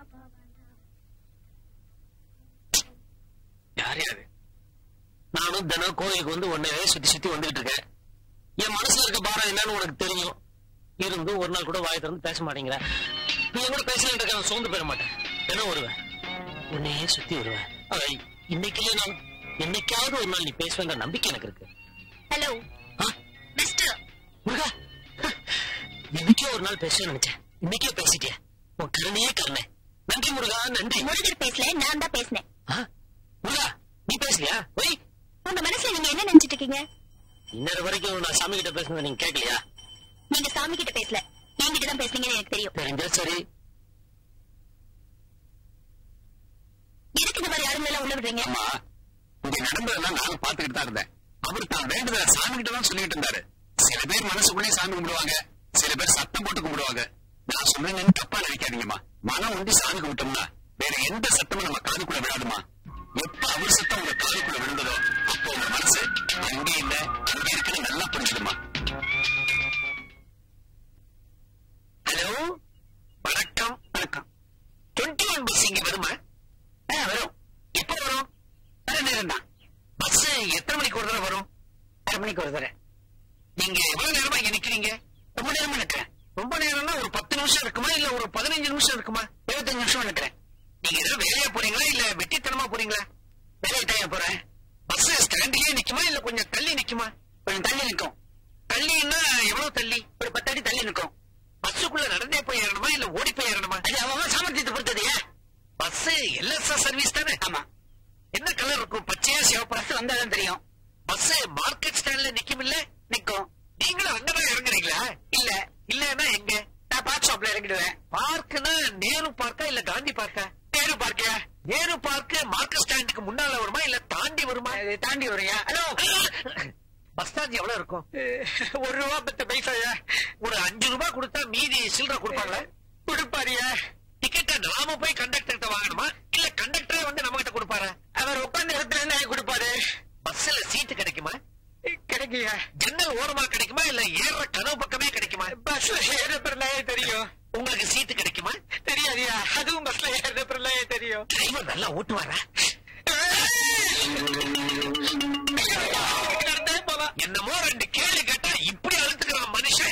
யார் யாரு நானும் தினம் கோயிலுக்கு வந்து உன்னையே சுத்தி சுத்தி வந்துகிட்டு இருக்கேன் என் மனசுல இருக்க பாரம் என்னன்னு உனக்கு தெரியும் இருந்தும் ஒரு நாள் கூட வாய் திறந்து பேச மாட்டேங்கிற நீ என் கூட பேசலாம் இருக்க நான் சோர்ந்து போயிட மாட்டேன் தினம் வருவேன் உன்னையே சுத்தி வருவேன் அதை இன்னைக்கு நான் என்னைக்காவது ஒரு நாள் நீ பேசுவேங்கிற நம்பிக்கை எனக்கு இருக்கு ஹலோ ஆ? மிஸ்டர் முருகா இன்னைக்கே ஒரு நாள் பேசுவேன் நினைச்சேன் இன்னைக்கே பேசிட்டிய உன் கருணையே கருணை நன்றி முருகா நன்றி முருகர் பேசல நான் தான் பேசினேன் ஆ? முருகா நீ பேசலையா ஒய் உங்க மனசுல நீங்க என்ன நினைச்சிட்டு இருக்கீங்க இன்னொரு வரைக்கும் நான் சாமி கிட்ட பேசுனதை நீங்க கேட்கலையா நீங்க சாமி கிட்ட பேசல என்கிட்ட தான் பேசுனீங்கன்னு எனக்கு தெரியும் தெரிஞ்சா சரி எதுக்கு இந்த மாதிரி ஆளுங்களை எல்லாம் உள்ள விடுறீங்க அம்மா இங்க நடந்ததெல்லாம் நானும் பாத்துக்கிட்டு தான் இருந்தேன் அவர் தான் வேண்டுதல சாமி கிட்ட தான் சொல்லிட்டு இருந்தாரு சில பேர் மனசுக்குள்ளே சாமி கும்பிடுவாங்க சில பேர் சத்தம் போட்டு கும்பிடுவாங்க நான் சொன்னேன்னு தப்பா நினைக்காதீங்கம்மா மனம் ஒண்டி சாமி கும்பிட்டோம்னா வேற எந்த சத்தமும் நம்ம காதுக்குள்ள விடாதுமா எப்ப அவர் சத்தம் உங்க காதுக்குள்ள விழுந்ததோ அப்போ உங்க மனசு அங்கே இல்ல அங்கே இருக்குன்னு நல்லா புரிஞ்சுதுமா ஹலோ வணக்கம் வணக்கம் டுவெண்ட்டி ஒன் பஸ் இங்க வருமா ஆ, வரும் எப்போ வரும் வர நேரம் தான் பஸ் எத்தனை மணிக்கு ஒரு தடவை வரும் அரை மணிக்கு ஒரு தடவை நீங்க எவ்வளவு நேரமா இங்க நிக்கிறீங்க ரொம்ப நேரமா நிக்கிறேன் ரொம்ப நேரம்னா ஒரு பத்து நிமிஷம் இருக்குமா இல்ல ஒரு பதினஞ்சு நிமிஷம் இருக்குமா இருபத்தஞ்சு நிமிஷம் நிக்கிறேன் நீங்க ஏதோ வேலையா போறீங்களா இல்ல வெட்டித்தனமா போறீங்களா வேலையை தான் போறேன் பஸ் ஸ்டாண்ட்லயே நிக்குமா இல்ல கொஞ்சம் தள்ளி நிக்குமா கொஞ்சம் தள்ளி நிக்கும் தள்ளின்னா எவ்வளவு தள்ளி ஒரு பத்து அடி தள்ளி நிக்கும் பஸ்ஸுக்குள்ள நடந்தே போய் ஏறணுமா இல்ல ஓடி போய் ஏறணுமா அது அவன் சாமர்த்தியத்தை பொறுத்தது பஸ் எல்எஸ்ஆர் சர்வீஸ் தானே ஆமா என்ன கலர் இருக்கும் பச்சையா சிவப்பு பஸ் வந்தாதான் தெரியும் பஸ் மார்க்கெட் ஸ்டாண்ட்ல நிக்கும் இல்ல நிக்கும் நீங்களும் அங்கதான் இறங்குறீங்களா இல்ல இல்லன்னா எங்க நான் பார்க் ஷாப்ல இறங்கிடுவேன் பார்க்னா நேரு பார்க்கா இல்ல காந்தி பார்க்கா நேரு பார்க்கா நேரு பார்க் மார்க்கெட் ஸ்டாண்டுக்கு முன்னால வருமா இல்ல தாண்டி வருமா தாண்டி வருங்க ஹலோ பஸ் சார்ஜ் எவ்வளவு இருக்கும் ஒரு ரூபா பத்து பைசாயா ஒரு அஞ்சு ரூபாய் கொடுத்தா மீதி சில்லற கொடுப்பாங்க கொடுப்பாரியா டிக்கெட்டை நாம போய் கண்டக்டர் வாங்கணுமா இல்ல கண்டக்டரே வந்து நம்ம கிட்ட கொடுப்பாரு அவர் உட்கார்ந்த இடத்துல இருந்து கொடுப்பாரு பஸ்ல சீட்டு கிடைக்குமா கிடைக்குங்க ஜன்னல் ஓரமா கிடைக்குமா இல்ல ஏற கதவு பக்கமே கிடைக்குமா பஸ்ல ஏற பிறலையே தெரியும் உங்களுக்கு சீட்டு கிடைக்குமா தெரியாதியா அதுவும் பஸ்ல ஏற பிறலையே தெரியும் டிரைவர் நல்லா ஓட்டுவாரா என்னமோ ரெண்டு கேள்வி கேட்டா இப்படி அழுத்துக்கிறான் மனுஷன்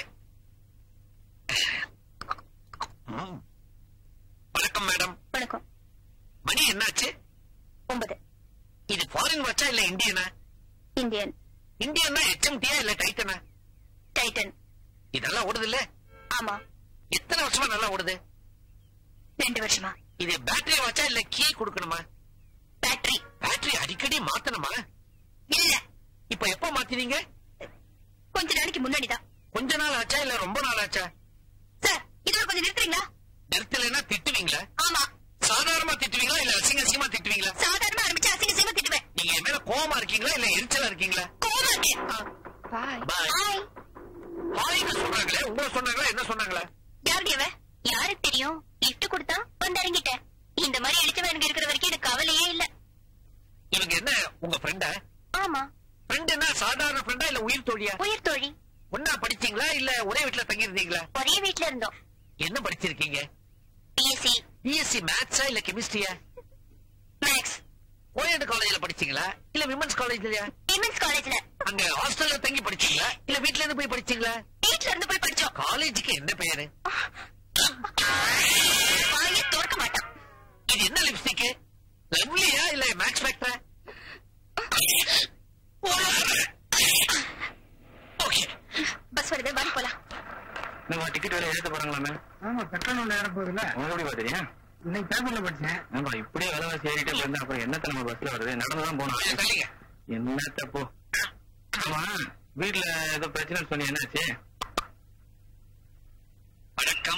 ம். வணக்கம் மேடம் வணக்கம் மணி என்னாச்சு ஒன்பது இது ஃபாரின் வாட்சா இல்ல இந்தியனா இந்தியன் இந்தியன்னா ஹெச்எம்டியா இல்ல டைட்டனா டைட்டன் இதெல்லாம் ஓடுது இல்ல ஆமா எத்தனை வருஷமா நல்லா ஓடுது ரெண்டு வருஷமா இது பேட்டரி வாட்சா இல்ல கீ கொடுக்கணுமா பேட்டரி பேட்டரி அடிக்கடி மாத்தணுமா இல்ல இப்ப எப்ப மாத்தினீங்க கொஞ்ச நாளைக்கு முன்னாடி தான் கொஞ்ச நாள் ஆச்சா இல்ல ரொம்ப நாள் ஆச்சா சார் இதுல கொஞ்சம் நிறுத்துறீங்களா நிறுத்தலைன்னா திட்டுவீங்களா ஆமா சாதாரணமா திட்டுவீங்களா இல்ல அசிங்க அசிங்கமா திட்டுவீங்களா சாதாரணமா ஆரம்பிச்சு அசிங்க அசிங்கமா திட்டுவேன் நீங்க என் மேல கோவமா இருக்கீங்களா இல்ல எரிச்சலா இருக்கீங்களா கோவமா இருக்கேன் Bye. பாய் ஹாய்னு சொல்றாங்களே உங்களை சொன்னாங்களா என்ன சொன்னாங்களா யாருடைய அவ? யாருக்கு தெரியும் gift கொடுத்தா வந்து இறங்கிட்டேன் இந்த மாதிரி அடிச்சவனுக்கு இருக்கிற வரைக்கும் எனக்கு கவலையே இல்ல இவங்க என்ன உங்க ஃப்ரெண்டா ஆமா ஃப்ரெண்டுன்னா சாதாரண ஃப்ரெண்டா இல்ல உயிர் தோழியா உயிர் தோழி ஒன்னா படிச்சீங்களா இல்ல ஒரே வீட்டுல தங்கி இருந்தீங்களா ஒரே வீட்ல இருந்தோம் என்ன படிச்சிருக்கீங்க பிஎஸ்சி பிஎஸ்சி மேத்ஸா இல்ல கெமிஸ்ட்ரியா மேக்ஸ் கோயட் காலேஜ்ல படிச்சீங்களா இல்ல விமன்ஸ் காலேஜ்லயா விமென்ஸ் காலேஜ்ல அங்க ஹாஸ்டல்ல தங்கி படிச்சீங்களா இல்ல வீட்ல இருந்து போய் படிச்சீங்களா வீட்ல இருந்து போய் படிச்சோம் காலேஜுக்கு என்ன பெயரு வாயே திறக்க மாட்டான் இது என்ன லிப்ஸ்டிக் லவ்லியா இல்ல மேக்ஸ் ஃபேக்டரா ஓகே பஸ் வருது வாடி போலாம் நம்ம டிக்கெட் வேலை எழுத போறாங்களாமே ஆமா பெட்ரோல் ஒன்று ஏற போகுதுல்ல உங்களுக்கு எப்படி பாத்தீங்க இன்னைக்கு பேப்பர்ல படிச்சேன் ஆமா இப்படியே விலைவாசி ஏறிட்டே இருந்தா அப்புறம் என்னத்த நம்ம பஸ்ல வருது நடந்துதான் போனோம் தள்ளிங்க என்ன தப்பு ஆமா வீட்டுல ஏதோ பிரச்சனை சொன்னி என்னாச்சு வணக்கம்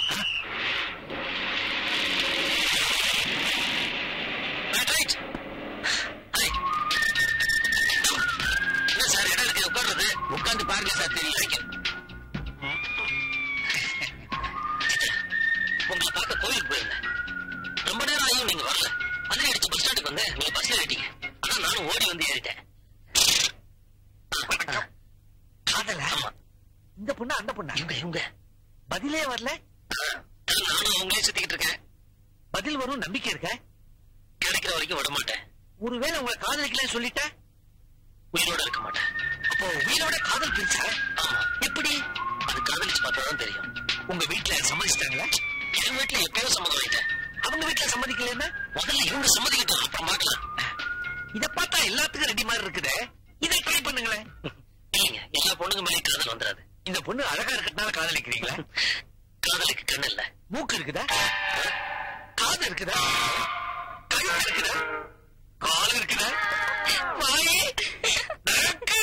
Right, right. Hi. என்ன சார் இடம் இருக்கு உட்கார்றது உட்கார்ந்து பாருங்க சார் தெரியும் உங்களை பார்க்க கோயிலுக்கு போயிருந்தேன் ரொம்ப நேரம் ஆகியும் நீங்க வரல மதுரை அடிச்சு பஸ் ஸ்டாண்டுக்கு வந்தேன் நீங்க பஸ்ல ஏறிட்டீங்க ஆனா நானும் ஓடி வந்து ஏறிட்டேன் வணக்கம் காதல ஆமா இந்த பொண்ணு அந்த பொண்ணு இவங்க இவங்க பதிலே வரல நானும் உங்களே சுத்திக்கிட்டு இருக்கேன் பதில் வரும் நம்பிக்கை இருக்க கிடைக்கிற வரைக்கும் விட மாட்டேன் ஒருவேளை உங்களை காதலிக்கலன்னு சொல்லிட்ட உயிரோட இருக்க மாட்டேன் அப்போ உயிரோட காதல் பிரிச்சா ஆமா எப்படி அது காதலிச்சு பார்த்தா தான் தெரியும் உங்க வீட்டுல சம்மதிச்சிட்டாங்களா என் வீட்டுல எப்பயோ சம்மதம் ஆயிட்டேன் அவங்க வீட்டுல சம்மதிக்கலன்னா முதல்ல இவங்க சம்மதிக்கிட்டோம் அப்புறம் பார்க்கலாம் இத பார்த்தா எல்லாத்துக்கும் ரெடி மாதிரி இருக்குதே இதை ட்ரை பண்ணுங்களேன் இல்லைங்க எல்லா பொண்ணுங்க மேலே காதல் வந்துடாது இந்த பொண்ணு அழகா இருக்கிறதுனால காதலிக்கிறீங்களா காதலுக்கு கண் இல்ல மூக்கு இருக்குதா காது இருக்குதா கழுத்து இருக்குதா கால் இருக்குதா வாய் நாக்கு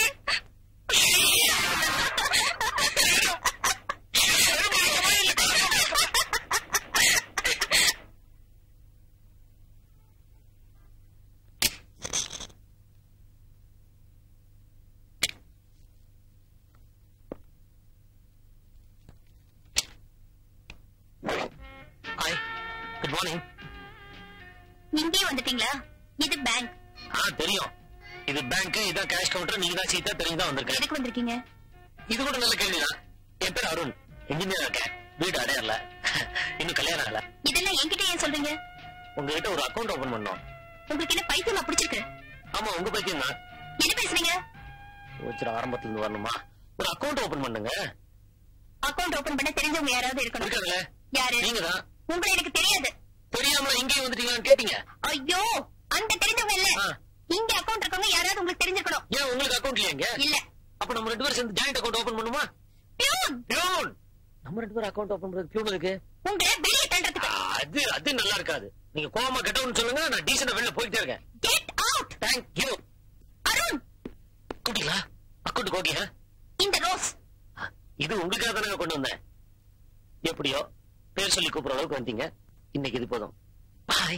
ஹாய் குட் மார்னிங் இங்கே வந்துட்டீங்களா இது பேங்க் ஆ தெரியும் இது பேங்க் இதான் கேஷ் கவுண்டர் நீங்க தான் சீத்தா தெரிஞ்சு தான் வந்திருக்கேன் எதுக்கு வந்திருக்கீங்க இது கூட நல்ல கேள்விதான் என் பேர் அருண் இன்ஜினியர் இருக்கேன் வீடு அடையல இன்னும் கல்யாணம் ஆகல இதெல்லாம் என்கிட்ட ஏன் சொல்றீங்க உங்ககிட்ட ஒரு அக்கௌண்ட் ஓபன் பண்ணோம் உங்களுக்கு என்ன பைத்தியமா பிடிச்சிருக்கு ஆமா உங்க பைத்தியம் தான் என்ன பேசுறீங்க வச்சுரு ஆரம்பத்துல இருந்து வரணுமா ஒரு அக்கௌண்ட் ஓபன் பண்ணுங்க அக்கவுண்ட் ஓபன் பண்ண தெரிஞ்சவங்க யாராவது இருக்கணும் இருக்காதுல்ல யாரு நீங்க தான் உங்களை எனக்கு தெரியாது தெரியாம இங்கேயும் வந்துட்டீங்களான்னு கேட்டீங்க ஐயோ அந்த தெரிஞ்சவங்க இல்ல ஆ. இங்க அக்கவுண்ட் இருக்கவங்க யாராவது உங்களுக்கு தெரிஞ்சிருக்கணும் ஏன் உங்களுக்கு அக்கௌண்ட் இல்லையாங்க இல்ல அப்ப நம்ம ரெண்டு பேரும் சேர்ந்து ஜாயிண்ட் அக்கௌண்ட் ஓபன் பண்ணுமா பியூன் பியூன் நம்ம ரெண்டு பேரும் அக்கௌண்ட் ஓபன் பண்றது பியூன் இருக்கு உங்களை வெளியே தள்ளுறதுக்கு அது அது நல்லா இருக்காது நீங்க கோவமா கெட்டவன்னு சொல்லுங்க நான் டீசெண்டா வெளில போயிட்டே இருக்கேன் get out thank you Arun கூட்டிங்களா அக்கௌண்ட் ஓகே இந்த ரோஸ் இது உங்களுக்காக தானே கொண்டு வந்தேன் எப்படியோ பேர் சொல்லி கூப்பிடுற அளவுக்கு வந்தீங்க இன்னைக்கு இது போதும் பாய்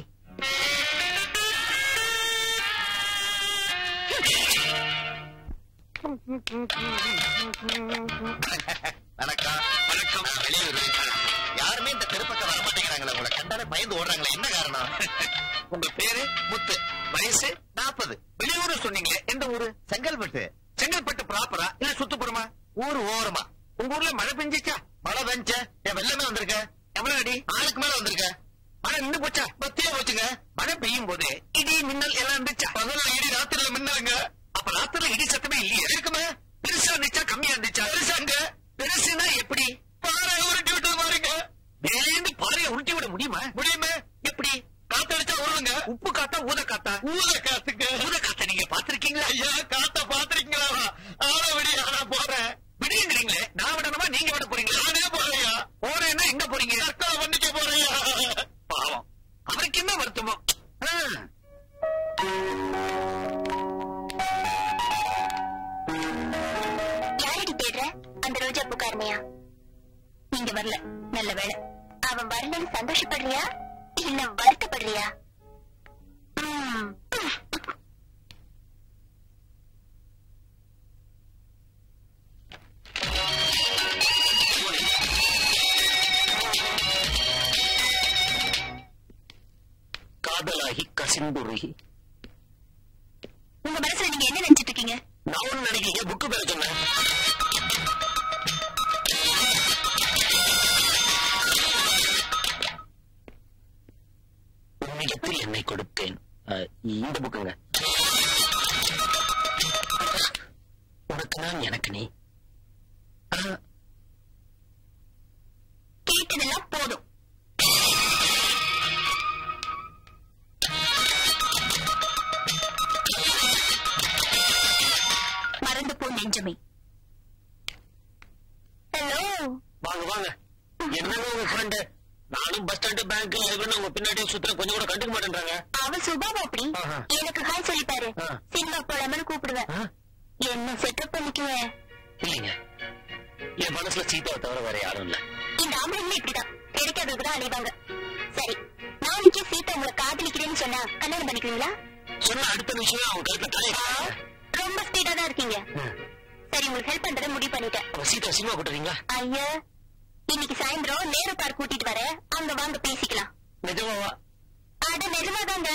வணக்கம் வணக்கம் வெளியூர் யாருமே இந்த தெருப்பக்கம் வர மாட்டேங்கிறாங்களே உங்களை கண்டாலே பயந்து ஓடுறாங்களே என்ன காரணம் உங்க பேரு முத்து வயசு நாற்பது வெளியூர் சொன்னீங்களே எந்த ஊரு செங்கல்பட்டு செங்கல்பட்டு ப்ராப்பரா இல்ல சுத்துப்புறமா ஊர் ஓரமா உங்க ஊர்ல மழை பெஞ்சிச்சா மழை பெஞ்ச என் வெள்ளமே வந்திருக்க எவ்வளவு அடி ஆளுக்கு மேல வந்திருக்க மழை நின்று போச்சா பத்தியா போச்சுங்க மழை பெய்யும் போது இடி மின்னல் எல்லாம் இருந்துச்சா பகல்ல இடி ராத்திரில மின்னலுங்க அப்ப ராத்திரில இடி சத்தமே இல்லையே இருக்குமே பெருசா இருந்துச்சா கம்மியா இருந்துச்சா பெருசாங்க பெருசுனா எப்படி பாறை உருட்டி விட்டது பாருங்க மேலேந்து பாறையை உருட்டி விட முடியுமா முடியுமே எப்படி காத்தடிச்சா உருளுங்க உப்பு காத்தா ஊத காத்தா ஊத காத்துங்க ஊத காத்த நீங்க பாத்திருக்கீங்களா ஐயா காத்த பாத்திருக்கீங்களா ஆள விடிய நான் போறேன் விடுங்கிறீங்களே நான் விடணுமா நீங்க விட போறீங்களா நானே போறையா போறேன்னா எங்க போறீங்க தற்கொலை பண்ணிக்க போறையா பாவம் அவருக்கு என்ன வருத்தமோ ஆ. யாரடி தேடுற அந்த ரோஜா பூக்காரனையா நீங்க வரல நல்ல வேளை அவன் வரலன்னு சந்தோஷப்படுறியா இல்ல வருத்தப்படுறியா ம். காதலாகி கசிந்துருகி உங்க மனசுல நீங்க என்ன நினைச்சிட்டு இருக்கீங்க நான் ஒண்ணு நினைக்கிறீங்க புக்கு பேர சொன்னேன் உன்னிடத்தில் என்னை கொடுத்தேன் அஹ், இந்த புக்குங்க உனக்கு நான் எனக்கு நீ அஹ், கேட்டதெல்லாம் போதும் மறந்து போ நெஞ்சமே ஹலோ வாங்க வாங்க என்னங்க உங்க ஃப்ரெண்டு நானும் பஸ் ஸ்டாண்டு பேங்க் எதுன்னு உங்க பின்னாடியே சுத்துற கொஞ்சம் கூட கண்டுக்க மாட்டேன்றாங்க அவ சுபாவம் அப்படி ஆஹா. எனக்கு ஹாய் சொல்லிப்பாரு ஆ. சினிமா போலாமனு கூப்பிடுவேன் ஆ? என்ன செட்டப் பண்ணிக்குவேன் இல்லைங்க என் மனசுல சீதாவை தவிர வேற யாரும் இல்ல இந்த ஆம்பளைங்களும் இப்படிதான் கிடைக்காததுக்கு தான் அலைவாங்க சரி நாளைக்கு சீதா உங்களை காதலிக்கிறேன்னு சொன்னா கல்யாணம் பண்ணிக்குவீங்களா சொன்ன அடுத்த நிமிஷமே அவங்க கழுத்துல தலையை ரொம்ப ஸ்பீடா தான் இருக்கீங்க சரி உங்களுக்கு ஹெல்ப் பண்றத முடிவு பண்ணிட்டேன் அவ சீதா சினிமா கூட்டுறீங்களா ஐயா இன்னைக்கு சாயந்தரம் நேரு பார்க் கூட்டிட்டு வரேன் அங்க வாங்க பேசிக்கலாம் நிஜமாவா அட நிஜமாதாங்க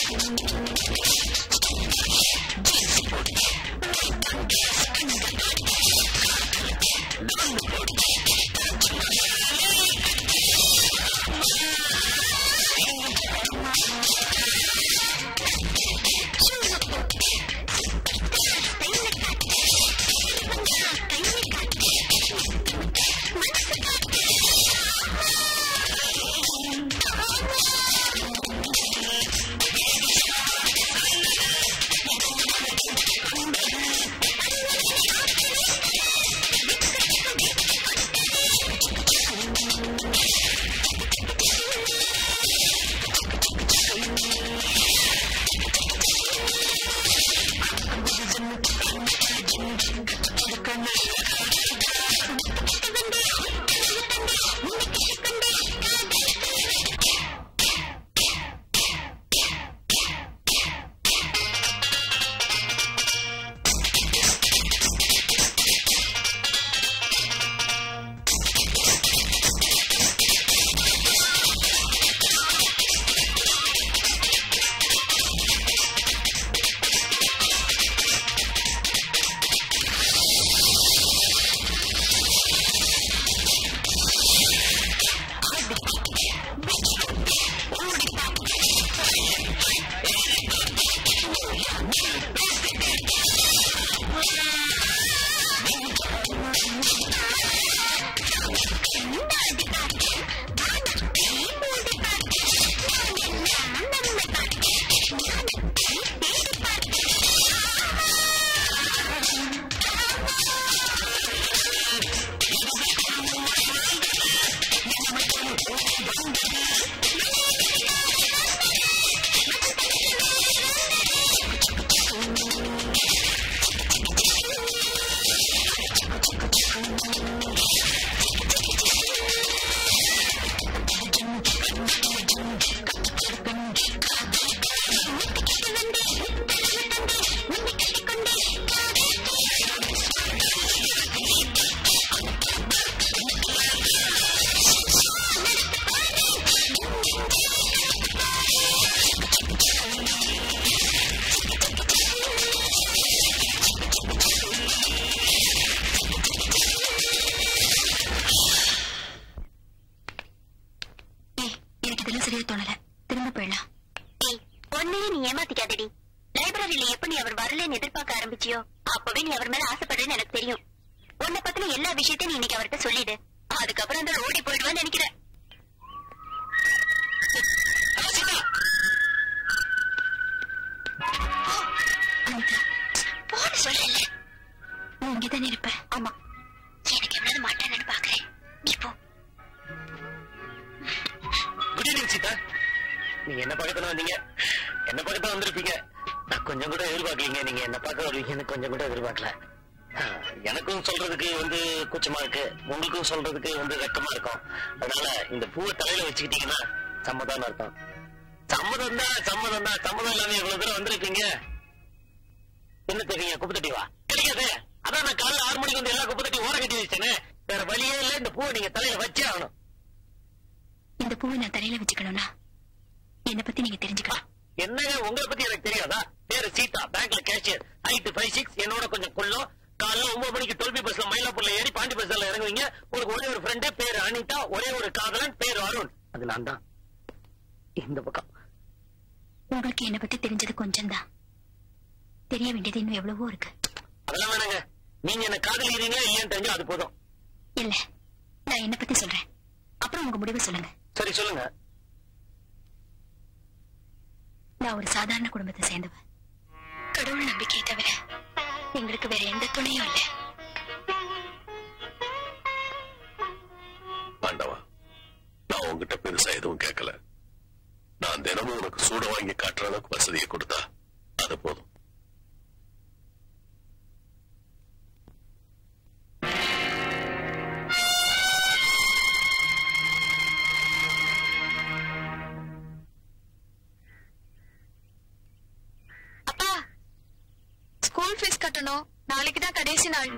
ஏய் எனக்கு இதெல்லாம் சரியா தோணல திரும்ப போயிடலாம் ஏய் ஒன்னையே நீ ஏமாத்திக்காதடி லைப்ரரியில எப்ப நீ அவர் வரலன்னு எதிர்பார்க்க ஆரம்பிச்சியோ அப்பவே நீ அவர் மேல ஆசைப்படுறேன்னு எனக்கு தெரியும் உன்னை பத்தின எல்லா விஷயத்தையும் நீ இன்னைக்கு அவர்கிட்ட சொல்லிடு அதுக்கப்புறம் அந்த ஓடி போயிடுவான்னு நினைக்கிறேன் அனிதா போன சொல்றேன்ல நீ இங்கதானே இருப்ப ஆமா எனக்கு எவ்வளவு மாட்டானு பாக்குறேன் நீ போ குட் ஈவினிங் சீதா நீங்க என்ன பார்க்க வந்தீங்க என்ன பார்க்க தான் வந்திருப்பீங்க நான் கொஞ்சம் கூட எதிர்பார்க்கலீங்க நீங்க என்ன பார்க்க வருவீங்கன்னு கொஞ்சம் கூட எதிர்பார்க்கல ஆ, எனக்கும் சொல்றதுக்கு வந்து கூச்சமா இருக்கு உங்களுக்கும் சொல்றதுக்கு வந்து வெக்கமா இருக்கும் அதனால இந்த பூவை தலையில வச்சுக்கிட்டீங்கன்னா சம்மதம்னு அர்த்தம் சம்மதம் தான் சம்மதம் தான் சம்மதம் இல்லாம இவ்வளவு தூரம் வந்திருக்கீங்க என்ன தெரியுங்க குப்பத்தட்டி வா கிடைக்காது அதான் நான் காலைல ஆறு மணிக்கு வந்து எல்லா குப்பத்தட்டி ஓர கட்டி வச்சேனே வேற வழியே இல்ல இந்த பூவை நீங்க தலையில வச்சே ஆகணும் இந்த பூவை நான் தலையில வச்சுக்கணும்னா என்னை பத்தி நீங்க தெரிஞ்சுக்கலாம் என்னங்க உங்களை பத்தி எனக்கு தெரியாதா பேரு சீதா பேங்க்ல கேஷியர் ஹைட் ஃபைவ் சிக்ஸ் என்னோட கொஞ்சம் குள்ளம் காலைல ஒன்பது மணிக்கு டுவெல்பி பஸ்ல மயிலாப்பூர்ல ஏறி பாண்டி பஸ்ல இறங்குவீங்க உங்களுக்கு ஒரே ஒரு ஃப்ரெண்டு பேரு அனிதா ஒரே ஒரு காதலன் பேரு அருண் அது நான் தான் இந்த பக்கம் உங்களுக்கு என்னை பத்தி தெரிஞ்சது கொஞ்சம் தான் தெரிய வேண்டியது இன்னும் எவ்வளவோ இருக்கு அதெல்லாம் வேணாங்க நீங்க என்ன காதலிக்கிறீங்க இல்லையான்னு தெரிஞ்சா அது போதும் இல்ல நான் என்னை பத்தி சொல்றேன் அப்புறம் உங்க முடிவை சொல்லுங்க சரி சொல்லுங்க நான் ஒரு சாதாரண குடும்பத்தை சேர்ந்தவ கடவுள் நம்பிக்கையை தவிர எங்களுக்கு வேற எந்த துணையும் இல்ல ஆண்டவா நான் உங்ககிட்ட பெருசா எதுவும் கேட்கல நான் தினமும் உனக்கு சூட வாங்கி காட்டுற அளவுக்கு வசதியை கொடுத்தா அது போதும் அப்பா ஸ்கூல் ஃபீஸ் கட்டணும் நாளைக்கு தான் கடைசி நாள்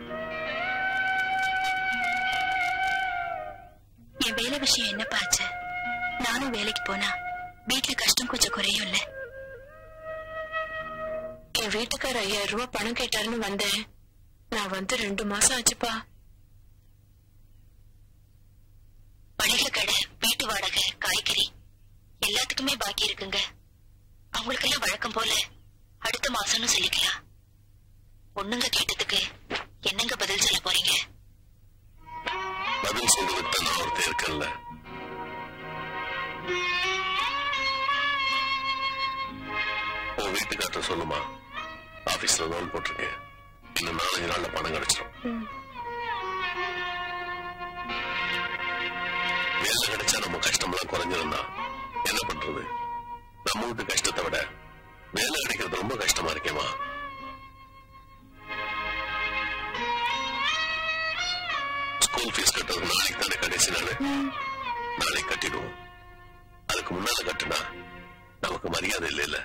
என் வேலை விஷயம் என்னப்பா ஆச்சு நானும் வேலைக்கு போனா வீட்டுல கஷ்டம் கொஞ்சம் குறையும் இல்ல என் வீட்டுக்கார ஐயாயிரம் ரூபாய் பணம் கேட்டாருன்னு வந்தேன் நான் வந்து ரெண்டு மாசம் ஆச்சுப்பா மளிகை கடை வீட்டு வாடகை காய்கறி எல்லாத்துக்குமே பாக்கி இருக்குங்க அவங்களுக்கெல்லாம் வழக்கம் போல அடுத்த மாசம்னு சொல்லிக்கலாம் பொண்ணுங்க கேட்டதுக்கு என்னங்க பதில் சொல்ல போறீங்க பதில் சொல்றதுக்கு தான் நான் ஒருத்தர் இருக்கேன்ல உன் வீட்டுக்கார்ட்ட சொல்லுமா ஆபீஸ்ல லோன் போட்டிருக்கேன் இன்னும் நாலஞ்சு நாள்ல பணம் கிடைச்சிடும் வேலை கிடைச்சா நம்ம கஷ்டமெல்லாம் குறைஞ்சிருந்தா என்ன பண்றது நம்ம வீட்டு கஷ்டத்தை விட வேலை கிடைக்கிறது ரொம்ப கஷ்டமா இருக்கேமா ஸ்கூல் ஃபீஸ் கட்டுறது நாளைக்கு தானே கடைசி நாள் நாளைக்கு கட்டிடுவோம் அதுக்கு முன்னால கட்டுனா நமக்கு மரியாதை இல்லை இல்ல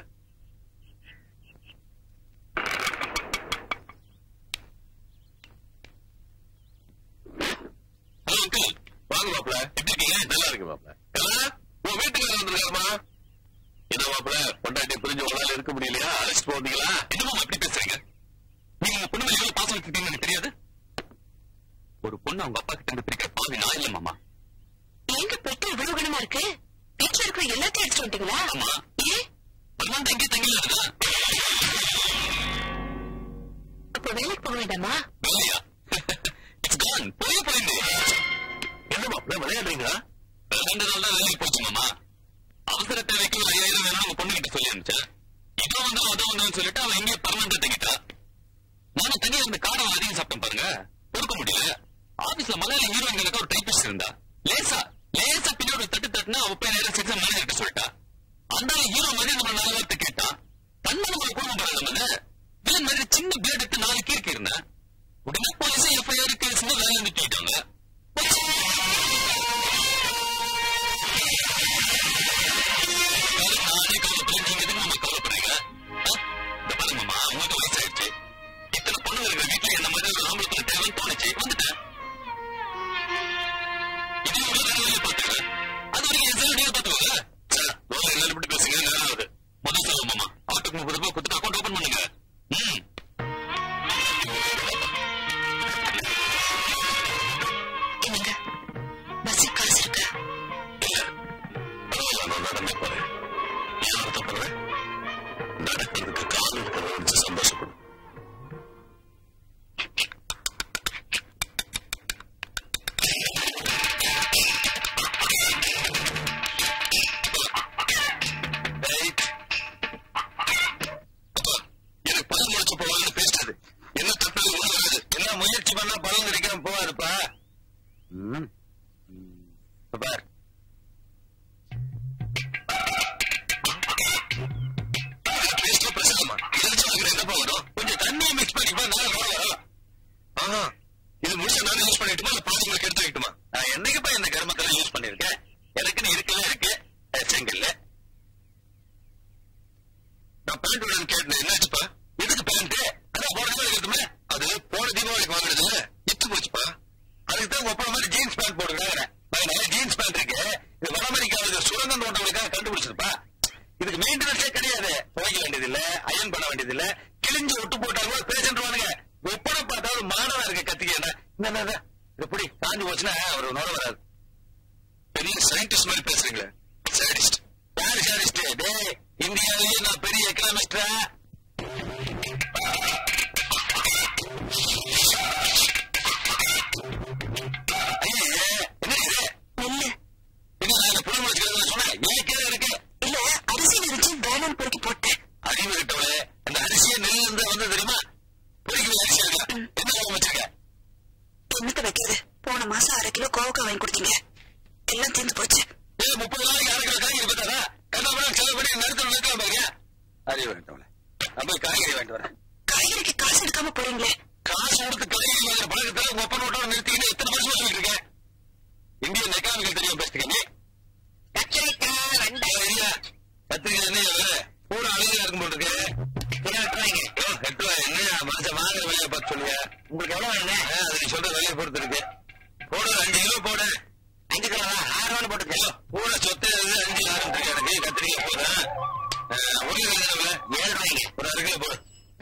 வாங்க மாப்பிள எப்படி இருக்கீங்க நல்லா இருக்கு மாப்பிள உன் வீட்டுக்கு வந்திருக்காருமா என்ன மாப்பிள பொண்டாட்டி புரிஞ்சு உங்களால இருக்க முடியலையா அழைச்சிட்டு போவீங்களா என்னமா அப்படி பேசுறீங்க நீங்க உங்க பொண்ணு மேல எவ்வளவு பாசம் வச்சிருக்கீங்கன்னு எனக்கு தெரியாது ஒரு பொண்ணு அவங்க அப்பா கிட்ட இருந்து பிரிக்கிற பாவி நான் இல்ல மாமா எங்க பெட்டு இவ்வளவு கனமா இருக்கு வீட்டுல இருக்கிற எல்லாத்தையும் எடுத்துட்டு வந்துட்டீங்களா ஆமா ஏன் அதனால தங்கி தங்கி இருக்குதா அப்ப வேலைக்கு போக வேண்டாமா இல்லையா இட்ஸ் கான் போய் போயிருந்து என்ன மாப்பிள்ள விளையாடுறீங்களா ரெண்டு நாள் தான் வேலைக்கு போச்சு மாமா அவசர தேவைக்கு ஒரு ஐயாயிரம் வேணும் அவங்க பொண்ணு கிட்ட சொல்லி அனுப்பிச்சேன் இதோ வந்து அதோ வந்தோம்னு சொல்லிட்டு அவன் இங்கே பர்மனண்ட் தங்கிட்டா நானும் தனியா இந்த காரம் அதிகம் சாப்பிட்டேன் பாருங்க பொறுக்க முடியல ஆபீஸ்ல மலையாள ஹீரோயின்களுக்கு ஒரு டைபிஸ்ட் இருந்தா லேசா லேசா பின்னாடி ஒரு தட்டு தட்டுனா அவ போய் நேரம் செக்ஷன் மேனேஜர் சொல்லிட்டா அந்த ஹீரோ மாதிரி நம்ம நாலு வார்த்தை கேட்டா தன்னை நம்ம குடும்பம் பாருங்க நம்ம வில்லன் மாதிரி சின்ன பிளேட் எடுத்து நாலு கீர்க்கு இருந்தேன் உடனே போலீஸ் எஃப்ஐஆர் கேஸ்னு வேலை நிறுத்திட்டாங்க நானே கவலைப்பட நீங்க எதுக்கு நம்ம கவலைப்படுறீங்க ஆ? இந்த பாருங்க மாமா உங்களுக்கு வயசாயிடுச்சு இத்தனை பொண்ணுங்க இருக்கிற வீட்டுல என்ன மாதிரி ஒரு ஆம்பளை தேவைன்னு தோணுச்சு வந்துட்டேன் இது ஒரு வேலை வேலையை பார்த்துக்கிறேன் அது வரைக்கும் என் சேலரியை பார்த்துக்கோங்க சார் லோன் எல்லாரும் இப்படி பேசுங்க நேரம் ஆகுது முதல் சொல்லுங்க மாமா ஆட்டுக்கு முப்பது ரூபாய் கொடுத்துட்டு அக்கௌண்ட் ஓபன் பண்ணுங்க ம் என்னங்க பஸ் காசு இருக்கு இல்ல பரவாயில்ல நான் நடந்தே போறேன் ஏன் வருத்தப்படுறேன் நடக்கிறதுக்கு கால் இருக்கிறத நினைச்சு சந்தோஷப்படும் Right. அப்பா, எனக்கு பணம் முடிச்சு போவாங்கன்னு பேசுறது என்ன தப்பு உணராது என்ன முயற்சி பண்ணா பலன் கிடைக்காம போவாருப்பா ம் பார் டேஸ்ட்ல பிரசாதமா இதில் சொல்லுங்க என்னப்பா வரும் கொஞ்சம் தண்ணியை மிக்ஸ் பண்ணிப்பா நல்லா வரும் ஆஹா இது முழுசா நானே யூஸ் பண்ணிட்டுமா இல்ல பாதி உங்களுக்கு எடுத்து வைக்கட்டுமா நான் என்னைக்குப்பா இந்த கருமத்தெல்லாம் யூஸ் பண்ணிருக்கேன் எனக்குன்னு இருக்கல இருக்கு அஹ், செங்கல்ல நான் பேண்ட் வேணும்னு கேட்டேன் என்னாச்சுப்பா எதுக்கு பேண்ட் அதான் போன தீபாவளி இருக்குமே அது போன தீபாவளிக்கு வாங்குறது இத்து போச்சுப்பா அதுக்கு தான் ஒப்பன மாதிரி ஜீன்ஸ் பேண்ட் போட்டுக்கிறாங்க நான் ஜீன்ஸ் பேண்ட் இருக்கு இது வட அமெரிக்காவில் சுரங்கம் தோட்டங்களுக்காக கண்டுபிடிச்சிருப்பா இதுக்கு மெயின்டெனன்ஸே கிடையாது துவைக்க வேண்டியது இல்ல அயன் பண்ண வேண்டியது இல்ல கிழிஞ்சு ஒட்டு போட்டாங்க கூட பேசன்ட் வானுங்க ஒப்பனை பார்த்தா ஒரு மாடலா இருக்க கத்திக்க என்ன எப்படி காஞ்சி போச்சுன்னா ஒரு நோட வராது பெரிய சயின்டிஸ்ட் மாதிரி பேசுறீங்களே சயின்டிஸ்ட் யாரு சயின்டிஸ்ட் டே இந்தியாவிலேயே நான் பெரிய எக்கனாமிஸ்டா நெல்லு என்ன புது முடிச்சுக்கிறேன் சொன்னேன் ஏற்கனவே இருக்கு இல்ல அரிசி விரிச்சு வேணும்னு பொறுக்கி போட்டேன் அறிவு கிட்டவளே அந்த அரிசியை நெல் இருந்து வந்து தெரியுமா பொறிக்கிற அரிசி இருக்கா என்ன லாபம் வச்சிருக்க என்னத்த வைக்கிறது போன மாசம் அரை கிலோ கோவக்காய் வாங்கி கொடுத்தீங்க எல்லாம் தீர்ந்து போச்சு ஏ முப்பது நாளைக்கு அரை கிலோ காய்கறி பார்த்தாரா கண்ணா செலவு பண்ணி நிறுத்தம் நிறுத்தலாம் பாருங்க அறிவு கிட்டவளே நான் போய் காய்கறி வாங்கிட்டு வரேன் காய்கறிக்கு காசு எடுக்காம போறீங்களே காசு கொடுத்து காய்கறி வாங்குற பழக்கத்துல உங்க ஒப்பன் ஓட்டோட நிறுத்திக்கிட்டு எத்தனை வருஷம் சொல்லிட்டு இருக்கேன் இந்தியன் எக்கனாமிக்கல் தெரியும் பேசுறீங்க நீ கத்திரிக்காய் ரெண்டாயிரம் இல்ல கத்திரிக்காய் என்ன வேற பூரா அழகா இருக்கும் போட்டு இருக்கு வைங்க யோ, எட்டு ரூபாய் என்ன மனுஷன் வாங்குற விலையை பார்த்து சொல்லுங்க உங்களுக்கு எவ்வளவு வேணும் ஆ, அது நீ சொல்ற விலையை பொறுத்து இருக்கு போடு அஞ்சு கிலோ போடு அஞ்சு கிலோ ஆறு ரூபான்னு போட்டுக்கோ பூரா சொத்து இது அஞ்சு ஆறு இருக்கு எனக்கு கத்திரிக்காய் போடு உருளைக்கிழங்கு என்ன விலை? ஏழு ரூபாய்ங்க ஒரு அரை கிலோ போடு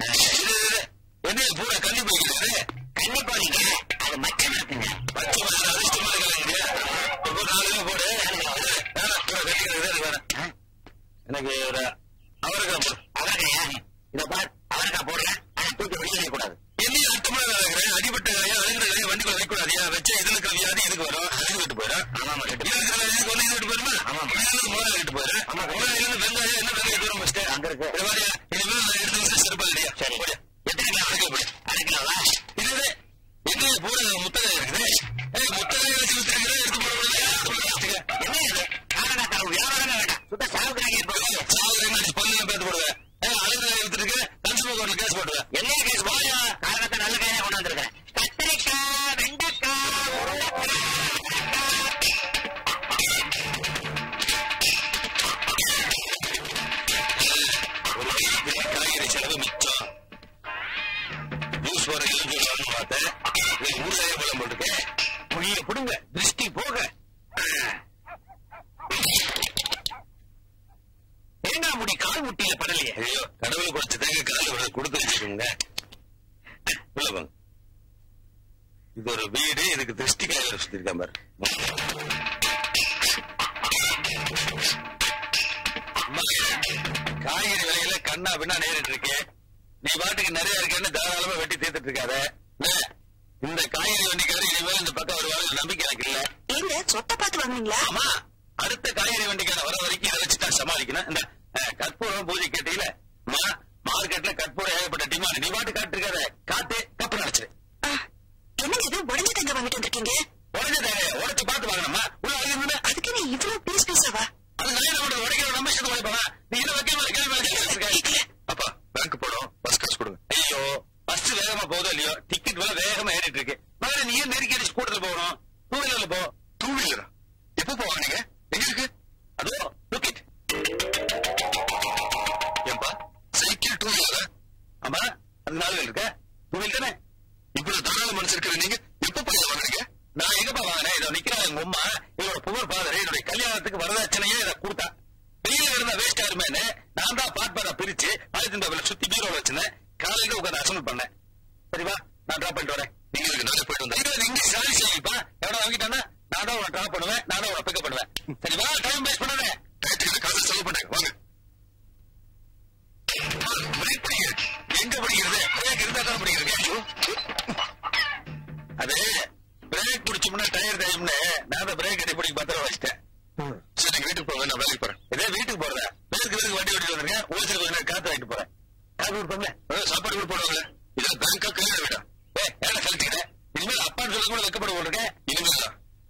அவருக்கு போடு அவரையா இத பார் அவரைக்கா போடுங்க ஆனா தூக்கி வெளியே கூடாது என்னையும் அட்டமா இருக்கிறேன் அடிபட்ட காயா அழுகிற காயா வண்டிக்குள்ள வைக்கூடாதியா வச்ச இதுல இருக்கிற வியாதி இதுக்கு வரும் அழுகு விட்டு போயிடும் ஆமா இதுக்கு இதுக்கு ஒண்ணு இது விட்டு போயிருமா ஆமா முதல்ல விட்டு போயிரு ஆமா முதல்ல இருந்து வெங்காயம் என்ன வெங்காயம் தூரம் வச்சுட்டு அங்க இருக்கு பாரியா இனிமேல் நான் எடுத்து வச்சு செருப்பா இல்லையா சரி எத்தனை கிலோ அரைக்கல போடு அரைக்கலாம்ல இது எங்க பூர முத்தகை இருக்குது ஏய் முத்தகை வச்சு வித்துருக்கிற எடுத்து போடுறது என்ன இது காரணக்கார வியாபாரம் வேண்டாம் சுத்த சாவுக்காக இருப்பாங்க சாவுக்கு பொண்ணு பேத்து போடுவேன் ஏய் அழுகு எடுத்துருக்கு கன்சூமர் கோர்ட்ல கேஸ் போடுவேன் என்ன கேஸ் போயா காரணத்தை நல்ல கையா கொண்டு வந்திருக்கேன் கத்திரிக்காய் வெண்டைக்காய் உருளைக்காய் காய்கறி செலவு மிச்சம் நியூஸ் வர எழுதி பார்த்தேன் ஊர்லயே பலம் போட்டுருக்கேன் புளிய புடுங்க திருஷ்டி போக தேங்காய் முடி கால் முட்டியில படலையே ஐயோ கடவுள் குறைச்ச தேங்காய் கால் கொடுத்து வச்சுக்கோங்க உள்ள வாங்க இது ஒரு வீடு இதுக்கு திருஷ்டி காய் சுத்திருக்கேன் பாரு அம்மா, காய்கறி விலையில கண்ணா பின்னா நேரிட்டு இருக்கேன் நீ பாட்டுக்கு நிறைய இருக்கேன்னு தாராளமா வெட்டி தீர்த்துட்டு இருக்காத என்ன? இந்த காய்கறி வண்டிக்காரர் இனிமேல் இந்த பக்கம் வருவாங்க நம்பிக்கை எனக்கு இல்ல ஏங்க சொத்தை பார்த்து வாங்குனீங்களா ஆமா அடுத்த காய்கறி வண்டிக்கார வர வரைக்கும் இதை வச்சு தான் சமாளிக்கணும் இந்த அஹ், கற்பூரம் பூஜை கேட்டீங்கள மார்க்கெட்ல கற்பூரம் ஏகப்பட்ட டிமாண்ட் நீ பாட்டு காட்டு இருக்காத காத்து கப்பு நினைச்சிரு ஆ, என்னங்க இது உடஞ்ச தேங்க வாங்கிட்டு வந்திருக்கீங்க உடஞ்ச தேவையை உடச்சு பார்த்து வாங்கணுமா உள்ள வாங்கிருந்தா அதுக்கு நீ இவ்வளவு பீஸ் பீஸாவா அது நிறைய நம்ம உடைக்கிற நம்ம இஷ்டத்தை உடைப்பாங்க நீ என்ன வைக்க மாதிரி கேள்வி மேல கேள்வி வச்சிருக்க. அப்பா பேங்க் போடும் பஸ் காசு கொடுங்க ஐயோ பஸ் வேகமா போதோ இல்லையோ டிக்கெட் விலை வேகமா ஏறிட்டு இருக்கு மகனே நீ ஏன் நெருக்கி அடிச்சு கூட்டத்துல போகணும் டூ வீலர்ல போ டூ வீலரா எப்போ போவாங்க எங்க இருக்கு அதோ டிக்கெட் ஏன்பா சைக்கிள் டூ வீலரா ஆமா அது நாலு வீலர் இருக்க டூ வீலர் தானே இவ்வளவு தாராள மனசு இருக்கிற நீங்க எப்ப போய் வாங்குறீங்க நான் எங்கப்பா வாங்கினேன் இதோ நிக்கிற எங்க அம்மா இவரோட புகழ் ஃபாதர் என்னுடைய கல்யாணத்துக்கு வரதட்சணையே இதை கொடுத்தா வெயில் இருந்தா வேஸ்ட் ஆயிருமேன்னு நான் தான் பார்ட் பார்ட்டா பிரிச்சு ஆயிரத்தி டபுள் சுத்தி பீரோல வச்சிருந்தேன் காலையில உட்காந்து அசம்பிள் பண்ணேன் சரிவா நான் டிராப் பண்ணிட்டு வரேன் நீங்க இதுக்கு நாளை போயிட்டு வந்தேன் இது இங்கிலீஷ் சாரி செய்யுப்பா எவ்வளவு வாங்கிட்டானா நான் தான் உன டிராப் பண்ணுவேன் நான் தான் உன பிக்கப் பண்ணுவேன் சரிவா டைம் வேஸ்ட் பண்ணாத டயத்துக்கு காசு செலவு பண்ணேன் வாங்க பிரேக் படிங்க எங்க படிக்கிறது பிரேக் இருந்தா தான் படிக்கிறீங்க ஐயோ அது பிரேக் பிடிச்சோம்னா டயர் டைம்னு நான் அந்த பிரேக் அடி பிடிக்க பத்திரம் வச்சிட்டேன் சரி வீட்டுக்கு போவேன் நான் வேலைக்கு போறேன் இதே வீட்டுக்கு போறதா பேருக்கு பேருக்கு வண்டி ஓட்டிட்டு வந்திருக்கேன் ஓசில் கொஞ்ச நேரம் காத்து வாங்கிட்டு போறேன் காத்து கொடுப்போம்ல சாப்பாடு கூட போடுவாங்க இதுல பேங்கா கல்யாண வீடா ஏ ஏடா கழிச்சுக்கிறேன் இனிமேல் அப்பான்னு சொல்ல கூட வைக்கப்பட போட்டிருக்கேன் இனிமேல்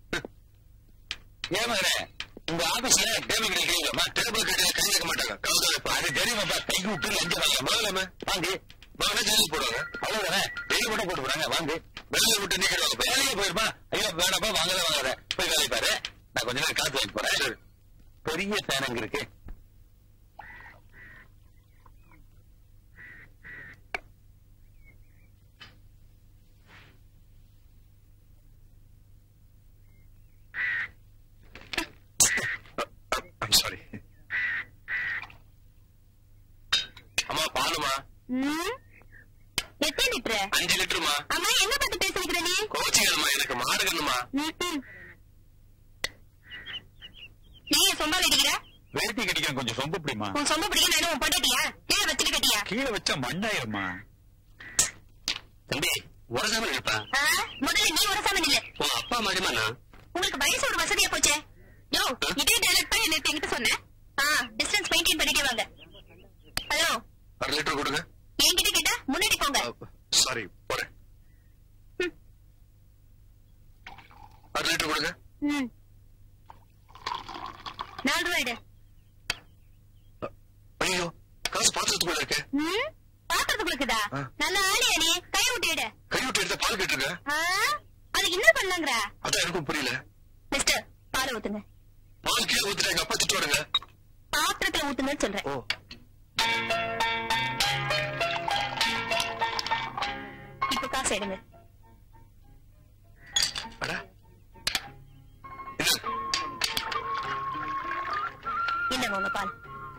ஏன் மகனே உங்க ஆபீஸ்ல டேபிள் கிடைக்கிறீங்களா டேபிள் கிடையாது கை வைக்க மாட்டாங்க கவுதல் அது தெரியுமாப்பா கை விட்டு லஞ்சம் வாங்க முதல்ல வாங்கி மகனே ஜெயிலுக்கு போடுவாங்க அவ்வளவுதானே வெளியே மட்டும் போட்டு போறாங்க வாங்கு வெளியே விட்டு நீக்கிறாங்க வேலையே போயிருப்பா ஐயோ வேணாப்பா வாங்கல வாங்காத போய் வேலையை பாரு நான் கொஞ்ச நேரம் காத்து வாங்கி போறேன் பெரிய ஃபேன் அங்க இருக்கு ஐம் சாரி அம்மா பாலுமா ம்? எத்தனை லிட்டரு அஞ்சு லிட்டருமா அம்மா என்ன பத்தி பேசிக்கிற நீ கோச்சிக்கணுமா எனக்கு மாடு கண்ணுமா ம்ம். நீ ஏன் சொம்ப வெடிக்கிற வேட்டி கடிக்க கொஞ்சம் சொம்பு பிடிமா உன் சொம்ப பிடிக்க நான் உன் பொண்டாட்டியா கீழே வச்சுட்டு கட்டியா கீழே வச்சா மண்ணாயிருமா தம்பி உரசாம இருப்பா ஆ, முதல்ல நீ உரசாம நில்லு உன் அப்பா மாதிரிமா நான் உங்களுக்கு வயசு ஒரு வசதியா போச்சே யோ இதே டைலாக் தான் என்ன என்கிட்ட சொன்னேன் ஆ டிஸ்டன்ஸ் மெயின்டைன் பண்ணிட்டே வாங்க ஹலோ அரை லிட்டர் கொடுங்க என்கிட்ட கேட்டா முன்னாடி போங்க சாரி போறேன் அரை லிட்டர் கொடுங்க ம் நாலு ரூபாய் எடு. ஐயோ காசு பாத்திரத்துக்குள்ள இருக்கு ம் பாத்திரத்துக்கு இருக்குதா ஆ. நல்ல ஆளியா நீ கை விட்டு எடு கை விட்டு எடுத்த பால் கேட்டுருங்க ஆ, அதுக்கு என்ன பண்ணலாங்கிற அதான் எனக்கும் புரியல மிஸ்டர் பால் ஊத்துங்க பால் கீழே ஊத்துட்டு எங்க அப்பா திட்டு வருங்க பாத்திரத்துல ஊத்துங்கன்னு சொல்றேன் ஓ இப்ப காசு எடுங்க அட என்ன இந்தாங்க உங்க பால்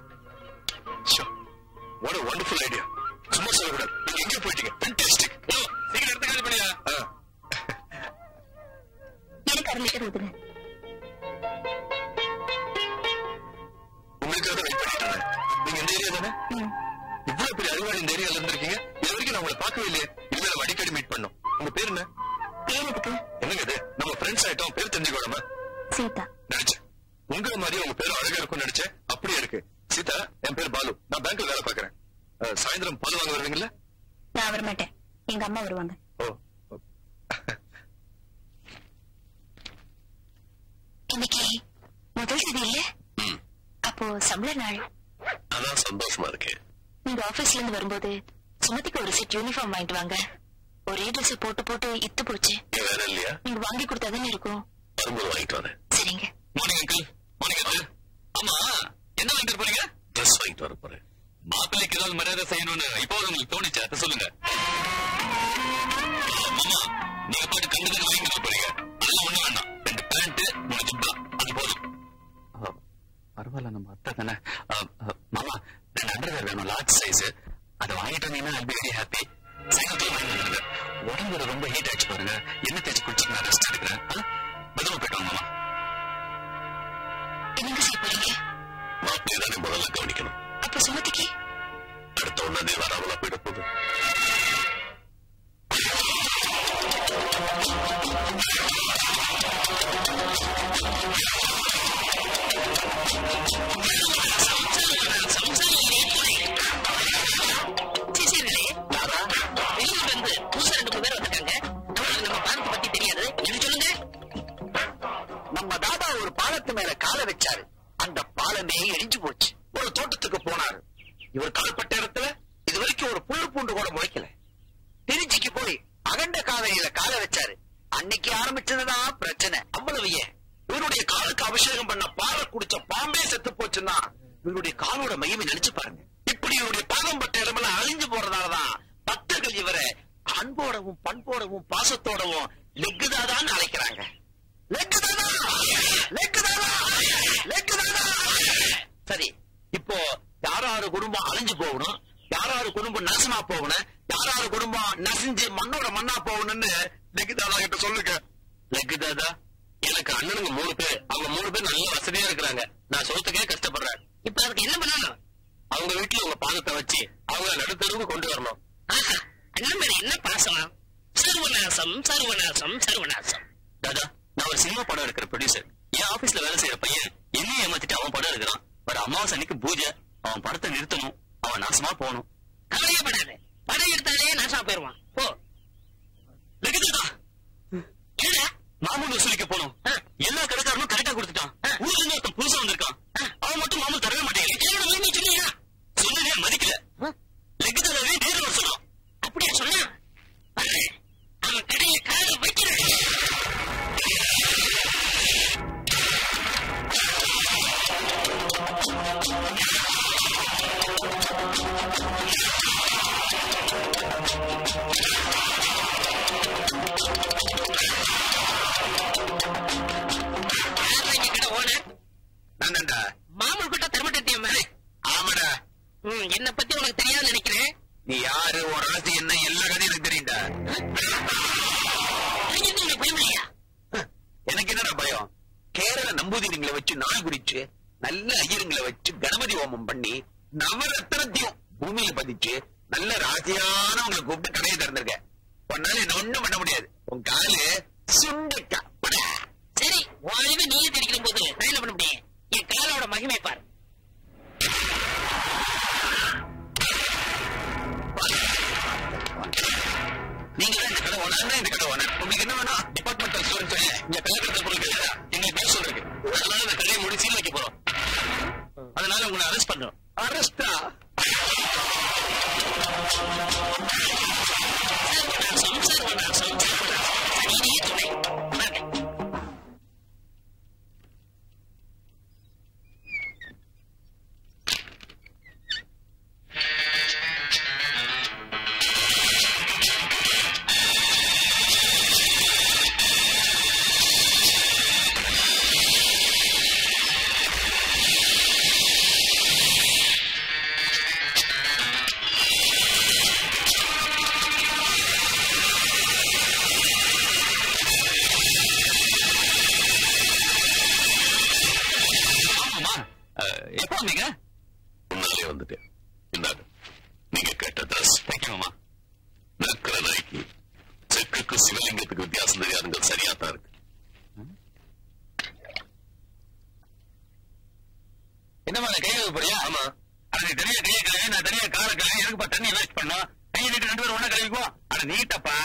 வாட் வண்டர்ஃபுல் ஐடியா சும்மா சொல்லக்கூடாது நீங்க எங்க போயிட்டீங்க ஃபேண்டாஸ்டிக் சீக்கிரம் எடுத்து காலி பண்ணியா எனக்கு அரை லிட்டர் ஊத்துங்க உங்களுக்காக வெயிட் பண்ணிட்டு இருந்தேன் நீங்க இந்த ஏரியா தானே தானே இவ்வளவு பெரிய அறிவாளி இந்த ஏரியால இருந்திருக்கீங்க இது வரைக்கும் நான் உங்களை பார்க்கவே இல்லையே இனிமே நம்ம அடிக்கடி மீட் பண்ணோம் உங்க பேர் என்ன பேர் எதுக்கு என்னங்க இது நம்ம ஃப்ரெண்ட்ஸ் ஆயிட்டோம் பேர் தெரிஞ்சுக்கணுமா சீதா நினைச்சேன் உங்களை மாதிரி உங்க பேரும் அழகா இருக்கும்னு நினைச்சேன் அப்படியே இருக்கு சீதா என் பேர் பாலு நான் பேங்க்ல வேலை பாக்குறேன் அஹ், சாயந்தரம் பால் வாங்க வருவீங்களா நான் வரமாட்டேன் எங்க அம்மா வருவாங்க ஓ ஓ. இன்னைக்கு முதல் தேதி இல்ல ம், அப்போ சம்பள நாள் அதான் சந்தோஷமா இருக்கு நீங்க ஆபீஸ்ல இருந்து வரும்போது சுமதிக்கு ஒரு செட் யூனிஃபார்ம் வாங்கிட்டு வாங்க ஒரே ட்ரெஸ் போட்டு போட்டு இத்து போச்சு ஏன் வேலை இல்லையா நீங்க வாங்கி கொடுத்தாதானே இருக்கும் வரும்போது வாங்கிட்டு வரேன் சரிங்க மார்னிங் அங்கிள் மார்னிங் அங்கிள் ஆமா என்ன வாங்கிட்டு போறீங்க ட்ரெஸ் வாங்கிட்டு வர போறேன் மாப்பிள்ளைக்கு ஏதாவது மரியாதை செய்யணும்னு இப்போ உங்களுக்கு தோணுச்சு அதை சொல்லுங்க மாமா நீங்க போயிட்டு கண்டு கண்டு வாங்கிட்டு போறீங்க அதெல்லாம் ஒண்ணு வேண்டாம் ரெண்டு பேண்ட் மூணு ஜிப்பா அது போதும் பரவாயில்ல நம்ம அத்தை தானே மாமா ரெண்டு அண்டர்வேர் வேணும் லார்ஜ் சைஸ் அதை வாங்கிட்டு வந்தீங்கன்னா ஐ வெரி ஹாப்பி சைக்கிள் வாங்கிட்டு வந்துருங்க உடம்புல ரொம்ப ஹீட் ஆயிடுச்சு பாருங்க என்ன தேய்ச்சி குடிச்சு நான் ரெஸ்ட் எடுக்கிறேன் பத்திரமா போயிட்டு வாங்க மாமா என்னங்க செய்ய போறீங்க மாப்பிள்ளை தானே முதல்ல கவனிக்கணும் அப்ப சுமதிக்கு அடுத்த ஒன்னாந்தே வராமலா போயிட போகுது சிசியர்களே வெளியூர்ல இருந்து புதுசா ரெண்டு மூணு பேர் வந்திருக்காங்க அவங்களுக்கு நம்ம பாலத்தை பத்தி தெரியாது என்ன சொல்லுங்க நம்ம தாத்தா ஒரு பாலத்து மேல காலை வச்சாரு அந்த பாலமே இடிஞ்சு போச்சு ஒரு தோட்டத்துக்கு போனாரு இவர் கால்பட்ட இடத்துல இது வரைக்கும் ஒரு புல்லு பூண்டு கூட முளைக்கல திருச்சிக்கு போய் அகண்ட காவிரியில காலை வச்சாரு அன்னைக்கு ஆரம்பிச்சதுதான் பிரச்சனை அவ்வளவு ஏன் இவருடைய காலுக்கு அபிஷேகம் பண்ண பாலை குடிச்ச பாம்பே செத்து போச்சுன்னா இவருடைய காலோட மகிமை நினைச்சு பாருங்க இப்படி இவருடைய பாதம் பட்ட இடமெல்லாம் அழிஞ்சு போறதாலதான் பக்தர்கள் இவரை அன்போடவும் பண்போடவும் பாசத்தோடவும் லெக்குதாதான்னு அழைக்கிறாங்க லெக்குதாதா லெக்குதாதா லெக்குதாதா சரி இப்போ யாராரு குடும்பம் அழிஞ்சு போகணும் யாராரு குடும்பம் நாசமா போகணும் யாராரு குடும்பம் நசிஞ்சு மண்ணோட மண்ணா போகணும்னு லெக்குதாதா கிட்ட சொல்லுங்க லெக்குதாதா எனக்கு அண்ணனுங்க மூணு பேர் அவங்க மூணு பேர் நல்ல வசதியா இருக்கிறாங்க நான் சோத்துக்கே கஷ்டப்படுறேன் இப்ப அதுக்கு என்ன பண்ணணும் அவங்க வீட்டுல உங்க பாதத்தை வச்சு அவங்க நடுத்தருவுக்கு கொண்டு வரணும் ஆஹா, அண்ணன் மேல என்ன பாசம் சர்வநாசம் சர்வநாசம் சர்வநாசம் தாதா நான் ஒரு சினிமா படம் எடுக்கிற ப்ரொடியூசர் என் ஆபீஸ்ல வேலை செய்யற பையன் என்னையும் ஏமாத்திட்டு அவன் படம் எடுக்கிறான் ஒரு அமாவாசை அன்னைக்கு பூஜை அவன் படத்தை நிறுத்தணும் அவன் நாசமா போகணும் கவலையே படாத படம் எடுத்தாலே நாசமா போயிருவான் போ லெகுதாதா, என்னடா மாமூல் வசூலிக்க போனோம் எல்லா கடைக்காரனும் கரெக்டா கொடுத்துட்டான் ஊர்ல இருந்து ஒருத்தன் புதுசா வந்திருக்கான் அவன் மட்டும் மாமூல் தரவே மாட்டேங்கிறான் என்னோட உரிமை சொன்னீங்க சொன்னதே மதிக்கல லெகுதாதாவே நேரில் வர சொன்னான் அப்படியா சொன்னா பாரு, அவன் கடையில காலை வைக்கிறேன் யார் இங்க கடை owner? நான்தான்டா மாமூல் கிட்ட தரமாட்டேன் ஆமாடா என்ன பத்தி உனக்கு தெரியாதுன்னு நினைக்கிறேன் நீ யாரு ஒரு ராசி என்ன எல்லா கதையும் எனக்கு தெரியும்டா நீங்க என்ன எனக்கு பயம் இல்லையா எனக்கு என்னடா பயம் கேரள நம்பூதிரிங்களை வச்சு நாய் குடிச்சு நல்ல ஐயருங்களை வச்சு கணபதி ஹோமம் பண்ணி நவரத்னத்தையும் பூமியில பதிச்சு நல்ல ராசியான உங்களை கூப்பிட்டு கடையை திறந்திருக்க உன்னால என்ன ஒண்ணும் பண்ண முடியாது உன் காலு சுண்டக்கா போடா. சரி உன் அறிவை நீயே தெரிக்கிற போது நான் என்ன பண்ண முடியும் என் காலோட மகிமை பாரு நீங்க தான் இந்த கடை ஓனர் தான் இந்த கடை ஓனர் உங்களுக்கு என்ன வேணும் டிபார்ட்மெண்டல் ஸ்டோர் சொல்லி இந்த கலக்கத்தை பொருட்கள் இல்லையா எங்களுக்கு பேர் சொல்றீங்க அதனால இந்த கடையை மூடி சீல் வைக்க போறோம் அதனால உங்களை அரெஸ்ட் பண்றோம் அரெஸ்டா சர்வநாசம் சர்வநாசம் சர்வநாசம் சனியே துணை வாங்க. இந்தாங்க நீங்க கேட்ட ட்ரெஸ் வைக்கணுமா நக்கிற நாய்க்கு செக்குக்கு சிவலிங்கத்துக்கு வித்தியாசம் தெரியாதுங்க சரியா தான் இருக்கு என்னமா கை போறியா ஆமா அது நீ தனியா கையை கழுவி நான் தனியா காலை கழுவி எதுக்குப்பா தண்ணி வேஸ்ட் பண்ணோம் கையை நீட்டு ரெண்டு பேரும் ஒண்ணா கழுவிக்குவோம் அட நீட்டப்பா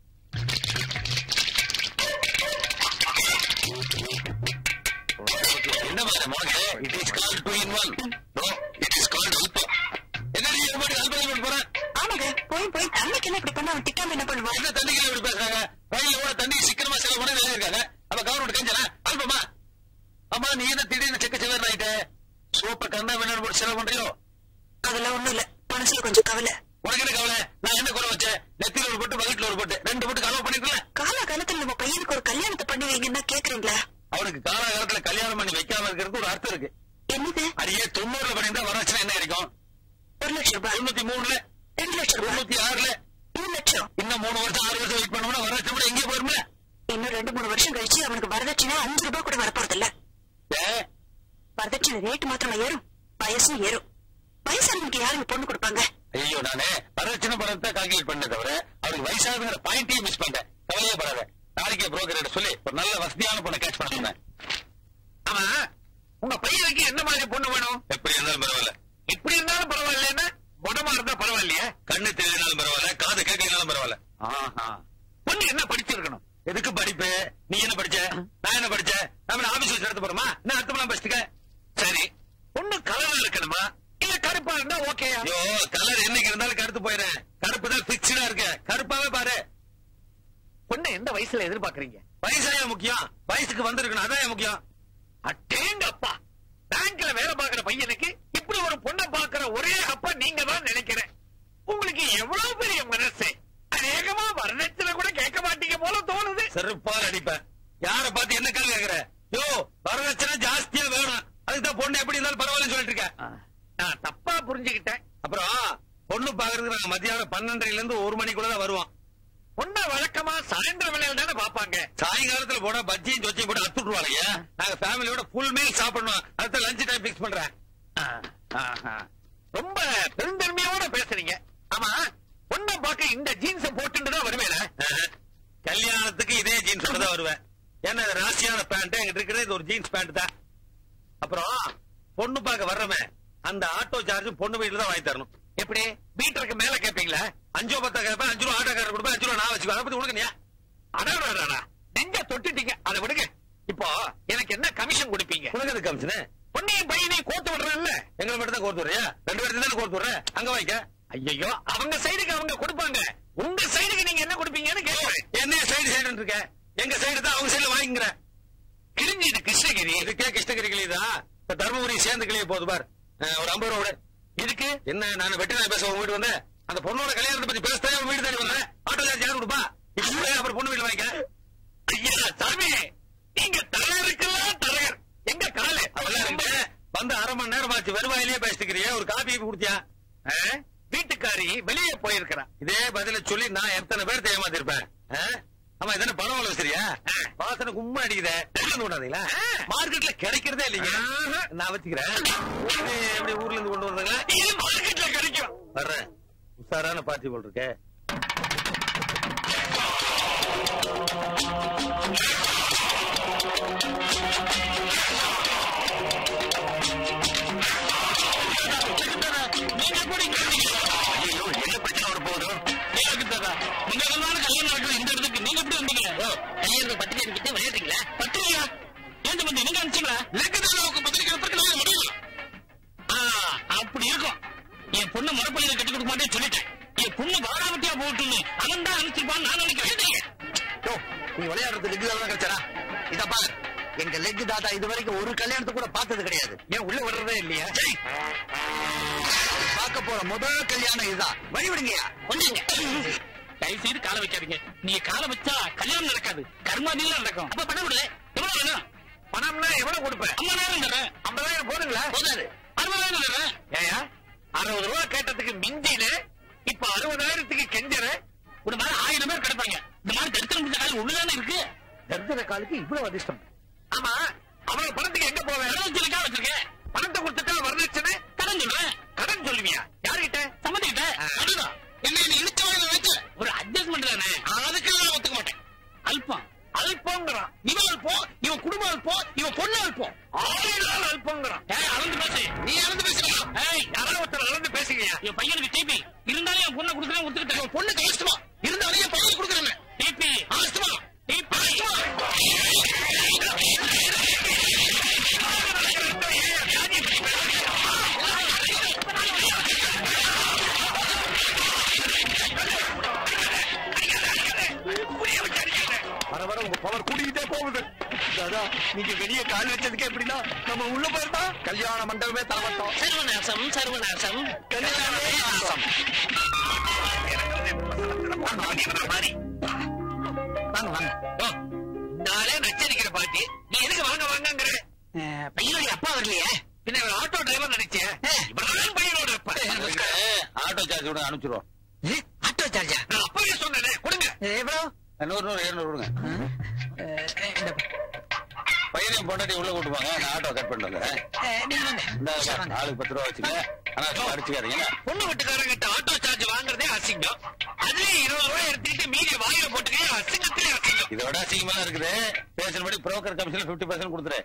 என்ன மாதிரி மோனே it is called two in one no it is called album என்ன நீ எப்படி அல்பம் போற ஆமாங்க போய் போய் தண்ணிக்கு என்ன இப்படி பண்ண அவன் திட்டாம என்ன பண்ணுவான் என்ன தண்ணிக்கு இப்படி பேசுறாங்க ரயில் ஓட தண்ணி சிக்கனமா செலவு பண்ண இருக்காங்க அப்ப கவர்மெண்ட் கெஞ்சனா அல்பமா அம்மா நீ என்ன திடீர்னு செக்க செவர் ஆயிட்டு சூப்பர் கண்ணா வேணும் போட்டு செலவு பண்றியோ அதெல்லாம் ஒண்ணும் இல்ல மனசுல கொஞ்சம் கவலை உனக்கு என்ன கவலை நான் என்ன குறை வச்சேன் நெத்தில ஒரு போட்டு வயிற்றுல ஒரு போட்டு ரெண்டு போட்டு கலவு பண்ணிருக்கல கால காலத்துல நம்ம பையனுக்கு ஒரு கல்யாணத்தை பண்ணி வைங்கன்னா கேக்குறீங்களா அவனுக்கு காலகாலத்துல கல்யாணம் பண்ணி வைக்காம இருக்கிறதுக்கு ஒரு அர்த்தம் இருக்கு என்னது அடியே தொண்ணூறுல பண்ணியிருந்தா வரச்சுன்னா என்ன கிடைக்கும் ஒரு லட்சம் ரூபாய் தொண்ணூத்தி மூணுல ரெண்டு லட்சம் ரூபாய் தொண்ணூத்தி ஆறுல மூணு லட்சம் இன்னும் மூணு வருஷம் ஆறு வருஷம் வெயிட் பண்ணோம்னா வரச்சு கூட எங்கேயும் போயிருமே இன்னும் ரெண்டு மூணு வருஷம் கழிச்சு அவனுக்கு வரதட்சணை அஞ்சு ரூபாய் கூட வரப்போறது இல்ல ஏ வரதட்சணை ரேட்டு மாத்திரம் ஏறும் வயசும் ஏறும் வயசானவனுக்கு யாருங்க பொண்ணு கொடுப்பாங்க ஐயோ நானே வரதட்சணை பணத்தை கால்குலேட் பண்ண தவிர அவருக்கு வயசாகுங்கிற பாயிண்டையும் மிஸ் பண்ணிட்டேன் கவலையே படாத நாளைக்கே புரோக்கர் சொல்லி ஒரு நல்ல வசதியான பொண்ணை கேட்ச் பண்ண சொன்னேன் ஆமா உங்க பையனுக்கு என்ன மாதிரி பொண்ணு வேணும் எப்படி இருந்தாலும் பரவாயில்ல இப்படி இருந்தாலும் பரவாயில்லைன்னா குணமா இருந்தா பரவாயில்லையே கண்ணு தெரியனாலும் பரவாயில்ல காது கேட்கனாலும் பரவாயில்ல ஆஹா பொண்ணு என்ன படிச்சிருக்கணும் எதுக்கு படிப்பு நீ என்ன படிச்ச நான் என்ன படிச்ச நம்ம ஆபீஸ் வச்சு நடத்த போறோமா என்ன அர்த்தம்லாம் படிச்சுக்க சரி பொண்ணு கலரா இருக்கணுமா இல்ல கருப்பா இருந்தா ஓகே ஐயோ கலர் என்னைக்கு இருந்தாலும் கருத்து போயிடுறேன் கருப்பு தான் பிக்ஸ்டா இருக்கு கருப்பாவே பாரு பொண்ணு எந்த வயசுல எதிர்பார்க்கறீங்க வயசுலயா முக்கியம் வயசுக்கு வந்திருக்கணும் அதான் முக்கியம் அட்டேங்கப்பா பேங்க்ல வேலை பார்க்கிற பையனுக்கு இப்படி ஒரு பொண்ணை பார்க்கிற ஒரே அப்பா நீங்க தான் நினைக்கிறேன் உங்களுக்கு எவ்வளவு பெரிய மனசு அநேகமா வரதட்சணை கூட கேட்க மாட்டீங்க போல தோணுது செருப்பால் அடிப்பேன் யார பார்த்து என்ன கேள்வி கேக்குற யோ வரதட்சணை ஜாஸ்தியா வேணும் அதுக்குதான் பொண்ணு எப்படி இருந்தாலும் பரவாயில்ல சொல்லிட்டு இருக்கேன் நான் தப்பா புரிஞ்சுக்கிட்டேன் அப்புறம் பொண்ணு பாக்குறதுக்கு நாங்க மத்தியானம் பன்னெண்டரைல இருந்து ஒரு மணிக்குள்ள தான் வருவோம் பொண்ணை வழக்கமா சாயந்தரம் வேலையில தானே பாப்பாங்க சாயங்காலத்துல போனா பஜ்ஜியும் சொச்சியும் போட்டு அத்துட்டுருவாங்க நாங்க ஃபேமிலியோட ஃபுல் மீல் சாப்பிடணும் அடுத்த லஞ்ச் டைம் பிக்ஸ் பண்றேன் ரொம்ப பெருந்தன்மையோட பேசுறீங்க ஆமா பொண்ணை பார்க்க இந்த ஜீன்ஸ போட்டுட்டு தான் வருவேன் கல்யாணத்துக்கு இதே ஜீன்ஸோட தான் வருவேன் ஏன்னா இது ராசியான பேண்ட் எங்கிட்ட இருக்கிறது இது ஒரு ஜீன்ஸ் பேண்ட் தான் அப்புறம் பொண்ணு பார்க்க வர்றவன் அந்த ஆட்டோ சார்ஜ் பொண்ணு வீட்டுல தான் வாங்கி தரணும் எப்படி மீட்டருக்கு மேல கேப்பீங்களா அஞ்சோ பத்தா கேட்பேன் அஞ்சு ரூபா ஆட்டோக்காரர் கொடுப்பேன் அஞ்சு ரூபா நான் வச்சுக்கோ அதை பத்தி கொடுக்கணியா அடாடா நெஞ்ச தொட்டுட்டீங்க அதை விடுங்க இப்போ எனக்கு என்ன கமிஷன் கொடுப்பீங்க உனக்கு கமிஷன் பொண்ணையும் பையனையும் கோர்த்து விடுறேன்ல எங்களை மட்டும் தான் கோர்த்து விடுறியா ரெண்டு பேருக்கு தானே கோர்த்து விடுறேன் அங்க வாய்க்க ஐயோ அவங்க சைடுக்கு அவங்க கொடுப்பாங்க உங்க சைடுக்கு நீங்க என்ன கொடுப்பீங்கன்னு கேட்கிறேன் என்ன சைடு சைடு இருக்க எங்க சைடு தான் அவங்க சைடுல வாங்கிக்கிறேன் கிழிஞ்சிட்டு கிருஷ்ணகிரி இதுக்கே கிருஷ்ணகிரி கிளியுதா இப்ப தர்மபுரி சேர்ந்து கிளிய போகுது பார் அஹ், ஒரு ஐம்பது ரூபா விடு. இதுக்கு என்ன நான் வெட்டி நான் பேச உங்க வீட்டு வந்தேன் அந்த பொண்ணோட கல்யாணத்தை பத்தி பேசுறேன் உங்க வீடு தேடி வந்தேன் ஆட்டோ சார்ஜ் யார் கொடுப்பா இப்ப அப்புறம் பொண்ணு வீட்டுல வாங்கிக்க ஐயா சாமி நீங்க தலைவருக்கெல்லாம் தலைவர் எங்க காலு அவெல்லாம் இருக்கு வந்து அரை மணி நேரம் ஆச்சு வருவாயிலேயே பேசிக்கிறிய ஒரு காபி குடுத்தியா வீட்டுக்காரி வெளியே போயிருக்கிறா இதே பதில சொல்லி நான் எத்தனை பேர் ஏமாத்திருப்பேன் ஆ? ஆமா இதானே பணம் வள வச்சிருக்கியா வாசனை கும்மா அடிக்குதே கொண்டு கொண்டாதீங்களா மார்க்கெட்ல கிடைக்கிறதே இல்லைங்க நான் வச்சுக்கிறேன் ஒண்ணு எப்படி ஊர்ல இருந்து கொண்டு வந்தாங்க இது மார்க்கெட்ல கிடைக்கும் வர்றேன் உஷாரான பார்ட்டி போல் இருக்கே நீங்க கூட இங்க வந்தீங்க. ஐயோ, என்ன பிரச்சனை வர போகுது? எனக்கு தாத்தா, முன்ன நாள் கல்யாணம் நடக்குது இந்த இடத்துக்கு நீங்க எப்படி வந்தீங்க? கல்யாணத்துக்கு பத்திரிக்கை அனுப்பிட்டு விளையாடுறீங்களா பத்திரிகையா? ஏன் தம்பி, நீங்க அனுப்பிச்சீங்களா? லெக்கதானாவுக்கு பத்திரிக்கை அனுப்புறதுக்கு நாங்க முடியும். ஆ, அப்படி இருக்கும் என் பொண்ணு மரப்பள்ளியில கட்டி கொடுக்க மாட்டேன்னு சொல்லிட்டேன் என் பொண்ணு வாராவட்டியா போட்டுன்னு அவன் தான் அனுப்பிச்சிருப்பான்னு நான் நினைக்கிறேன் யோ, நீ விளையாடுறது லெக் தான் கிடைச்சாரா இத பாரு எங்க லெக் தாத்தா இது வரைக்கும் ஒரு கல்யாணத்தை கூட பார்த்தது கிடையாது ஏன் உள்ள வர்றதே இல்லையா பார்க்க போற முதல் கல்யாணம் இதுதான் வழி விடுங்கயா கொஞ்சங்க தயவு செய்து காலை வைக்காதீங்க நீங்க காலை வச்சா கல்யாணம் நடக்காது கர்மாதியில நடக்கும் அப்ப பணம் கொடுல எவ்வளவு வேணும் பணம்னா எவ்வளவு கொடுப்பேன் ஐம்பதாயிரம் தரேன் ஐம்பதாயிரம் போதுங்களா போதாது அறுபதாயிரம் தரேன் ஏயா அறுபது ரூபா கேட்டதுக்கு மிஞ்சின இப்ப அறுபதாயிரத்துக்கு கெஞ்சற ஒரு மாதிரி ஆயிரம் பேர் கிடைப்பாங்க இந்த மாதிரி தரித்திரம் முடிஞ்ச காலம் உள்ளதானே இருக்கு தரித்திர காலுக்கு இவ்வளவு அதிர்ஷ்டம் ஆமா அவ்வளவு பணத்துக்கு எங்க போவேன் வச்சிருக்கேன் பணத்தை கொடுத்துட்டா வரதட்சணை கடன் சொல்றேன் கடன் சொல்லுவியா யாரு சம்மதிக்கிட்டேன் சம்மதிக்கிட்ட அதுதான் என்ன நீ இழுச்ச வாயில வச்சு ஒரு அட்ஜஸ்ட்மெண்ட் தானே அதுக்கு நான் ஒத்துக்க மாட்டேன் அல்பம் அல்பங்கிறான் இவன் அல்பம் இவன் குடும்பம் அல்பம் இவன் பொண்ணு அல்பம் ஆயிரம் அல்பங்கிறான் ஏய் அளந்து பேசு நீ அளந்து பேசுறா ஏய் யாராவது ஒருத்தர் நடந்து பேசுங்கய்யா என் பையனுக்கு டிபி இருந்தாலும் என் பொண்ணை கொடுக்குறேன் ஒத்துக்கிட்டேன் என் பொண்ணுக்கு ஆஸ்துமா இருந்தாலும் என் பையனுக்கு கொடுக்குறேன் டிபி ஆஸ்துமா டிபி வர வர உங்க பவர் கூடிக்கிட்டே போகுது தாதா நீங்க வெளியே கால் வச்சதுக்கு எப்படின்னா நம்ம உள்ள போயிருந்தா கல்யாண மண்டபமே தரமாட்டோம் சர்வநாசம் சர்வநாசம் கல்யாணமே நாசம். மாதிரி வாங்க வாங்க ஓ, நானே நச்சரிக்கிற பாட்டி நீ எதுக்கு வாங்க வாங்கங்கிற அஹ், பையனுடைய அப்பா வரலையே பின்ன இவர் ஆட்டோ டிரைவர் நினைச்சேன் இவர்தான் பையனோட அப்பா ஆட்டோ சார்ஜ் கூட அனுப்பிச்சிருவோம் இது ஆட்டோ சார்ஜா நான் அப்பவே சொன்னேனே கொடுங்க எவ்வளோ நூறு நூறு இருநூறு விடுங்க அஹ், இந்த பையனையும் பொண்டாட்டி உள்ள கூட்டு போங்க நான் ஆட்டோ கட் பண்ணிட்டு வந்துடுறேன் அஹ், நீங்க வாங்க இந்த சார், வாங்க. ஆளுக்கு பத்து ரூபா வச்சுங்க ஆனா அடிச்சுக்காதீங்க பொண்ணு வீட்டுக்காரங்கிட்ட ஆட்டோ சார்ஜ் வாங்குறதே அசிங்கம் அதுலயே இருபது ரூபாய் எடுத்துக்கிட்டு மீதி வாயில போட்டுக்க அசிங்கத்திலே அசிங்கம் இதோட அசிங்கமா இருக்குது பேசுறபடி புரோக்கர் கமிஷன் பிப்டி பர்சன்ட் கொடுத்துரு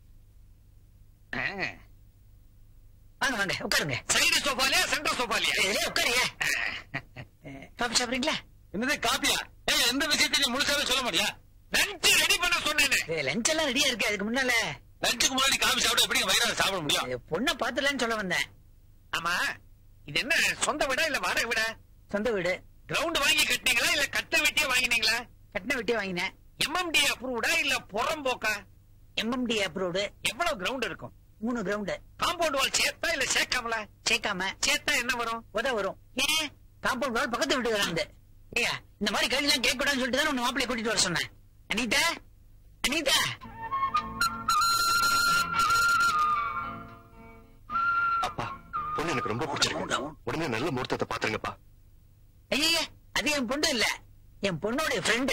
வாங்க வாங்க உட்காருங்க சைடு சோஃபாலியா சென்டர் சோஃபாலியா இதுலயே உட்காருங்க அஹ், காபி சாப்பிடுறீங்களா என்னது காப்பியா ஏய் எந்த விஷயத்தையும் நீ முழுசாவே சொல்ல மாட்டியா லஞ்ச் ரெடி பண்ண சொன்னேனே லஞ்ச் எல்லாம் ரெடியா இருக்கு அதுக்கு முன்னால லஞ்சுக்கு முன்னாடி காபி சாப்பிட எப்படி வயிறார சாப்பிட முடியும் அஹ், பொண்ணை பாத்துலான்னு சொல்ல வந்தேன் ஆமா இது என்ன சொந்த வீடா இல்ல வாடகை வீடா சொந்த வீடு கிரவுண்ட் வாங்கி கட்டினீங்களா இல்ல கட்ட வெட்டியே வாங்கினீங்களா கட்டின வெட்டியே வாங்கினேன் எம்எம்டி அப்ரூவ்டா இல்ல புறம்போக்கா எம்எம்டி அப்ரூவ்டு எவ்வளவு கிரவுண்ட் இருக்கும் மூணு கிரவுண்டு காம்பவுண்ட் வால் சேர்த்தா இல்ல சேர்க்காமல சேர்க்காம சேர்த்தா என்ன வரும் உத வரும் ஏன் காம்பவுண்ட் வால் பக்கத்து வீட்டு வராது ஏயா இந்த மாதிரி கேள்வி எல்லாம் கேட்க கூடாதுன்னு சொல்லிட்டு தான் உன்னை மாப்பிள்ளை கூட்டிட்டு வர சொன்னேன் அனிதா அனிதா அப்பா பொண்ணு எனக்கு ரொம்ப பிடிச்சிருக்கு உடனே நல்ல முகூர்த்தத்தை பாத்துருங்கப்பா ஐயா அது என் பொண்ணு இல்ல என் பொண்ணோட ஃப்ரெண்டு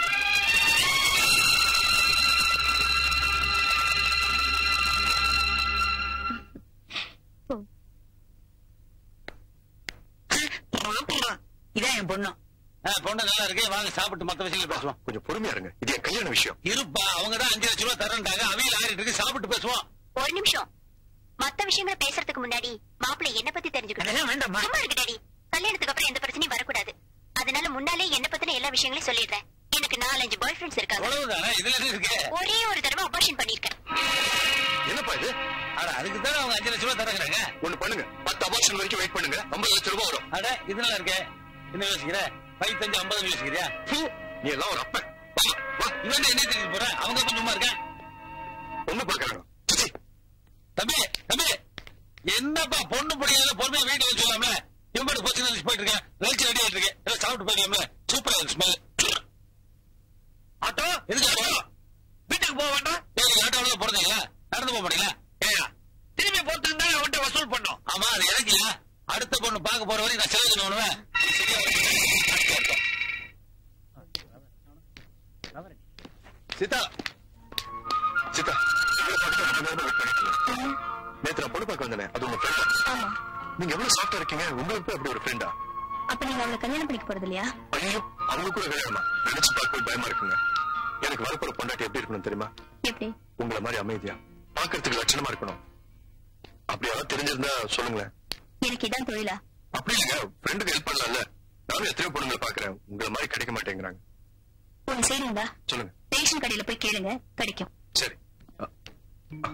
இதான் என் பொண்ணு பொண்ணு நல்லா இருக்கு வாங்க சாப்பிட்டு மத்த விஷயங்கள் பேசுவோம் கொஞ்சம் பொறுமையா இருங்க இது என் கல்யாண விஷயம் இருப்பா அவங்க தான் அஞ்சு லட்சம் ரூபாய் தரேன்டாங்க அவையில் ஆறிட்டு இருக்கு சாப்பிட்டு பேசுவோம் ஒரு நிமிஷம் மத்த விஷயங்களை பேசுறதுக்கு முன்னாடி மாப்பிள்ளை என்ன பத்தி தெரிஞ்சுக்கணும் அதெல்லாம் வேண்டாம்மா சும்மா இருக்கு டாடி கல்யாணத்துக்கு அப்புறம் எந்த பிரச்சனையும் வரக்கூடாது அதனால முன்னாலே என்ன பத்தின எல்லா விஷயங்களையும் சொல்லிடுறேன் எனக்கு நாலஞ்சு பாய் ஃப்ரெண்ட்ஸ் இருக்காங்க அவ்வளவுதானே இதுல என்ன இருக்கு ஒரே ஒரு தடவை அபார்ஷன் பண்ணிருக்கேன் என்னப்பா இது அட அதுக்கு தானே அவங்க அஞ்சு லட்சம் ரூபாய் தரங்கிறாங்க ஒண்ணு பண்ணுங்க பத்து அபார்ஷன் வரைக்கும் வெயிட் பண்ணுங்க ஐம்பது லட்சம் ரூபாய் வரும் அட இதெல்லாம் இருக்கே என்ன யோசிக்கிற பைத்தஞ்சு ஐம்பது யோசிக்கிறியா நீ எல்லாம் ஒரு அப்ப இவன் என்ன தெரிஞ்சு போற அவங்க அப்ப சும்மா இருக்க ஒண்ணு பாக்குறாங்க தம்பி தம்பி என்னப்பா பொண்ணு பிடிக்காத பொறுமையா வீட்டுல வச்சு சொல்லாம இவன் பாட்டு போச்சு போயிட்டு இருக்கேன் லஞ்ச் ரெடி ஆயிட்டு இருக்கேன் எல்லாம் சாப்பிட்டு போயிருக்காம சூப்பரா இருக்கு ஸ்மெல் ஆட்டோ எதுக்கு ஆட்டோ? வீட்டுக்கு போக வேண்டாம் ஏய் ஆட்டோல போறீங்களா நடந்து போக மாட்டீங்களா ஏயா திரும்பி போட்டு இருந்தா அவன்கிட்ட வசூல் பண்ணோம் ஆமா அது இறங்கியா அடுத்த பொண்ணு பார்க்க போற வரைக்கும் நான் செலவு பண்ணுவேன் சீதா சீதா நேத்து நான் பொண்ணு பார்க்க வந்தேனே அது உங்க ஃப்ரெண்ட் ஆமா நீங்க எவ்வளவு சாஃப்டா இருக்கீங்க உங்களுக்கு போய் அப்படி ஒரு ஃப்ரெண்டா அப்ப நீங்க அவளை கல்யாணம் பண்ணிக்க போறது இல்லையா ஐயோ அவங்க கூட கல்யாணமா நினைச்சு பார்க்க பயமா இருக்குங்க எனக்கு வரப்போற பொண்டாட்டி எப்படி இருக்கணும் தெரியுமா எப்படி உங்களை மாதிரி அமைதியா பாக்குறதுக்கு லட்சணமா இருக்கணும் அப்படி யாராவது தெரிஞ்சிருந்தா சொல்லுங்களேன் எனக்கு இதான் தொழிலா அப்படி இல்லைங்க ஃப்ரெண்டுக்கு ஹெல்ப் பண்ணலாம்ல நானும் எத்தனையோ பொண்ணுங்களை பாக்குறேன் உங்களை மாதிரி கிடைக்க மாட்டேங்கிறாங்க ஒண்ணு செய்றீங்களா சொல்லுங்க ரேஷன் கடையில போய் கேளுங்க கிடைக்கும் சரி அ, அ.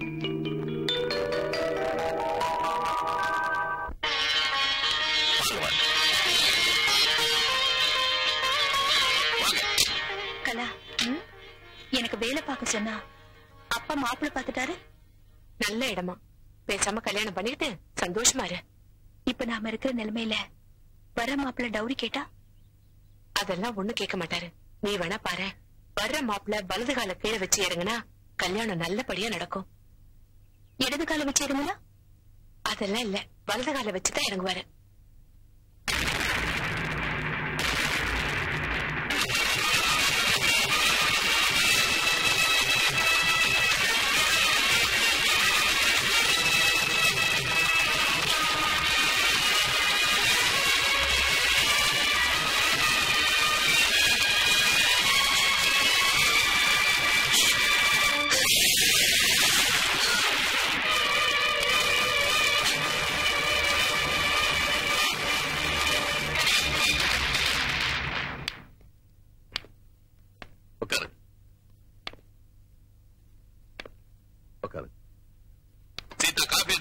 வாங்க, வாங்க. வாங்க. கலா எனக்கு வேலை பார்க்க சொன்னா அப்பா மாப்பிள்ளை பார்த்துட்டாரு நல்ல இடமா பேசாம கல்யாணம் பண்ணிக்கிட்டு சந்தோஷமா இரு இப்ப நாம இருக்கிற நிலைமையில வர மாப்பிள்ளை டவுரி கேட்டா அதெல்லாம் ஒண்ணு கேட்க மாட்டாரு நீ வேணா பாரு வர்ற மாப்பிள்ள வலது கால கீழே வச்சு இறங்குனா கல்யாணம் நல்லபடியா நடக்கும் இடது கால வச்சு இருந்ததா அதெல்லாம் இல்ல வலது கால வச்சுதான் இறங்குவாரு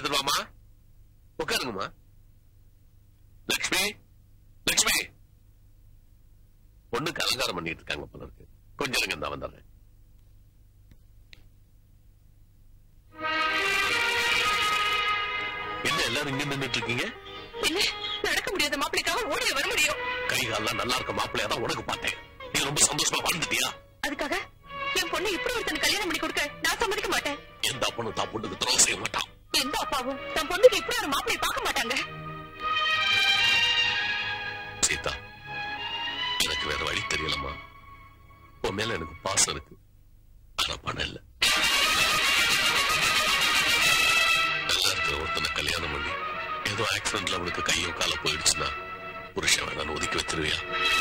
எடுத்துட்டு வாமா உட்காருங்கம்மா லக்ஷ்மி லக்ஷ்மி பொண்ணுக்கு அலங்காரம் பண்ணிட்டு இருக்காங்க போல இருக்கு கொஞ்சம் இருங்க நான் வந்துடுறேன் என்ன எல்லாரும் இங்க நின்னுட்டு இருக்கீங்க இல்ல நடக்க முடியாத மாப்பிளைக்காக ஓடிய வர முடியும் கை கால்லாம் நல்லா இருக்க மாப்பிள்ளையா தான் உனக்கு பார்த்தேன் நீ ரொம்ப சந்தோஷமா வாழ்ந்துட்டியா அதுக்காக என் பொண்ணு இப்படி ஒருத்தன் கல்யாணம் பண்ணி கொடுக்க நான் சம்மதிக்க மாட்டேன் எந்த அப்பனும் தான் பொண்ணுக்கு துரோகம் செய்ய மாட்டான் எந்த அப்பாவும் தன் பொண்ணுக்கு இப்படி ஒரு மாப்பிளைய பார்க்க மாட்டாங்க சீதா எனக்கு வேற வழி தெரியலம்மா உன் மேல எனக்கு பாசம் இருக்கு ஆனா பணம் இல்ல நல்லா இருக்கிற ஒருத்தனை கல்யாணம் பண்ணி ஏதோ ஆக்சிடென்ட்ல அவனுக்கு கையோ கால போயிடுச்சுன்னா புருஷன் வேணான்னு ஒதுக்கி வச்சிருவியா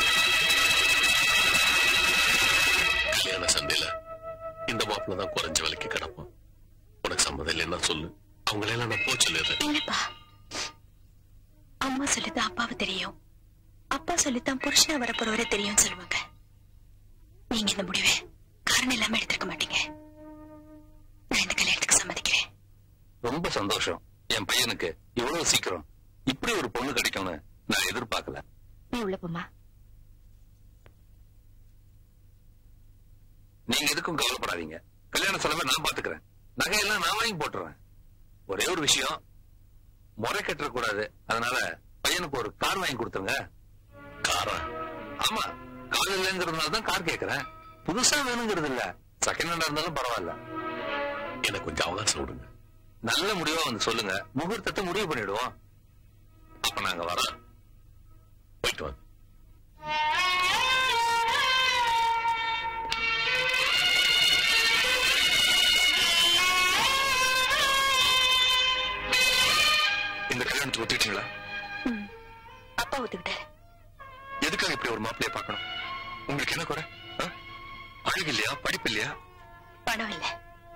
கல்யாண சண்டையில இந்த மாப்பிள்ள தான் குறைஞ்ச விலைக்கு கிடப்பான் உனக்கு சம்மதம் இல்லைன்னா சொல்லு அவங்களெல்லாம் நான் போ சொல்லிடுறேன் இல்லப்பா அம்மா சொல்லிதான் அப்பாவை தெரியும் அப்பா சொல்லித்தான் புருஷனா வரப்போறவரை தெரியும் சொல்லுவாங்க நீங்க இந்த முடிவை காரணம் இல்லாம எடுத்திருக்க மாட்டீங்க நான் இந்த கல்யாணத்துக்கு சம்மதிக்கிறேன் ரொம்ப சந்தோஷம் என் பையனுக்கு இவ்வளவு சீக்கிரம் இப்படி ஒரு பொண்ணு கிடைக்கும்னு நான் எதிர்பார்க்கல நீ உள்ள போமா நீங்க எதுக்கும் கவலைப்படாதீங்க கல்யாண செலவை நான் பாத்துக்கிறேன் நகையெல்லாம் நான் வாங்கி போட்டுறேன் ஒரே ஒரு விஷயம் முறை கட்டுற கூடாது அதனால பையனுக்கு ஒரு கார் வாங்கி கொடுத்துருங்க காரா ஆமா கார் இல்லைங்கிறதுனால தான் கார் கேக்குறேன் புதுசா வேணுங்கிறது இல்ல செகண்ட் ஹேண்டா இருந்தாலும் பரவாயில்ல எனக்கு கொஞ்சம் அவகாசம் விடுங்க நல்ல முடிவா வந்து சொல்லுங்க முகூர்த்தத்தை முடிவு பண்ணிடுவோம் அப்ப நாங்க வரோம் போயிட்டு வாங்க இந்த கல்யாணத்துக்கு ஒத்துக்கிட்டீங்களா அப்பா ஒத்துக்கிட்டாரு எதுக்காக இப்படி ஒரு மாப்பிளைய பார்க்கணும் உங்களுக்கு என்ன குறை ஆ? அழகு இல்லையா படிப்பு இல்லையா பணம் இல்ல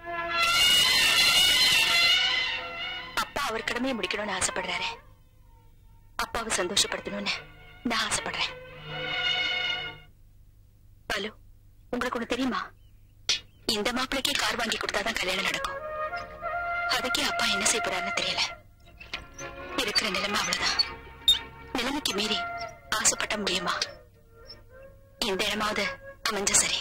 அப்பா அவர் கடமையை முடிக்கணும்னு ஆசைப்படுறாரு அப்பாவை சந்தோஷப்படுத்தணும்னு நான் ஆசைப்படுறேன் பாலு உங்களுக்கு ஒண்ணு தெரியுமா இந்த மாப்பிளைக்கே கார் வாங்கி கொடுத்தாதான் கல்யாணம் நடக்கும் அதுக்கே அப்பா என்ன செய்ய போறாருன்னு தெரியல இருக்கிற நிலைமை அவ்வளவுதான் நிலைமைக்கு மீறி ஆசைப்பட்ட முடியுமா இந்த இடமாவது அமைஞ்ச சரி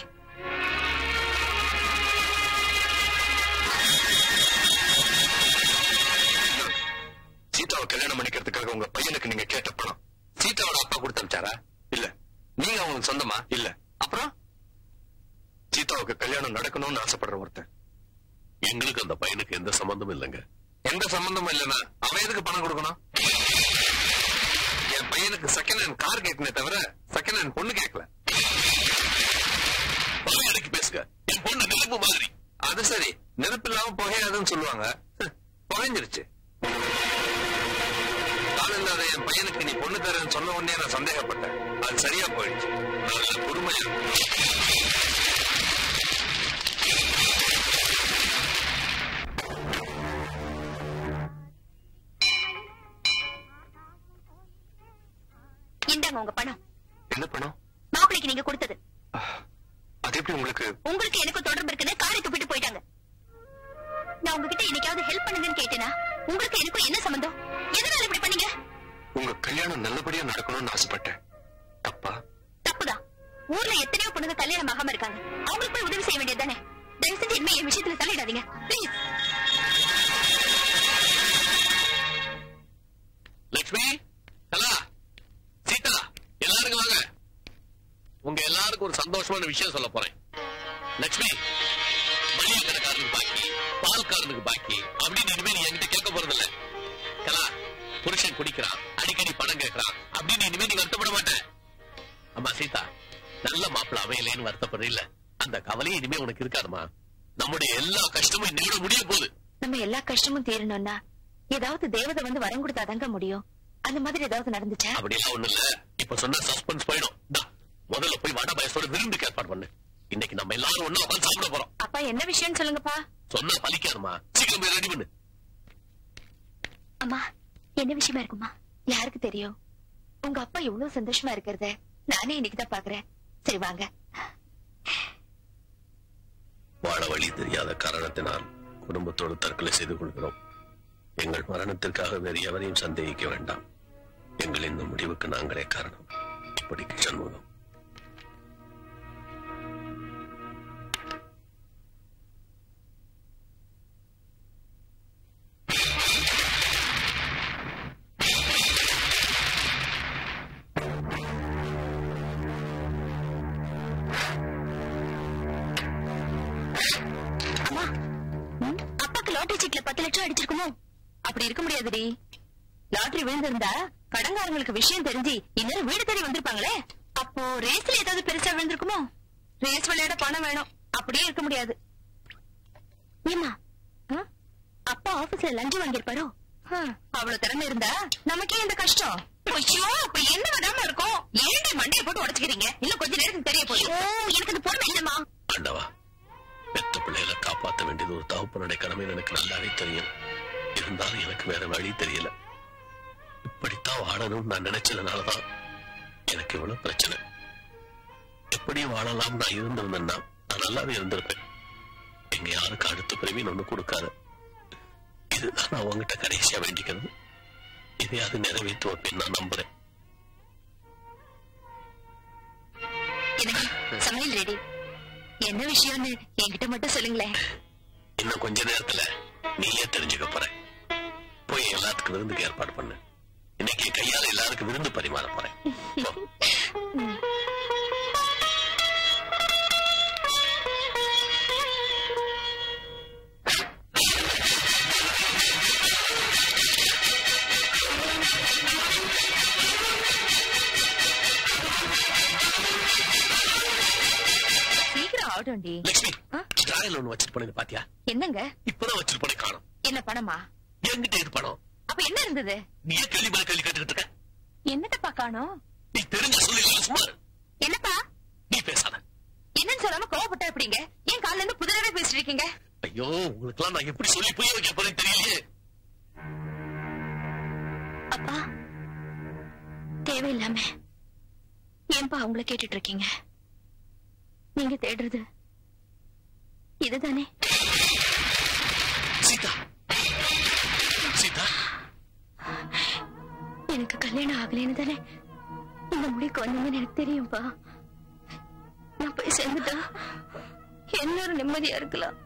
சீதாவை கல்யாணம் பண்ணிக்கிறதுக்காக உங்க பையனுக்கு நீங்க கேட்ட பணம் சீதாவோட அப்பா கொடுத்து அனுப்பிச்சாரா இல்ல நீங்க அவங்களுக்கு சொந்தமா இல்ல அப்புறம் சீதாவுக்கு கல்யாணம் நடக்கணும்னு ஆசைப்படுற ஒருத்தன் எங்களுக்கு அந்த பையனுக்கு எந்த சம்பந்தமும் இல்லைங்க எந்த சம்பந்தமும் இல்லைன்னா அவன் எதுக்கு பணம் கொடுக்கணும் என் பையனுக்கு செகண்ட் ஹேண்ட் கார் கேட்கனே தவிர செகண்ட் ஹேண்ட் பொண்ணு கேட்கல எனக்கு பேசுங்க என் பொண்ணு நெருப்பு மாதிரி அது சரி நெருப்பு இல்லாம புகையாதுன்னு சொல்லுவாங்க புகைஞ்சிருச்சு ஆள் இல்லாத என் பையனுக்கு நீ பொண்ணு தரேன்னு சொன்ன உடனே நான் சந்தேகப்பட்டேன் அது சரியா போயிடுச்சு நல்ல பொறுமையா இந்தாங்க உங்க பணம் என்ன பணம் மாப்பிளைக்கு நீங்க கொடுத்தது அது எப்படி உங்களுக்கு உங்களுக்கு எனக்கு தொடர்பு இருக்குன்னு காரை துப்பிட்டு போயிட்டாங்க நான் உங்ககிட்ட என்னைக்காவது ஹெல்ப் பண்ணுங்கன்னு கேட்டேனா உங்களுக்கு எனக்கும் என்ன சம்பந்தம் எதனால இப்படி பண்ணீங்க உங்க கல்யாணம் நல்லபடியா நடக்கணும்னு ஆசைப்பட்டேன் தப்பா தப்புதான் ஊர்ல எத்தனையோ பொண்ணுங்க கல்யாணம் ஆகாம இருக்காங்க அவங்களுக்கு போய் உதவி செய்ய வேண்டியது தானே தயவு செஞ்சு இனிமே என் விஷயத்துல தலையிடாதீங்க ப்ளீஸ் லட்சுமி கலா சீதா எல்லாருக்கும் வாங்க உங்க எல்லாருக்கும் ஒரு சந்தோஷமான விஷயம் சொல்ல போறேன் லட்சுமி மளிகை கடைக்காரனுக்கு பாக்கி பால்காரனுக்கு பாக்கி அப்படின்னு இனிமே நீ என்கிட்ட கேட்க போறதில்ல கலா புருஷன் குடிக்கிறான் அடிக்கடி பணம் கேட்கறான் அப்படின்னு இனிமே நீ வருத்தப்பட மாட்டேன் அம்மா சீதா நல்ல மாப்பிள்ள அமையலேன்னு வருத்தப்படுற இல்ல அந்த கவலையும் இனிமே உனக்கு இருக்காதுமா நம்முடைய எல்லா கஷ்டமும் இன்னையோட முடிய போகுது நம்ம எல்லா கஷ்டமும் தீரணும்னா ஏதாவது தேவதை வந்து வரம் கொடுத்தாதாங்க முடியும் அந்த மாதிரி ஏதாவது நடந்துச்சா அப்படிலாம் ஒண்ணு இல்ல இப்ப சொன்ன சஸ்பென்ஸ் போயிடும் இந்தா, முதல்ல போய் வட பயசோட விருந்து ஏற்பாடு பண்ணு இன்னைக்கு நம்ம எல்லாரும் ஒண்ணா உட்கார்ந்து சாப்பிட போறோம் அப்பா என்ன விஷயம்னு சொல்லுங்கப்பா சொன்னா பலிக்காதுமா சீக்கிரம் போய் ரெடி பண்ணு அம்மா என்ன விஷயமா இருக்குமா யாருக்கு தெரியும் உங்க அப்பா எவ்வளவு சந்தோஷமா இருக்கிறத நானே இன்னைக்குதான் பாக்குறேன் சரி வாங்க வாழ வழி தெரியாத காரணத்தினால் குடும்பத்தோடு தற்கொலை செய்து கொள்கிறோம் எங்கள் மரணத்திற்காக வேறு எவரையும் சந்தேகிக்க வேண்டாம் எங்கள் இந்த முடிவுக்கு நாங்களே காரணம் இப்படிக்கு சண்முகம் அம்மா ம், அப்பாக்கு லாட்டரி சீட்ல பத்து லட்சம் அடிச்சிருக்குமோ அப்படி இருக்க முடியாதுடி லாட்டரி விழுந்திருந்தா கடன்காரங்களுக்கு விஷயம் தெரிஞ்சு இந்நேரம் வீடு தேடி வந்திருப்பாங்களே அப்போ ரேஸ்ல ஏதாவது பெருசா விழுந்திருக்குமோ ரேஸ் விளையாட பணம் வேணும் அப்படியே இருக்க முடியாது ஏமா அப்பா ஆபீஸ்ல லஞ்சம் வாங்கியிருப்பாரோ ஹம், அவ்வளவு திறமை இருந்தா நமக்கே இந்த கஷ்டம் ஐயோ அப்ப என்ன விடாம இருக்கும் ஏன்டி மண்டையை போட்டு உடைச்சுக்கிறீங்க இன்னும் கொஞ்ச நேரத்துக்கு தெரிய போகுது ஓ எனக்கு அது பொறுமை இல்லம்மா ஆண்டவா பெத்த பிள்ளைகளை காப்பாற்ற வேண்டியது ஒரு தகப்பனுடைய கடமை எனக்கு நல்லாவே தெரியும் இருந்தாலும் எனக்கு வேற வழி தெரியல இப்படித்தான் வாழணும்னு நான் நினைச்சதுனாலதான் எனக்கு இவ்வளவு பிரச்சனை எப்படி வாழலாம் நான் இருந்திருந்தேன்னா நான் நல்லாவே இருந்திருப்பேன் எங்க யாருக்கு அடுத்த பிறவின்னு ஒண்ணு கொடுக்காத இதுதான் நான் உங்ககிட்ட கடைசியா வேண்டிக்கிறது இதையாவது நிறைவேற்று வைப்பேன் நான் நம்புறேன் எனக்கு சமையல் ரெடி என்ன விஷயம்னு என்கிட்ட மட்டும் சொல்லுங்களேன் இன்னும் கொஞ்ச நேரத்துல நீயே தெரிஞ்சுக்க போற போய் எல்லாத்துக்கும் விருந்துக்கு ஏற்பாடு பண்ணு இன்னைக்கு கையால எல்லாருக்கும் விருந்து பரிமாற போறேன் போ. சீக்கிரம் ஆகட்டும்டி லட்சுமி ஆ? டிராயல் ஒண்ணு வச்சிட்டு போனது பாத்தியா என்னங்க இப்பதான் வச்சிட்டு போனே காணும் என்ன பணமா என்கிட்ட இது பணம் அப்ப என்ன இருந்தது நீ ஏன் கேள்வி மேல கேள்வி கேட்டுக்கிட்டு இருக்க என்னட்டப்பா காணோம் நீ தெரிஞ்ச சொல்லி சும்மா இரு. என்னப்பா நீ பேசாத என்னன்னு சொல்லாம கோவப்பட்டா எப்படிங்க ஏன் காலைல இருந்து புதிராவே பேசிட்டு இருக்கீங்க ஐயோ உங்களுக்கெல்லாம் நான் எப்படி சொல்லி புரிய வைக்க போறேன்னு தெரியலையே அப்பா தேவையில்லாம ஏன்பா அவங்கள கேட்டுட்டு இருக்கீங்க நீங்க தேடுறது இதுதானே சீதா சீதா எனக்கு கல்யாணம் ஆகலைன்னு தானே இந்த முடிவுக்கு வந்தீங்கன்னு எனக்கு தெரியும்பா நான் போய் சேர்ந்துட்டா எல்லாரும் நிம்மதியா இருக்கலாம்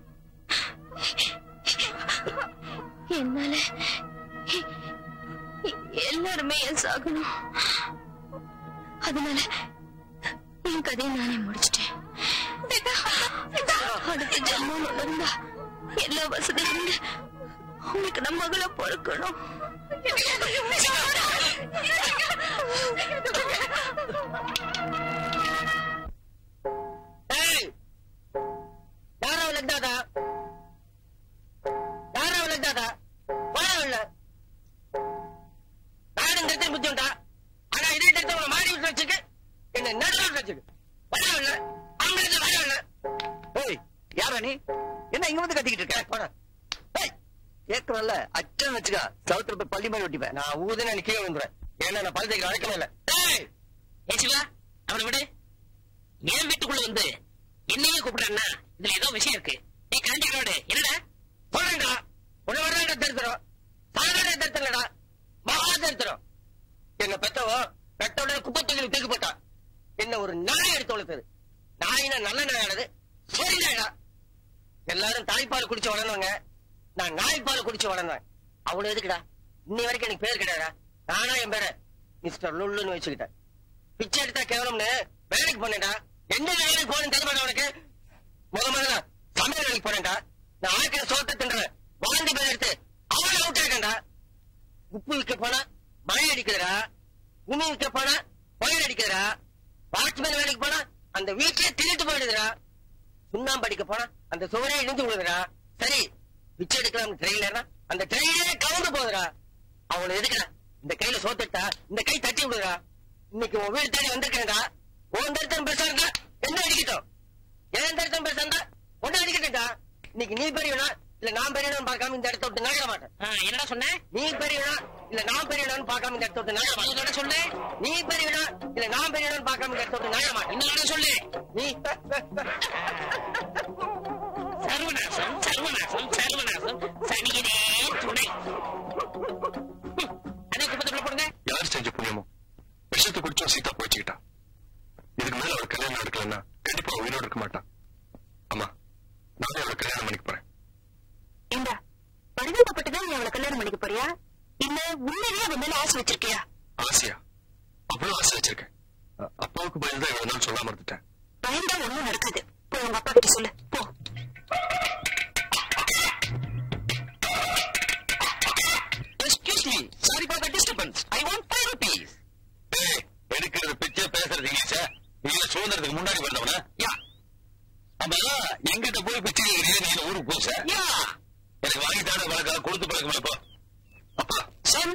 என்னால எ- எல்லாருமே என் சாகணும் அதனால என் கதையை நானே முடிச்சிட்டேன் அடுத்த ஜென்மம் இருந்தா எல்லா வசதியும் உங்களுக்கு நம்ம மகளை பொறுக்கணும் யாரோ லக்தாதா யாரோ லக்தாதா வாழவில்ல நானும் திருத்தி புத்தி உண்டா ஆனா இதே திருத்த உங்களை மாடி விட்டு வச்சுக்கு என்ன நடுவில் வச்சுக்கு வாழவில்ல அவங்களுக்கு வாழவில்ல ஏய் யாரா நீ என்ன இங்க வந்து கத்திக்கிட்டு இருக்க போட ஏய், கேக்குறல்ல அச்சன் வச்சுக்கா சவுத்துல போய் பள்ளி மாதிரி ஒட்டிப்பேன் நான் ஊதுன நீ கீழே வந்துடுறேன் ஏன்னா நான் பழத்தைக்கு அழைக்கவே இல்லை ஏய் ஏசிவா அவனை விடு என் வீட்டுக்குள்ள வந்து என்னையே கூப்பிடுறா இதுல ஏதோ விஷயம் இருக்கு நீ காஞ்சிகளோடு என்னடா சொல்றேன்டா உன்னை வரலாங்க தருத்துறோம் சாதாரண தருத்தலடா மகா தருத்துறோம் என்ன பெத்தவோ பெத்தோட குப்பை தொழில் தூக்கி போட்டா என்ன ஒரு நாய் எடுத்து வளர்த்தது நாயினா நல்ல நாயானது சரி நாயடா எல்லாரும் தாய்ப்பால் குடிச்சு வளர்ந்தவங்க நான் நாய்ப்பால் குடிச்சு வளர்ந்தேன் அவ்வளவு எதுக்குடா இன்னி வரைக்கும் எனக்கு பேர் கிடையாதா நானா என் பேரை மிஸ்டர் லுல்லுன்னு வச்சுக்கிட்டேன் பிச்சை எடுத்தா கேவலம்னு வேலைக்கு போனேன்டா எந்த வேலைக்கு போனேன்னு தெரியுமாடா உனக்கு முத முதல்ல சமையல் வேலைக்கு போனேன்டா நான் ஆக்கிற சோத்தை தின்றேன் வாந்தி பேர் எடுத்து அவனை அவுட் ஆயிட்டேன்டா உப்பு விற்க போனா மழை அடிக்குதுடா உமி விற்க போனா பயிர் அடிக்குதுடா வாட்ச்மேன் வேலைக்கு போனா அந்த வீட்லயே திணிட்டு போயிடுதுடா சுண்ணாம்பு அடிக்க போனா அந்த சுவரே இடிஞ்சு விடுதுடா சரி பிச்சை எடுக்கலாம் ட்ரெயிலர்னா அந்த ட்ரெயிலே கவுந்து போகுதுடா அவனை எதுக்குடா இந்த கையில சோத்துட்டா இந்த கை தட்டி விடுறா இன்னைக்கு உன் வீடு தேடி வந்திருக்கேன்டா உன் தரித்தனம் பெருசா இருந்தா என்ன அடிக்கட்டும் என் தரித்தனம் பெருசா இருந்தா ஒண்ணு அடிக்கட்டா இன்னைக்கு நீ பெரியவனா இல்ல நான் பெரியவனான்னு பார்க்காம இந்த இடத்த விட்டு நகர மாட்டேன் ஆ, என்னடா சொன்ன நீ பெரியவனா இல்ல நான் பெரியவனான்னு பார்க்காம இந்த இடத்த விட்டு நகர மாட்டேன் இன்னொரு சொல்லு நீ பெரியவனா இல்ல நான் பெரியவனான்னு பார்க்காம இந்த இடத்த விட்டு நகர மாட்டேன் இன்னொரு சொல்லு நீ சர்வநாசம் சர்வநாசம் சர்வநாசம் சனியினே துணை அதுக்கு பயந்து தான் இவ்வளவு நாள் சொல்லாம இருந்துட்டேன் பயந்தா ஒண்ணும் நடக்காது போய் உங்க அப்பா கிட்ட சொல்லு போ excuse me sorry for the disturbance I want five rupees ஏய், எடுக்கிறது பிச்சை பேசுறது இங்கிலீஷா நீங்க சுதந்திரத்துக்கு முன்னாடி வந்தவனா யா ஆமா எங்கிட்ட போய் பிச்சை கேக்குறீங்க நீங்க ஊருக்கு போச யா எனக்கு வாங்கி தான பழக்கம் கொடுத்து பழக்கம் இப்போ அப்பா சன்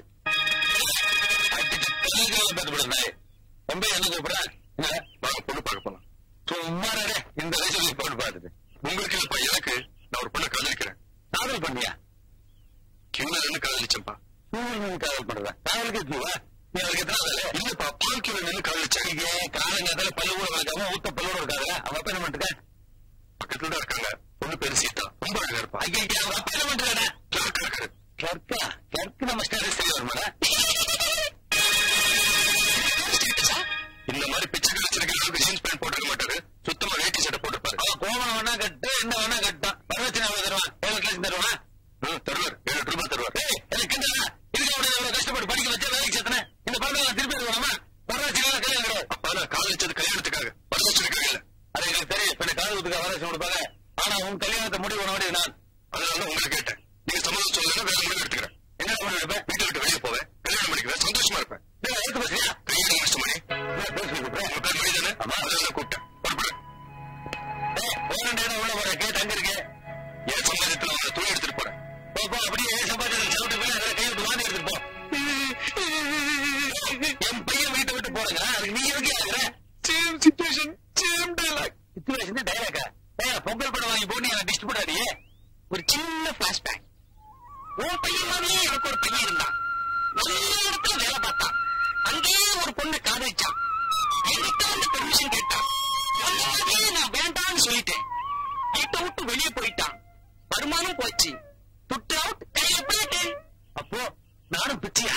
கல்யாணம் பார்த்து விடுறேன் ரொம்ப என்ன கூப்பிடுறேன் என்ன வாங்க பொண்ணு பார்க்க போலாம் சும்மா ரே, இந்த வயசுல நீ பொண்ணு பார்த்துட்டு உங்களுக்கு இல்லப்பா எனக்கு நான் ஒரு பொண்ணை காதலிக்கிறேன் காதல் பண்ணியா கிண்ண காதலிச்சேன்ப்பா சூரியன் காதல் பண்றேன் காதலுக்கு இருக்குவா நீ அவளுக்கு எத்தனை வேலை இல்லப்பா பால் கிலோ நின்று காதலிச்சாங்க காலங்காத்தால பல்லு கூட வளர்க்காம ஊத்த பல்லோட இருக்காங்க அவ அப்பா என்ன பண்ணிருக்க பக்கத்துல தான் இருக்காங்க பொண்ணு பேரு சீதா ரொம்ப அழகா இருப்பா ஐயா அவங்க அப்பா என்ன பண்றாங்க கிளர்க் இருக்காரு கிளர்க்கா கிளர்க் நம்ம ஸ்டேட்டஸ் தெரிய வருமாடா இந்த மாதிரி பிச்சை கிடைச்சிருக்க ஜீன்ஸ் பேண்ட் போட்டுக்க மாட்டாரு சுத்தமா வேட்டி சட்டை போட்டுப்பாரு அவன் கோவம் வேணா கட்டு என்ன வேணா கட்டான் வரவச்சனை எவ்வளவு தருவான் ஏழு லட்சம் தருவான் தருவார் ஏழு எட்டு ரூபாய் தருவார் ஏய் எனக்கு கிண்டலா இதுக்கு அவனை எவ்வளவு கஷ்டப்பட்டு படிக்க வச்சா வேலைக்கு சேர்த்தன இந்த பணம் நான் திருப்பி எடுக்கலாமா வரவச்சனை கல்யாணம் கிடையாது அப்பா நான் காதலிச்சது கல்யாணத்துக்காக வரவச்சனைக்காக இல்ல அது எனக்கு தெரியும் இப்ப காது ஊத்துக்க வரவச்சனை கொடுப்பாங்க ஆனா உன் கல்யாணத்தை முடிவு பண்ண வேண்டியது நான் அதனால உங்களை கேட்டேன் நீங்க சம்மதம் சொல்லல வேற முடிவு எடுத்துக்கிறேன் என்ன முடிவு எடுப்பேன் வீட்டை விட்டு வெளியே போவேன் கல்யாணம் பண்ணிக்குவேன் சந்தோஷமா இருப்பேன் ஏய், எடுத்து பேசுறியா கையில முடிச்சு மணி நான் பேசி கூப்பிடுறேன் உங்க பேர் மணி தானே ஆமா அதான் கூப்பிட்டேன் புறப்படு ஏய், போன நேரம் உள்ள போற கேட்டு அங்க இருக்கு என் சம்பாதியத்துல உங்களை துணி எடுத்துட்டு போறேன் போ போ அப்படியே என் சம்பாதியத்தில் சவுட்டு போய் அதில் கை விட்டு வாங்கி எடுத்துட்டு போ என் பையன் வீட்டை விட்டு போறேங்க அதுக்கு நீ எதுக்கு ஆகுற same situation same dialogue situation டைலாக்கா ஏய் பொங்கல் படம் வாங்கி போட்டு எனக்கு டிஸ்ட் போடாதியே ஒரு சின்ன பிளாஷ்பேக் உன் பையன் மாதிரியே எனக்கு ஒரு பையன் இருந்தான் நல்ல இடத்துல வேலை பார்த்தான் அங்கேயே ஒரு பொண்ணை காதலிச்சான் என்கிட்ட வந்து பெர்மிஷன் கேட்டான் அந்த மாதிரியே நான் வேண்டாம்னு சொல்லிட்டேன் வீட்டை விட்டு வெளியே போயிட்டான் வருமானம் போச்சு துட்டு அவுட் கையில போயிட்டேன் அப்போ நானும் பிச்சையா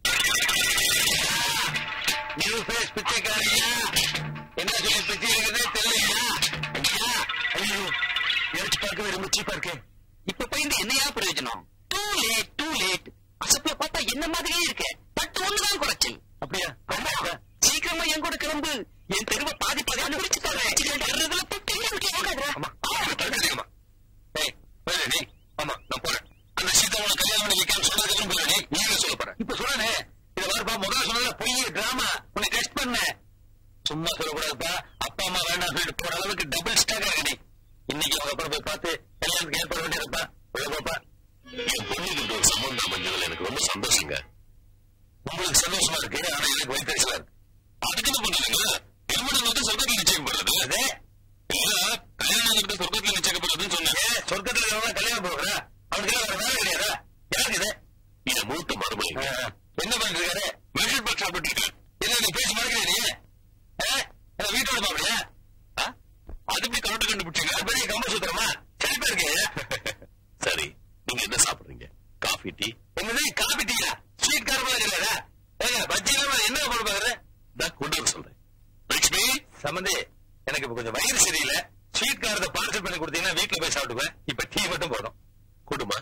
நியூ ஃபேஸ் பிச்சைக்காரியா என்ன சொல்லி பிச்சை இருக்கிறதே தெரியலையா ஐயா ஐயோ நினைச்சு பார்க்கவே ரொம்ப சீப்பா இருக்கு இப்ப போயிருந்து என்னையா பிரயோஜனம் டூ லேட் டூ லேட் அசப்புல பார்த்தா என்ன மாதிரியே இருக்கு பட்டு ஒண்ணுதான் குறைச்சல் அப்படியா ஆமா. சீக்கிரமா என் கூட கிளம்பு என் தெருவை பாதி பாதி பிரிச்சு தரேன் ஆமா ஆமா தடுக்காதீங்கம்மா ஏய் போயிடு நீ ஆமா நான் போறேன் அந்த சீதாவோட கல்யாணம் பண்ணி வைக்காம சொன்னதுக்கு போயிடு நீ நீ என்ன சொல்ல போற இப்ப சொல்றேனே இத பாருப்பா முதல்ல சொன்னதுல பொய் டிராமா உன்னை டெஸ்ட் பண்ண சும்மா சொல்லக்கூடாதுப்பா அப்பா அம்மா வேண்டாம் சொல்லிட்டு போற அளவுக்கு டபுள் ஸ்டாக் ஆக நீ இன்னைக்கு அவங்க அப்புறம் போய் பார்த்து கல்யாணத்துக்கு ஏற்பாடு வேண்டியதுப்பா உள்ள போப்பா என் பொண்ணுக்கு ஒரு சம்பந்தம் அமைஞ்சதுல எனக்கு ரொம்ப சந்தோஷங்க உங்களுக்கு சந்தோஷமா இருக்கு ஆனா எனக்கு வயிற்றுச்சலா இருக்கு அதுக்கு என்ன பண்றீங்க திருமணம் வந்து சொர்க்கத்தில் நிச்சயம் பண்றது அதே இல்ல கல்யாணம் வந்து சொர்க்கத்தில் நிச்சயம் பண்றதுன்னு சொன்னாங்க சொர்க்கத்துல இருக்கிறவங்க கல்யாணம் போடுறா அவனுக்கு வேற வேலை கிடையாதா யாருக்கு இது இது மூத்த மறுமொழி என்ன பண்றாரு மெஷர் பட் சாப்பிட்டு என்ன நீ பேசி மறக்கிறே நீ ஆ? என்ன வீட்டோட பாப்பியா அது எப்படி கரெக்ட் கண்டுபிடிச்சீங்க பெரிய கம்ப சுத்திரமா செழிப்பா இருக்கு சரி நீங்க என்ன சாப்பிடுறீங்க காஃபி டீ என்னது காஃபி டீயா ஸ்வீட் காரமெல்லாம் கிடையாதா ஏங்க பஜ்ஜி எல்லாம் என்ன போட்டு பாக்குறேன் நான் கொண்டு வர சொல்றேன் லட்சுமி சம்பந்தி எனக்கு இப்ப கொஞ்சம் வயிறு சரியில்லை ஸ்வீட் காரத்தை பார்சல் பண்ணி கொடுத்தீங்கன்னா வீட்டுல போய் சாப்பிட்டுப்பேன் இப்ப டீ மட்டும் போதும் கொடுமா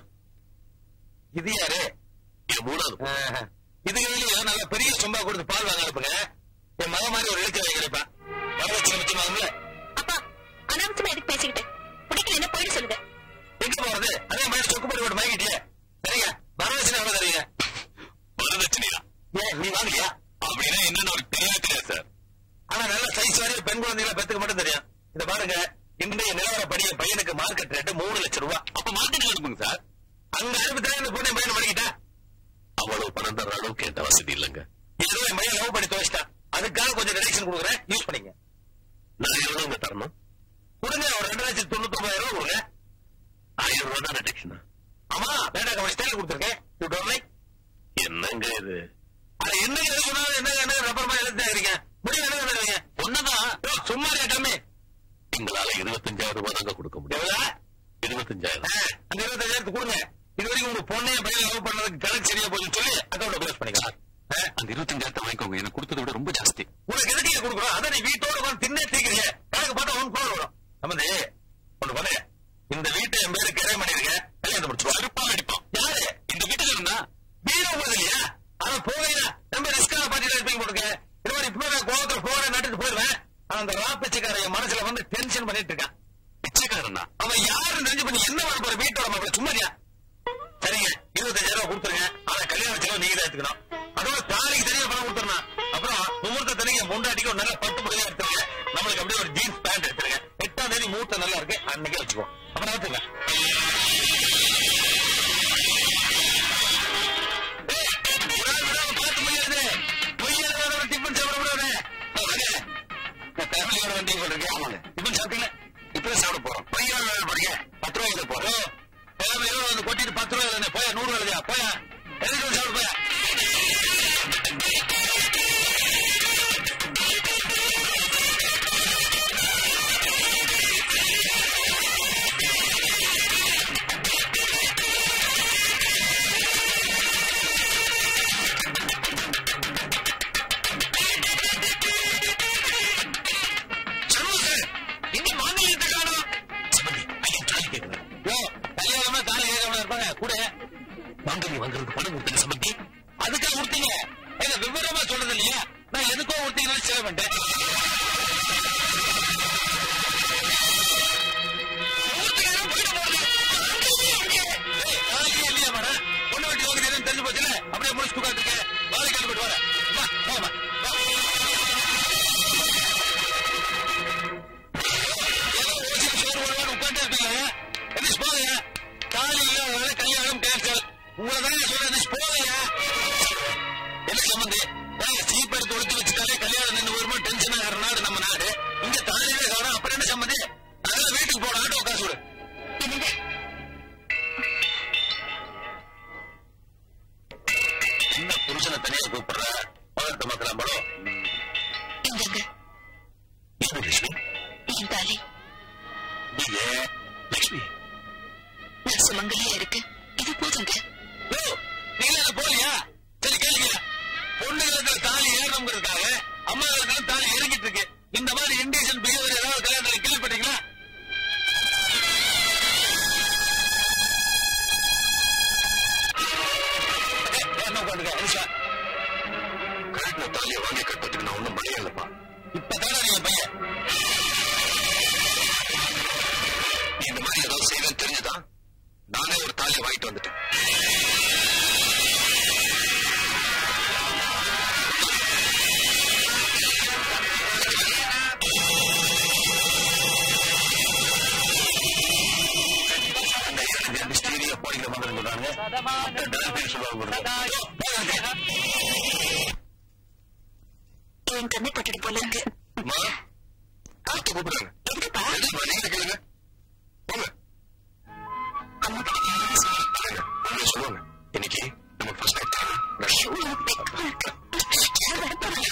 இது யாரு இது மூணாவது இதுக்கு வெளியே நல்ல பெரிய சொம்பா கொடுத்து பால் வாங்க அனுப்புங்க என் மகன் மாதிரி ஒரு எழுத்து வைக்கிறப்பா வரலட்சுமி மிச்சமாகும்ல அப்பா அனாவசியமா எதுக்கு பேசிக்கிட்டு பிடிக்கல என்ன போயிட்டு சொல்லுங்க எங்க போறது அதே மாதிரி சொக்கு போட்டு போட்டு வாங்கிட்டியே சரிங்க வரதட்சணை எவ்வளவு தரீங்க வரதட்சணையா ஏன் நீ வாங்கலையா அப்படின்னா என்னன்னு ஒரு தெரியவே தெரியாது சார் ஆனா நல்ல சைஸ் வரையும் பெண் குழந்தைகளை பெத்துக்க மட்டும் தெரியும் இத பாருங்க இன்றைய நிலவரப்படி என் பையனுக்கு மார்க்கெட் ரேட்டு மூணு லட்சம் ரூபாய் அப்ப மார்க்கெட் அனுப்புங்க சார் அங்க அனுப்பி தரேன் இந்த பொண்ணை பையன் பண்ணிக்கிட்டா அவ்வளவு பணம் தர அளவுக்கு எந்த வசதி இல்லைங்க ஏதோ என் பையன் லவ் பண்ணி துவச்சிட்டான் அதுக்காக கொஞ்சம் டிரெக்ஷன் கொடுக்குறேன் யூஸ் பண்ணிங்க நான் எவ்வளவுங்க தரணும் கொடுங்க ஒரு ரெண்டு லட்சத்தி தொண்ணூத்தி ஒன்பதாயிரம் ரூபாய் கொடுங்க ஆயிரம் ரூபாய் தான் டிடெக்ஷனா ஆமா வேண்டாம் அவன் ஸ்டைல் கொடுத்துருக்கேன் யூ டோன்ட் லைக் என்னங்க இது அது என்னங்க இது சொன்னாலும் என்னங்க என்ன ரப்பர் மாதிரி எழுத்து இருக்கீங்க முடிவு என்ன பண்ணுவீங்க ஒன்னதான் சும்மா கேட்டாமே எங்களால இருபத்தஞ்சாயிரம் ரூபாய் தாங்க கொடுக்க முடியும் இருபத்தஞ்சாயிரம் அந்த இருபத்தஞ்சாயிரத்து கொடுங்க இது வரைக்கும் உங்க பொண்ணைய பையன் லவ் பண்ணதுக்கு கணக்கு சரியா போகுதுன்னு சொல்லி அக்கௌண்ட் க்ளோஸ் பண்ணிக்கலாம் அந்த இருபத்தஞ்சாயிரத்தை வாங்கிக்கோங்க எனக்கு கொடுத்ததை விட ரொம்ப ஜாஸ்தி உனக்கு எதுக்கு இதை கொடுக்குறோம் அதை நீ வீட்டோட வந்து தின்னே தீக்கிறீங்க கணக்கு பார்த்தா உனக்கு கோல் வரும் நம்ம ஒண்ணு பண்ணு இந்த வீட்டை என் பேருக்கு கிரை பண்ணிருக்கேன் கல்யாணம் முடிச்சுருவா அறுப்பா அடிப்பான் யாரு இந்த வீட்டுக்கு இருந்தா வீடு போகுது இல்லையா ஆனா போகையா ரொம்ப ரிஸ்கான பார்ட்டியில இருப்பீங்க போட்டுருக்க இது மாதிரி இப்போ நான் கோவத்துல போன நட்டுட்டு போயிடுவேன் அந்த ரா பிச்சைக்கார என் மனசுல வந்து டென்ஷன் பண்ணிட்டு இருக்கான் பிச்சைக்காரனா அவன் யாருன்னு தெரிஞ்சு பண்ணி என்ன பண்ண போற வீட்டோட மாப்பிள்ள சும்மாரியா சரிங்க இருபத்தஞ்சாயிரம் ரூபாய் கொடுத்துருங்க ஆனா கல்யாண செலவு நீங்க தான் எடுத்துக்கணும் அதோட தாலிக்கு தனியா பணம் கொடுத்துருணும் அப்புறம் முகூர்த்த தனிக்கு என் பொண்டாட்டிக்கு ஒரு நல்ல பட்டு புடவை எடுத்துருங்க நம்மளுக்கு அப்படியே ஒரு ஜீன்ஸ் பேண்ட் எடுத்துருங்க எட்டாம் தேதி முகூர்த்தம் நல்லா இருக்கு அன்னைக்கே வச்சுக்கோ அப்புறம் எடுத்துங்க பார்த்து முடியாது பொய்யாத டிஃபன் சாப்பிட விடாது ஃபேமிலியோட வண்டி போட்டிருக்கேன் ஆமாங்க டிஃபன் சாப்பிட்டீங்களா இப்போ சாப்பிட போறோம் பையன் வேலை படிக்க பத்து ரூபாய்க்கு போறோம் ஃபேமிலியோட வந்து கொட்டிட்டு பத்து ரூபாய் தானே போயா நூறு ரூபாய் போயா எதுக்கு வந்து சாப்பிட போயா சொல்லுங்க எங்க மாநிலத்தை காணும் யோ கல்யாணமா தாலி கேட்கணும் இருப்பாங்க கூட மாங்கல்யம் வாங்குறதுக்கு பணம் கொடுத்தீங்க சம்பந்தி அதுக்காக கொடுத்தீங்க ஏங்க விவரமா சொல்றது இல்லையா நான் எதுக்கோ கொடுத்தீங்கன்னு சேவ் பண்ணிட்டேன் ஊத்துக்காரன் போயிட போகுது. ஏய், தாலியே இல்லையா மேடம்? பொண்ணு வெட்டி வாங்குறீங்கன்னு தெரிஞ்சு போச்சுல்ல? அப்படியே முடிச்சுட்டு உட்கார்ந்துருக்க. தாலி கட்டு போயிட்டு வரேன். வா, போம்மா. வா. ஏதோ ஓசில சோறு வருவான்னு உட்கார்ந்தே இருப்பீங்க. எந்திரிச்சு போங்க. தாலி இல்லாதவங்க கல்யாணம் cancel. உங்களை தானே சொல்றேன், எந்திரிச்சு போங்க. என்ன சம்பந்தி? ஏய், சீப் எடுத்து ஒளிச்சு வச்சுட்டாலே கல்யாணம் நின்னு வருமா டென்ஷன் ஆகிற நாடு நம்ம நாடு இங்க தாலியே காணும் அப்புறம் என்ன சம்பந்தி அதெல்லாம் வீட்டுக்கு போன ஆட்டோ காசு விடு என்னங்க என்ன புருஷனை தனியா கூப்பிடுற பகர்த்த மக்கள் படம் இந்தங்க என்ன லட்சுமி என் தாலி நீங்க லட்சுமி நான் சுமங்கலியா இருக்கு இது போதுங்க ஓ, நீங்க என்ன போலியா சரி கேளுங்க பொண்ணுகளுக்கு தாலி ஏறணுங்கிறதுக்காக அம்மாவுக்கு தாலி இறங்கிட்டு இருக்கு இந்த மாதிரி இண்டீஷன் பிஹேவியர் ஏதாவது கல்யாணத்தில் கேள்விப்பட்டீங்களா ஏய், என்ன உட்காந்துக்க எலிசா கட்டின தாலியை வாங்கி கட்டுறதுக்கு நான் ஒண்ணும் பயம் இல்லப்பா இப்பதானே நீங்க பையன் நீ இந்த மாதிரி ஏதாவது செய்யலன்னு தெரிஞ்சுதான் நானே ஒரு தாலியை வாங்கிட்டு வந்துட்டேன் அந்த இரண்டு ரெண்டு ஸ்டீரியோ போடிக்கிற மாதிரி சொல்றாங்க டான் பேர் சொல்லுவாங்க என் கண்ணை பட்டுட்டு போல இருக்கு அம்மா பார்த்து கூப்பிடுறாங்க எதுக்குப்பா எதுக்குமா நீங்க கேளுங்க போங்க அம்மா கிட்ட கேளுங்க சொல்லு. பாருங்க, அவங்க சொல்லுவாங்க இன்னைக்கு நம்ம ஃபர்ஸ்ட் நைட் ஐயோ, எனக்கு வெக்கமா இருக்கு. யார் வர போறாங்க?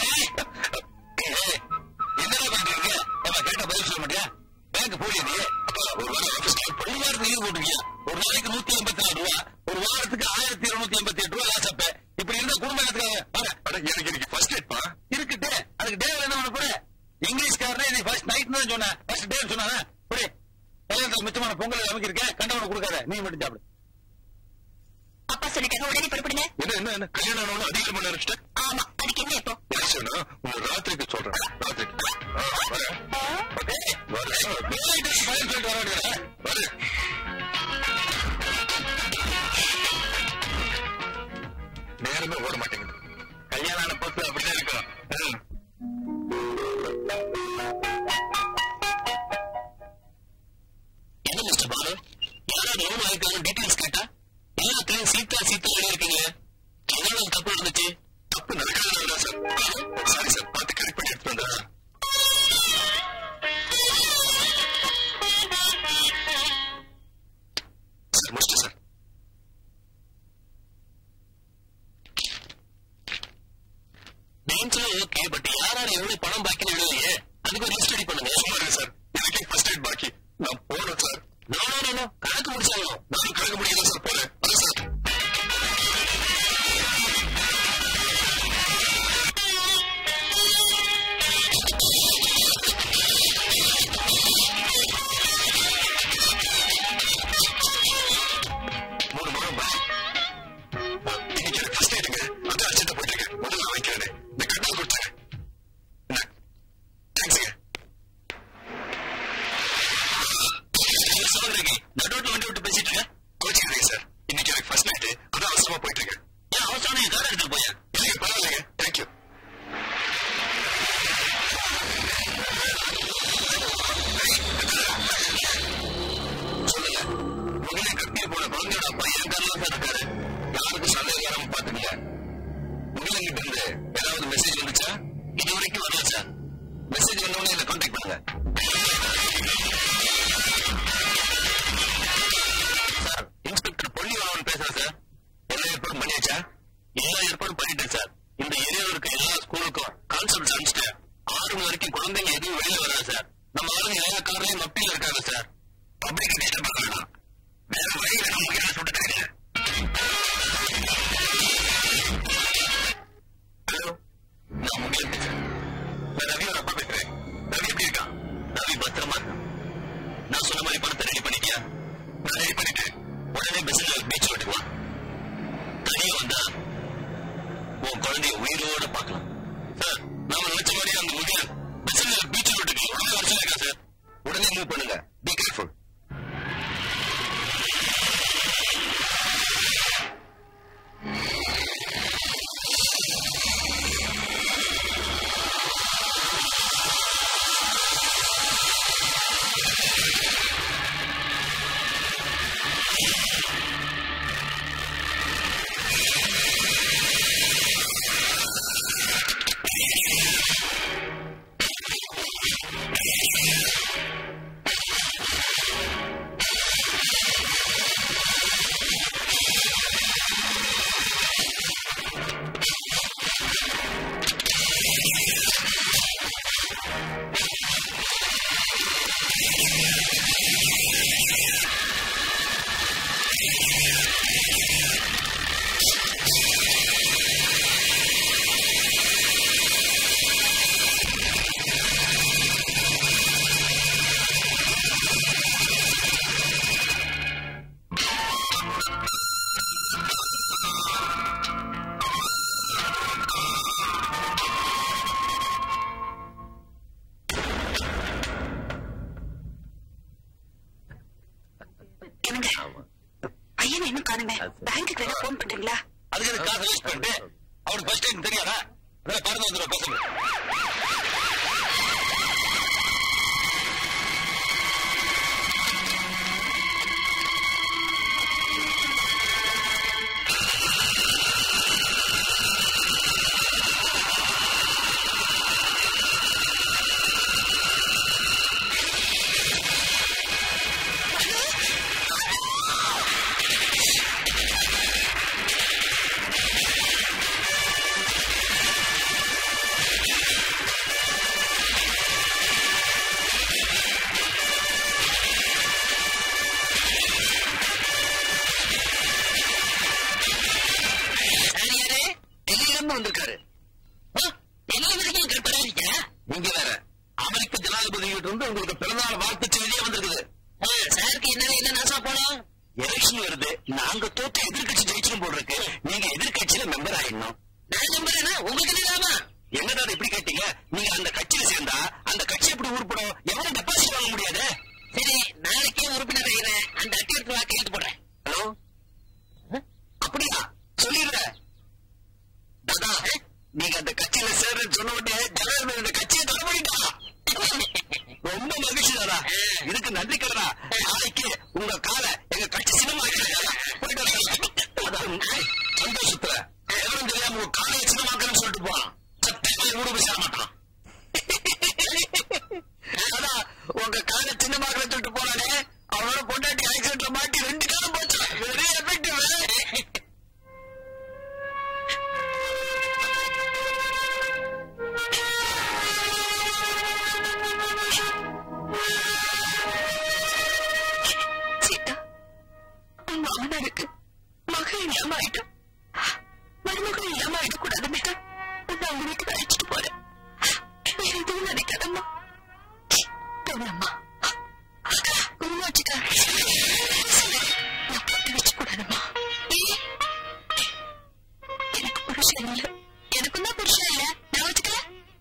என்னடா பண்றீங்க ஏமா கேட்ட பதில் சொல்ல மாட்டியா பேங்க் போடியா நீ அப்பா ஒரு வாரம் ஆபீஸ் ஒரு வாரத்துக்கு லீவ் போட்டுருக்கியா ஒரு நாளைக்கு நூத்தி எண்பத்தி நாலு ரூபா ஒரு வாரத்துக்கு ஆயிரத்தி இருநூத்தி எண்பத்தி எட்டு ரூபா லாஸ் அப்ப இப்படி இருந்தா குடும்பம் எடுத்துக்காங்க பாரு அட எனக்கு இன்னைக்கு ஃபர்ஸ்ட் நைட்ப்பா இருக்குட்டு அதுக்கு டே என்ன பண்ண போற இங்கிலீஷ்காரனே நீ ஃபர்ஸ்ட் நைட் தான் சொன்னேன் ஃபர்ஸ்ட் டே சொன்னானே புரி கல்யாணத்துல மிச்சமான பொங்கல் அமைக்கிருக்கேன் கண்டவனை கொடுக்காத நீ மட்டும் சாப்பிடு அப்பா சொல்லிட்டாங்க உடனே புறப்படுங்க என்ன என்ன என்ன கல்யாணம் ஆனவன அதிகம் பண்ண ஆரம்பிச்சிட்டேன் ஆமா அதுக்கு என்ன இப்போ என்ன சொன்னா உங்க ராத்திரிக்கு சொல்றேன் ராத்திரிக்கு ஆ, வரேன். ஏய், வரேன். வேலைக்கு பதில் சொல்லிட்டு வர வேண்டியதா வரேன். நேரமே ஓட மாட்டேங்குது கல்யாணம் ஆன பொறுத்து அப்படிதான் இருக்கும் ம். என்ன மிஸ்டர் பாலு யாராவது ரூம் ஆயிருக்காங்க டீடைல்ஸ் கேட்டா எல்லாத்துலயும் சீதா சீதா இருக்கீங்க எவ்வளவு தப்பு இருந்துச்சு தப்பு நடக்காதா சார் சாரி சார் பார்த்து கரெக்ட் பண்ணி எடுத்து வந்தா சார் முடிச்சிட்டு சார் மெயின்ஸ்ல ஓகே பட் யார் யார் எவ்வளவு பணம் பாக்கின்னு எழுதலையே அதுக்கு ஒரு ஸ்டடி பண்ணுங்க சும்மா இருங்க சார் எனக்கே ஃபர்ஸ்ட் எய்ட் பாக்கி நான் போறேன் சார் நோ நோ நோ கணக்கு முடிச்சாங்க நானும் கணக்கு முடியல சார் போறேன் வரேன் சார் மூணு மாதம் பாய் இன்னைக்கு எனக்கு ஃபர்ஸ்ட் எய்டுங்க அது அர்ஜென்ட்டா போயிட்டு இருக்கேன் முதல்ல வாங்கிக்கிறேன் இந்த கட்டல் கொடுத்தாங்க என்ன தேங்க்ஸுங்க வரைக்கும் வரலாம் சார் மெசேஜ் வந்தவொடனே என்ன கான்டாக்ட் பண்ணுங்க சார் இன்ஸ்பெக்டர் பொன்னிவாளன் பேசுறேன் சார் எல்லா ஏற்பாடும் பண்ணியாச்சா எல்லா ஏற்பாடும் பண்ணிட்டேன் சார் இந்த ஏரியாவில் இருக்க எல்லா ஸ்கூலுக்கும் கான்செப்ட் அனுப்பிச்சிட்டேன் ஆறு மணி வரைக்கும் குழந்தைங்க எதுவும் வெளியில வராது சார் நம்ம ஆளுங்க எல்லா கார்லயும் மப்பியில் இருக்காங்க சார் பப்ளிக் டிஸ்டர்ப் பண்ண வேண்டாம் வேற வழி வேணும் உங்களுக்கு சுட்டு தரீங்க ஹலோ நான் முகிலன் பேசுறேன் நான் ரவியோட அப்பா பேசுறேன் ரவி எப்படி இருக்கான் ரவி பத்திரமா இருக்கான் நான் சொன்ன மாதிரி பணத்தை ரெடி பண்ணிட்டியா நான் ரெடி பண்ணிட்டேன் உடனே பிசினஸ் பீச் விட்டுக்கு வா தனியா வந்தா உன் குழந்தைய உயிரோட பார்க்கலாம் சார் நாம நினைச்ச மாதிரி அந்த முகிலன் பிசினஸ் பீச் விட்டுக்கு உடனே வர சொல்லிருக்கேன் சார் உடனே மூவ் பண்ணுங்க பி கேர்ஃபுல் என்னங்க பையனை இன்னும் காணுங்க பேங்க்குக்கு வேணா போன் பண்றீங்களா அதுக்கு அது காசு வேஸ்ட் பண்ணிட்டு அவனுக்கு ஃபர்ஸ்ட் டைம் தெரியாதா அதான் பறந்து வந்துடும் பசங்க யாரு டெல்லியில இருந்து வந்திருக்காரு என்ன வரைக்கும் கற்படாதீங்க நீங்க வேற அமெரிக்க ஜனாதிபதி கிட்ட இருந்து உங்களுக்கு பிறந்தநாள் வாழ்த்து செய்தியே வந்திருக்குது சாருக்கு என்ன என்ன நாசா போனோம் எலெக்ஷன் வருது நாங்க தோத்த எதிர்க்கட்சி ஜெயிச்சிடும் போல் இருக்கு நீங்க எதிர்க்கட்சியில மெம்பர் ஆயிடணும் நான் நம்புறேன்னா உங்களுக்கு என்ன லாபம் என்னடா இப்படி கேட்டீங்க நீங்க அந்த கட்சியில சேர்ந்தா அந்த கட்சி எப்படி உருப்படும் எவனும் டெபாசிட் வாங்க முடியாது சரி நாளைக்கே உறுப்பினர் ஆகிறேன் அந்த அட்டை எடுத்து வா கையெழுத்து போடுறேன் ஹலோ அப்படியா சொல்லிடுற தாதா நீங்க அந்த கட்சியில சேர்றேன்னு சொன்ன உடனே ஜனாதிபதி அந்த கட்சியை தலைமையிட்டா ரொம்ப மகிழ்ச்சி தாதா இதுக்கு நன்றி கடனா நாளைக்கு உங்க காலை எங்க கட்சி சினிமா போயிட்டு வரலாம். அதான் சந்தோஷத்துல எவரும் தெரியாம உங்க காலையை சினிமாக்கன்னு சொல்லிட்டு போவான் சத்தியமா ஊடு போய் சேர மாட்டான் அதான் உங்க காலை சின்னமாக்கன்னு சொல்லிட்டு போறானே அவனோட பொண்டாட்டி ஆக்சிடென்ட்ல மாட்டி ரெண்டு காலம் போச்சு வெரி எஃபெக்டிவ் சீதா உன் மாமனாருக்கு மகன் இல்லாம ஆயிட்டான் மருமகன் இல்லாம ஆயிடக்கூடாதுன்னு தான் உன்னை அவங்க வீட்டுக்கு அழைச்சிட்டு போறேன் வேற எதுவும் நினைக்காதம்மா போகலாமா உருவாச்சுக்கா நான் போட்டு வச்சு கூடாதம்மா எனக்கு புருஷன் இல்ல எனக்கும் தான் புருஷன் இல்ல நான் வச்சுக்கல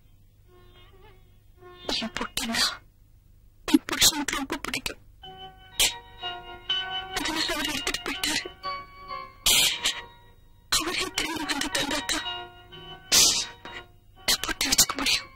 என் பொட்டுன்னா என் புருஷனுக்கு ரொம்ப பிடிக்கும் அதனால அவர் எடுத்துட்டு போயிட்டாரு அவரே திரும்பி வந்து தந்தாத்தான் நான் போட்டு வச்சுக்க முடியும்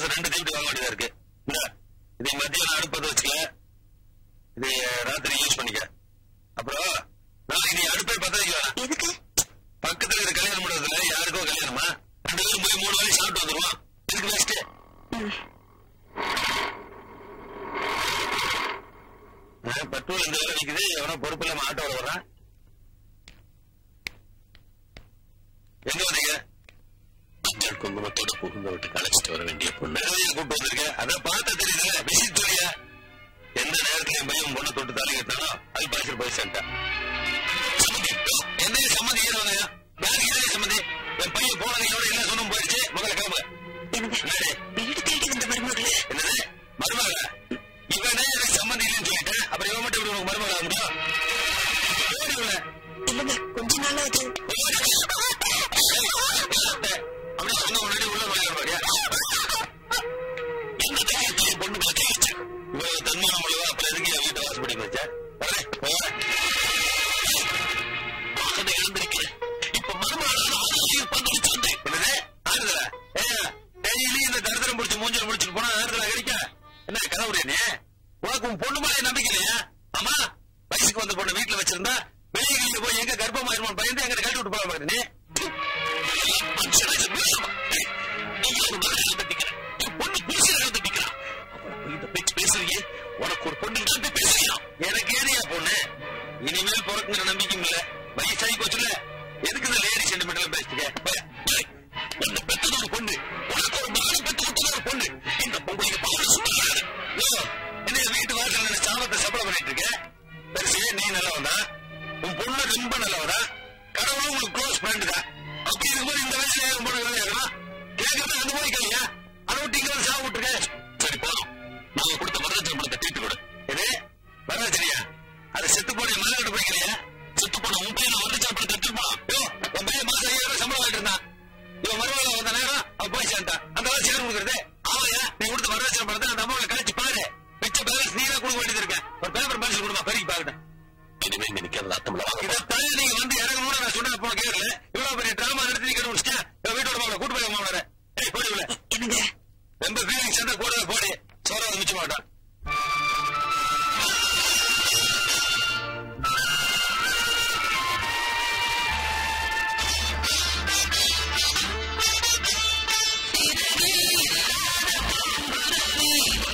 இன்னும் ரெண்டு தீட்டு வாங்க வேண்டியதா இருக்கு இந்த இதை மத்தியம் அடுப்பத வச்சுக்க இதை ராத்திரி யூஸ் பண்ணிக்க அப்புறம் நாளைக்கு நீ அடுப்பை பத்த வைக்க வேணாம் எதுக்கு பக்கத்துல இருக்கிற கல்யாண மண்டபத்துல யாருக்கோ கல்யாணமா ரெண்டு பேரும் போய் மூணு வேலையும் சாப்பிட்டு வந்துருவோம் இதுக்கு பெஸ்ட் பெட்ரோல் இந்த வேலை விற்குது எவனோ பொறுப்பு இல்லாம ஆட்டோல வர்றான் எங்க வந்தீங்க மஞ்சள் குங்குமத்தோட புகுந்த வீட்டுக்கு அழைச்சிட்டு வர வேண்டிய பொண்ணு கூப்பிட்டு வந்திருக்கேன் அதான் பார்த்தா தெரியுதுல விசிட் சொல்லியா எந்த நேரத்துல என் பையன் பொண்ணை தொட்டு தாலி கட்டினாலும் அது பாய்ச்சல் போய் சென்ட்டான் சம்மந்தி எந்த சம்மந்தி ஏன் வந்தாயா யாருக்கு ஏன் சம்மந்தி என் பையன் போனது எவ்வளவு என்ன சொன்னும் போயிடுச்சு முதல்ல கிளம்புங்க எனக்கு என்னது வீடு தேடி வந்த மருமகளே என்னது மருமக இவனே எனக்கு சம்மந்தி இல்லைன்னு சொல்லிட்டேன் அப்புறம் இவன் மட்டும் எப்படி உனக்கு மருமக ஆக முடியும் ஓடி இவனை. இல்லங்க கொஞ்ச நாளா அது அப்படியே சொன்ன உடனே உள்ள போயிடுவாடியா என்ன தைரியத்தை என் பொண்ணு பார்த்து வச்சு இவ்வளவு தன்மானம் உள்ளவா அப்புறம் எதுக்கு என் வீட்டை வாசப்படி வச்ச வரேன் போறேன் வாசனை இழந்திருக்கிறேன் இப்ப மருமகளான ஆசிரியர் பங்களிச்சு வந்தேன் என்னது ஆறுதலா ஏ டெய்லி இந்த தரித்திரம் முடிச்சு மூஞ்சல் முடிச்சுட்டு போனா ஆறுதலா கிடைக்க என்ன கதவுடைய நீ உனக்கு உன் பொண்ணு மேலே நம்பிக்கை இல்லையா ஆமா வயசுக்கு வந்த பொண்ணு வீட்டுல வச்சிருந்தா வெளியே வெளியே போய் எங்க கர்ப்பமாயிருமான் பயந்து எங்க கழட்டி விட்டு போக நீ எனக்கு ஏரியா பொண்ணு இனிமேல் பிறக்குங்கிற நம்பிக்கையும் இல்ல வயசாகி போச்சுல எதுக்கு இந்த லேடி சென்டிமெண்டல் பேசிக்க இந்த பெத்தது ஒரு பொண்ணு உனக்கு ஒரு மகனை பெத்து கொடுத்தது ஒரு பொண்ணு இந்த பொங்கலுக்கு பாவம் சுத்தம் என்ன வீட்டு வாசல் சாபத்தை சபலம் பண்ணிட்டு இருக்க பெருசு நீ நல்லவன் தான் உன் பொண்ணு ரொம்ப நல்லவதா கடவுளும் உங்களுக்கு க்ளோஸ் ஃப்ரெண்ட் தான் அப்படி இருக்கும்போது இந்த வயசுல உன் பொண்ணு வேலையாகலாம் கேட்கறது அந்த மாதிரி கேளியா அதை விட்டு இங்க வந்து சாவு விட்டுருக்க சரி போதும் நாங்க கொடுத்த வரதட்சணை பணத்தை தீட்டு கொடு எது வரதட்சணையா அது செத்து போன என் மகன் படிக்கிறியா செத்து போன உன் பையன் வரதட்சணை பணத்தை எடுத்துருப்பான் யோ என் பையன் மாசம் ஐயாயிரம் சம்பளம் வாங்கிட்டு இருந்தான் இவன் மறுவாள வந்த நேரம் அவன் போய் சேர்ந்தான் அந்த வேலை சேர் கொடுக்குறது ஆமாயா நீ கொடுத்த வரதட்சணை பணத்தை அந்த அம்மாவை கழிச்சு பாரு மிச்ச பேலன்ஸ் நீ தான் கொடுக்க வேண்டியது இருக்க ஒரு பேப்பர் பென்சில் கொடுமா பெருக்கி பாக்கட்டும் இனிமே நினைக்கிறது அர்த்தம் இதை தள்ளி நீங்க வந்து இறங்கணும்னு நான் சொன்னது போன கேட்கல இவ்வளவு பெரிய டிராமா நடத்தி நீங்க முடிச்சிட்டேன் வீட்டோட மாவளை கூட்டு போய் மாவள ஏய் போடி உள்ள என்னங்க ரொம்ப ஃபீலிங்ஸ் இருந்தா கூட போடி சோறாவது மிச்ச மாட்டான் ஆ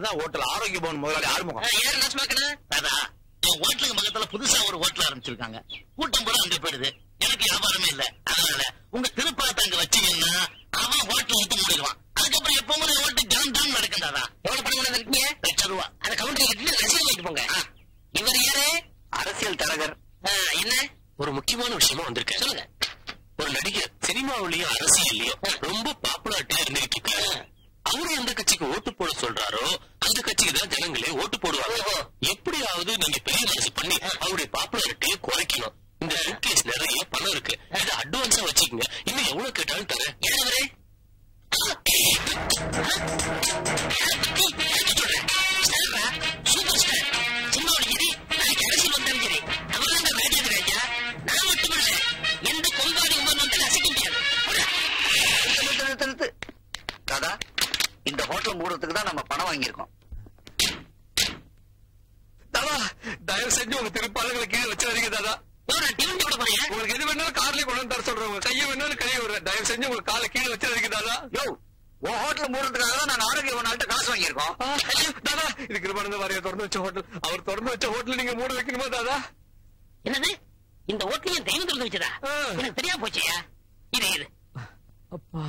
அண்ணா ஹோட்டல் ஆரோக்கிய பவன் முதலாளி ஆறுமுகம் யாரு நசுமாக்கணும் தாதா என் ஹோட்டலுக்கு பக்கத்துல புதுசா ஒரு ஹோட்டல் ஆரம்பிச்சிருக்காங்க கூட்டம் கூட அங்க போயிடுது எனக்கு வியாபாரமே இல்ல அதனால உங்க திருப்பாத்த அங்க வச்சீங்கன்னா அவன் ஹோட்டல் விட்டு மூடிடுவான் அதுக்கப்புறம் எப்பவும் ஒரு ஹோட்டல் ஜாம் ஜாம் நடக்கும் தாதா எவ்வளவு பணம் கொண்டு இருக்கீங்க லட்சம் ரூபா அந்த கவுண்டர் கட்டி ரசீது வாங்கிட்டு போங்க இவர் யாரு அரசியல் தரகர் ஆ, என்ன ஒரு முக்கியமான விஷயமா வந்திருக்கேன் சொல்லுங்க ஒரு நடிகர் சினிமாவிலயும் அரசியல்லயும் ரொம்ப பாப்புலாரிட்டியா இருந்துகிட்டு இருக்காரு அவரு எந்த கட்சிக்கு ஓட்டு போட சொல்றாரோ அந்த கட்சிக்கு தான் ஜனங்களே ஓட்டு போடுவாங்க எப்படியாவது நீங்க பெரிய மனசு பண்ணி அவருடைய பாப்புலாரிட்டியை குறைக்கணும் இந்த சூட்கேஸ் நிறைய பணம் இருக்கு இதை அட்வான்ஸா வச்சுக்கோங்க இன்னும் எவ்வளவு கேட்டாலும் தரேன் யாரு சூப்பர் ஸ்டார் சினிமாவில் சரி நாளைக்கு அரசியல் வந்தாலும் சரி அவர் தான் ராஜா ராஜா நான் மட்டும் இல்ல எந்த கொங்காடி உமர் வந்தாலும் அசைக்க முடியாது போடா. நிறுத்து, நிறுத்து, நிறுத்து. தாதா இந்த ஹோட்டல் மூடுறதுக்கு தான் நம்ம பணம் வாங்கியிருக்கோம் தாதா தயவு செஞ்சு உங்க திருப்பாளர்களை கீழே வச்சிடாதீங்க தாதா எவ்வளோ டிஃபன் போட போறீங்க உங்களுக்கு எது வேணாலும் கார்லயே கொண்டு வந்து தர சொல்றேன் உங்க கையை வேணாலும் கையை விடுறேன் தயவு செஞ்சு உங்க காலை கீழே வச்சிடாதீங்க தாதா யோ உன் ஹோட்டல் மூடுறதுக்காக தான் நாங்க ஆரோக்கிய நாள்கிட்ட காசு வாங்கியிருக்கோம் ஆ, ஐயோ, தாதா இது கிருபானந்த வாரியா திறந்து வச்ச ஹோட்டல் அவர் திறந்து வச்ச ஹோட்டல் நீங்க மூட வைக்கணுமா தாதா என்னது இந்த ஓட்டல் என் தெய்வம் திறந்து வச்சதா ஆ. எனக்கு தெரியாம போச்சியா இது இது அப்பா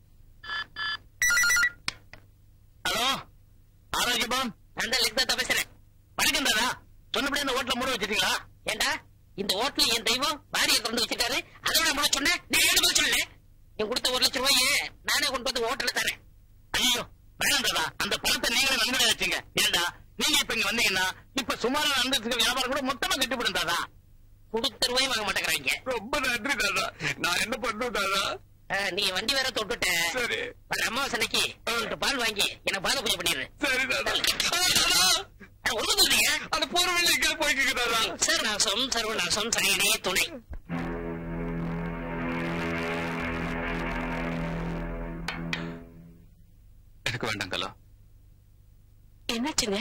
ஹலோ ஆரோக்கியபாம் நான் தான் லெக்தா பேசுறேன் வணக்கம் தாதா சொன்னபடி இந்த ஹோட்டல மூட வச்சிட்டீங்களா ஏண்டா இந்த ஹோட்டல் என் தெய்வம் பாரிய திறந்து வச்சிருக்காரு அதோட மூட சொன்னேன் நான் ஏன் பதில் சொல்லல நீ கொடுத்த ஒரு லட்சம் ரூபாயே நானே கொண்டு வந்து ஹோட்டல்ல தரேன் ஐயோ வேணாம் தாதா அந்த பணத்தை நீங்களே நன்கொடை வச்சுங்க ஏண்டா நீங்க இப்ப இங்க வந்தீங்கன்னா இப்ப சுமாரா நடந்துட்டு வியாபாரம் கூட மொத்தமா கட்டுப்படும் தாதா கொடுத்த ரூபாயும் வாங்க மாட்டேங்கிறாங்க ரொம்ப நன்றி தாதா நான் என்ன பண்ணும் தாதா நீ வண்டி வேற தொட்டுட்ட சரி வர அமாவாசை அன்னைக்கு உன்கிட்ட பால் வாங்கி எனக்கு பாத பூஜை பண்ணிடுறேன் சரி தாதா ஆ, தாதா ஒழுங்கு சொல்றீங்க அந்த போற வழிக்கு போய்க்கு தாதா சர்வநாசம் சர்வநாசம் சரியனே துணை எனக்கு வேண்டாம் கலா என்னாச்சுங்க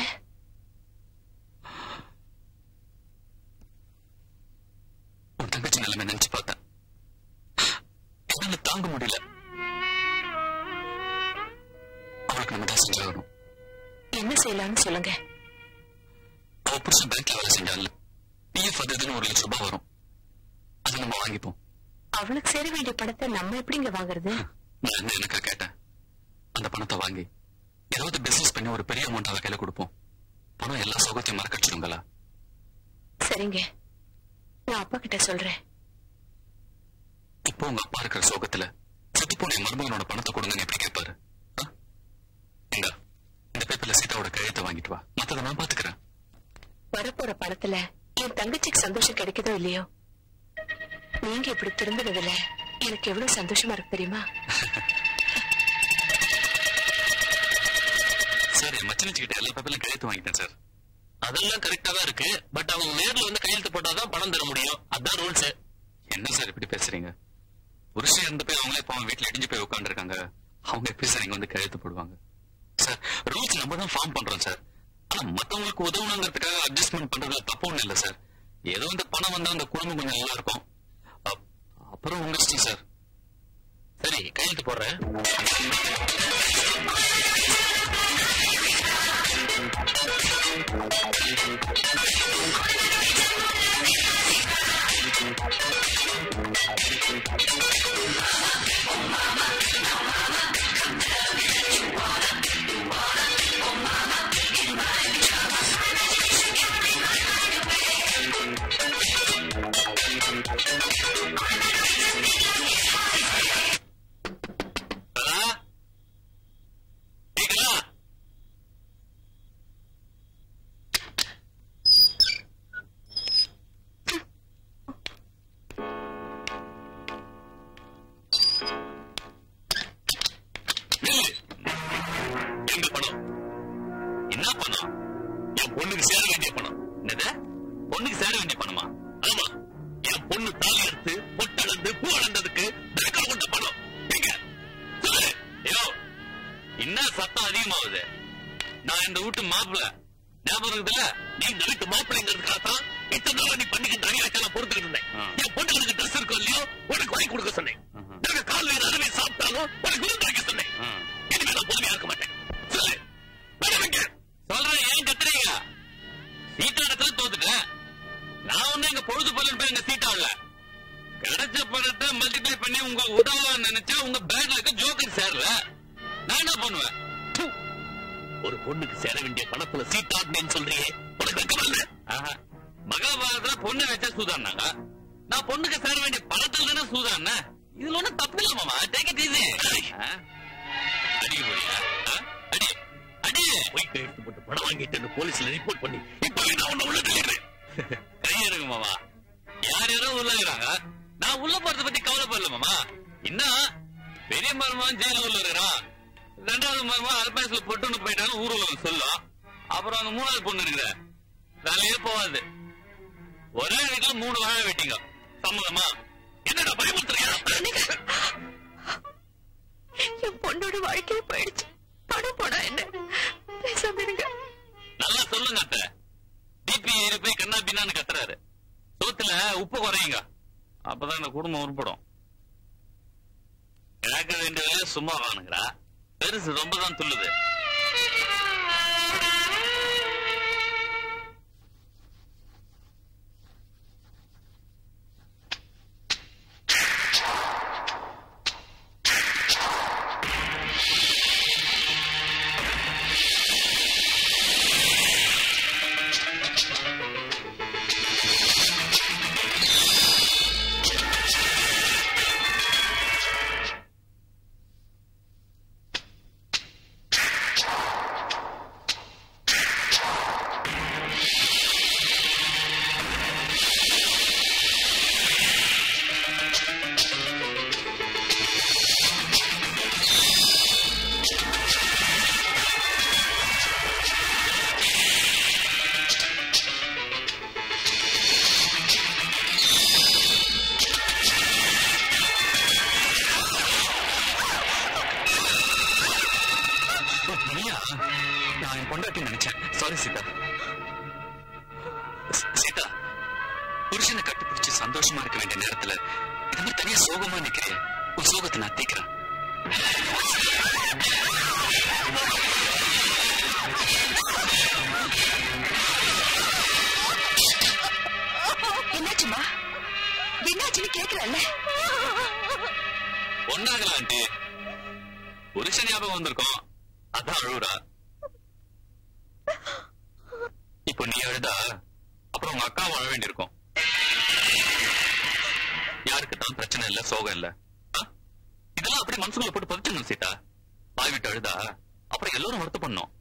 உன் தங்கச்சி நிலைமை நினைச்சு பார்த்தேன் என்னால தாங்க முடியல அவளுக்கு நம்ம தான் செஞ்சாகணும் என்ன செய்யலாம்னு சொல்லுங்க அவ புருஷன் பேங்க்ல வேலை செஞ்சால பிஎஃப் அது இதுன்னு ஒரு லட்சம் ரூபாய் வரும் அதை நம்ம வாங்கிப்போம் அவளுக்கு சேர வேண்டிய பணத்தை நம்ம எப்படிங்க வாங்குறது நான் என்ன எனக்கா கேட்டேன் அந்த பணத்தை வாங்கி ஏதாவது பிசினஸ் பண்ணி ஒரு பெரிய அமௌண்ட் அவ கையில கொடுப்போம் பணம் எல்லா சௌகத்தையும் மறக்கடிச்சிடுங்களா சரிங்க நான் அப்பா கிட்ட சொல்றேன் இப்போ உங்க அப்பா இருக்கிற சோகத்துல செத்து போன என் மருமகனோட பணத்தை கொடுங்கன்னு எப்படி கேட்பாரு ஆ? இந்தா, இந்த பேப்பர்ல சீதாவோட கையெழுத்தை வாங்கிட்டு வா மத்ததை நான் பாத்துக்கிறேன் வரப்போற பணத்துல என் தங்கச்சிக்கு சந்தோஷம் கிடைக்குதோ இல்லையோ நீங்க இப்படி திரும்பினதுல எனக்கு எவ்வளவு சந்தோஷமா இருக்கு தெரியுமா சார் என் மச்சனிச்சு கிட்ட எல்லா பேப்பர்லயும் கையெழுத்து வாங்கிட்டேன் சார் அதெல்லாம் கரெக்டா தான் இருக்கு பட் அவங்க நேர்ல வந்து கையெழுத்து போட்டாதான் பணம் தர முடியும் அதான் ரூல்ஸ் என்ன சார் இப்படி பேசுறீங்க புருஷன் இருந்து போய் அவங்களே இப்போ வீட்டுல இடிஞ்சு போய் உட்காந்துருக்காங்க அவங்க எப்படி சார் இங்க வந்து கையெழுத்து போடுவாங்க சார் ரூல்ஸ் நம்ம தான் ஃபார்ம் பண்றோம் சார் ஆனா மத்தவங்களுக்கு உதவணுங்கிறதுக்காக அட்ஜஸ்ட்மெண்ட் பண்றதுல தப்பு ஒண்ணு இல்ல சார் ஏதோ இந்த பணம் வந்தா அந்த குடும்பம் கொஞ்சம் நல்லா இருக்கும் அப்- அப்புறம் உங்க இஷ்டம் சார் சரி கையெழுத்து போடுறேன் கலா? ஏய் கலா? நில்லு. எங்க பணம் என்ன பணம் என் பொண்ணுக்கு சேர வேண்டிய பணம் என்னது பொண்ணுக்கு சேர வேண்டிய பணமா ஆமா என் பொண்ணு தாலி எடுத்து பொட்டளந்து பூ அளந்ததுக்கு பேங்க்ல கொண்ட பணம் எங்க சொல்லு ஐயோ என்ன சத்தம் அதிகமாகுது நான் இந்த வீட்டு மாப்பிள்ள ஞாபகம் இருக்குதுல்ல நீ இந்த வீட்டு மாப்பிள்ளைங்கிறதுக்காக தான் இத்தனை நாளா நீ பண்ணிக்கிட்டு ரவியாக்க நான் பொறுத்துக்கிட்டு இருந்தேன் என் பொண்ணுங்களுக்கு ட்ரெஸ் இருக்கோ இல்லையோ உனக்கு வாங்கி கொடுக்க சொன்னேன் நாங்க கால் வயிறு அறுவை சாப்பிட்டாலும் உனக்கு விருந்து வைக்க சொன்னேன் இனிமே நான் பொறுமையா இருக்க மாட்டேன் சொல்லு வேணாம் பண்ணி உங்க உதவ நினைச்சா உங்க பேக்ல இருக்க ஜோக்கர் சேரல நான் என்ன பண்ணுவேன் ப்பு. ஒரு பொண்ணுக்கு சேர வேண்டிய பணத்துல சீட்டாட்னு சொல்றியே உனக்கு வெக்கமா இல்ல? ஆஹா. மகாபாரதத்துல பொண்ணு வச்சா சூதாடினாங்க நான் பொண்ணுக்கு சேர வேண்டிய பணத்துல தானே சூதாடின இதுல ஒண்ணும் தப்பு இல்ல மாமா டேக் இட் ஈஸி அடிக்க போறியா ஆ? அடி அடி போய் எடுத்து போட்டு பணம் வாங்கிட்டு போலீஸ்ல ரிப்போர்ட் பண்ணி இப்பவே நான் உன்னை உள்ள தள்ளிடுறேன் கையெடுங்க மாமா யார் யாரோ உள்ளாங்க நான் உள்ள போறத பத்தி கவலைப்படல மாமா இன்னும் பெரிய மருமகன் ஜெயில உள்ள இருக்கிறான் ரெண்டாவது மருமகன் அல்பாயசுல பொட்டுன்னு போயிட்டாங்க ஊர்வலம் சொல்லும் அப்புறம் அந்த மூணாவது பொண்ணு இருக்குற வேலையே போகாது ஒரே வீட்டுல மூணு வாழை வெட்டிங்க சம்மதமா என்னடா பயமுறுத்துறியா என் பொண்ணோட வாழ்க்கையே போயிடுச்சு பணம் போனா என்ன பேசாம இருங்க நல்லா சொல்லுங்க அத்தை டிபி ஏறி போய் கண்ணா பின்னான்னு கத்துறாரு சோத்துல உப்பு குறையுங்க அப்பதான் இந்த குடும்பம் உருப்படும் கேட்க வேண்டிய வேலையை சும்மா வானுங்கிறா பெருசு ரொம்ப தான் துள்ளுது நீயா நான் என் பொண்டாட்டி நினைச்சேன் சாரி சீதா ஸ்- சீதா புருஷனை கட்டுப்பிடிச்சு சந்தோஷமா இருக்க வேண்டிய நேரத்துல இந்த மாதிரி தனியா சோகமா நிக்கிறேன் உன் சோகத்தை நான் தீக்கிறேன் என்னாச்சுமா என்னாச்சுன்னு கேட்கல ஒன்னாகல ஆண்டி புருஷன் ஞாபகம் வந்திருக்கோம் அதான் அழுவுறா இப்போ நீ அழுதா அப்புறம் உங்க அக்கா வாழ வேண்டியிருக்கும் யாருக்கு தான் பிரச்சனை இல்ல சோகம் இல்ல ஆ? இதெல்லாம் அப்படி மனசுக்குள்ள போட்டு பதிச்சுங்க சீதா வாய் விட்டு அழுதா அப்புறம் எல்லாரும் வருத்த பண்ணோம்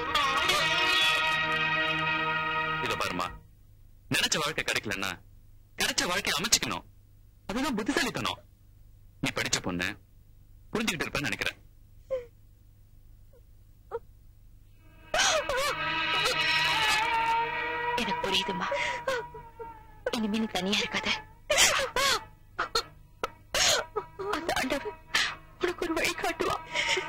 இத பாருமா நினைச்ச வாழ்க்கை கிடைக்கலன்னா கிடைச்ச வாழ்க்கையை அமைச்சுக்கணும் அதுதான் புத்திசாலித்தனம் நீ படிச்ச பொண்ணு புரிஞ்சுக்கிட்டு இருப்பேன்னு நினைக்கிறேன் எனக்கு புரியுதுமா இனிமே நீ தனியா இருக்காத அந்த ஆண்டவன் உனக்கு ஒரு வழி காட்டுவான்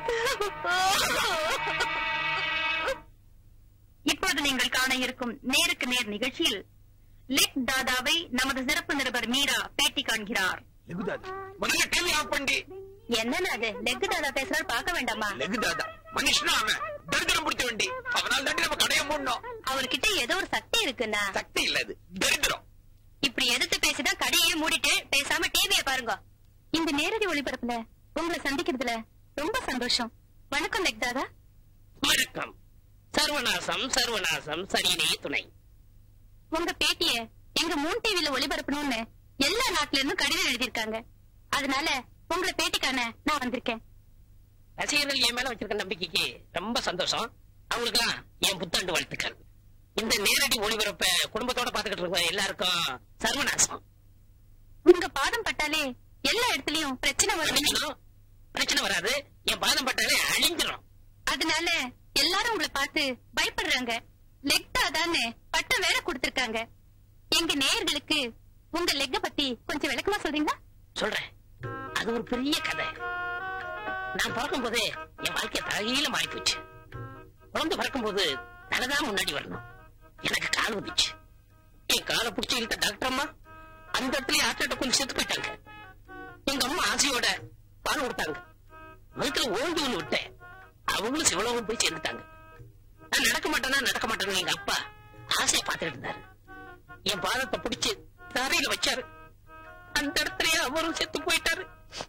இப்போது நீங்கள் காண இருக்கும் நேருக்கு நேர் நிகழ்ச்சியில் லெக் தாதாவை நமது சிறப்பு நிருபர் மீரா பேட்டி காண்கிறார் முதல்ல டிவி ஆஃப் பண்ணி என்னன்னு அது லெக் தாதா பேசுறாரு பார்க்க வேண்டாமா லெகு தாதா மனுஷனா அவன் தரித்திரம் பிடிச்ச வண்டி அவனால தாண்டி நம்ம கடையை மூடணும் அவர்கிட்ட ஏதோ ஒரு சக்தி இருக்குண்ணா சக்தி இல்ல இது தரித்திரம் இப்படி எதிர்த்து பேசிதான் கடையே மூடிட்டு பேசாம டிவியை பாருங்க இந்த நேரடி ஒளிபரப்புல உங்களை சந்திக்கிறதுல ரொம்ப சந்தோஷம் வணக்கம் லெக் தாதா வணக்கம் சர்வநாசம் சர்வநாசம் சரியனே துணை உங்க பேட்டிய எங்க மூன் டிவில ஒளிபரப்பணும்னு எல்லா நாட்டுல இருந்தும் கடிதம் எழுதியிருக்காங்க அதனால உங்களை பேட்டிக்கான நான் வந்திருக்கேன் ரசிகர்கள் என் மேல வச்சிருக்க நம்பிக்கைக்கு ரொம்ப சந்தோஷம் அவங்களுக்கெல்லாம் என் புத்தாண்டு வாழ்த்துக்கள் இந்த நேரடி ஒளிபரப்ப குடும்பத்தோட பாத்துக்கிட்டு இருக்க எல்லாருக்கும் சர்வநாசம் உங்க பாதம் பட்டாலே எல்லா இடத்துலயும் பிரச்சனை வரும் அழிஞ்சிடும் பிரச்சனை வராது என் பாதம் பட்டாலே அழிஞ்சிடும் அதனால எல்லாரும் உங்களை பார்த்து பயப்படுறாங்க லெக் தாதான்னு பட்டம் வேற கொடுத்திருக்காங்க எங்க நேயர்களுக்கு உங்க லெக்க பத்தி கொஞ்சம் விளக்கமா சொல்றீங்களா சொல்றேன் அது ஒரு பெரிய கதை நான் பிறக்கும் போதே என் வாழ்க்கை தலையில மாறி போச்சு குழந்தை பிறக்கும் போது தலைதான் முன்னாடி வரணும் எனக்கு கால் வந்துச்சு என் காலை பிடிச்சி இழுத்த டாக்டர் அம்மா அந்த இடத்துல ஹார்ட் அட்டாக் கொஞ்சம் செத்து போயிட்டாங்க எங்க அம்மா ஆசையோட பால் கொடுத்தாங்க வயிற்றுல ஓங்கி ஒண்ணு விட்டேன் அவங்களும் சிவலோகம் போய் சேர்ந்துட்டாங்க நான் நடக்க மாட்டேனா நடக்க மாட்டேன்னு எங்க அப்பா ஆசையை பார்த்துட்டு இருந்தாரு என் பாதத்தை பிடிச்சு தரையில வச்சாரு அந்த இடத்துலயே அவரும் செத்து போயிட்டாரு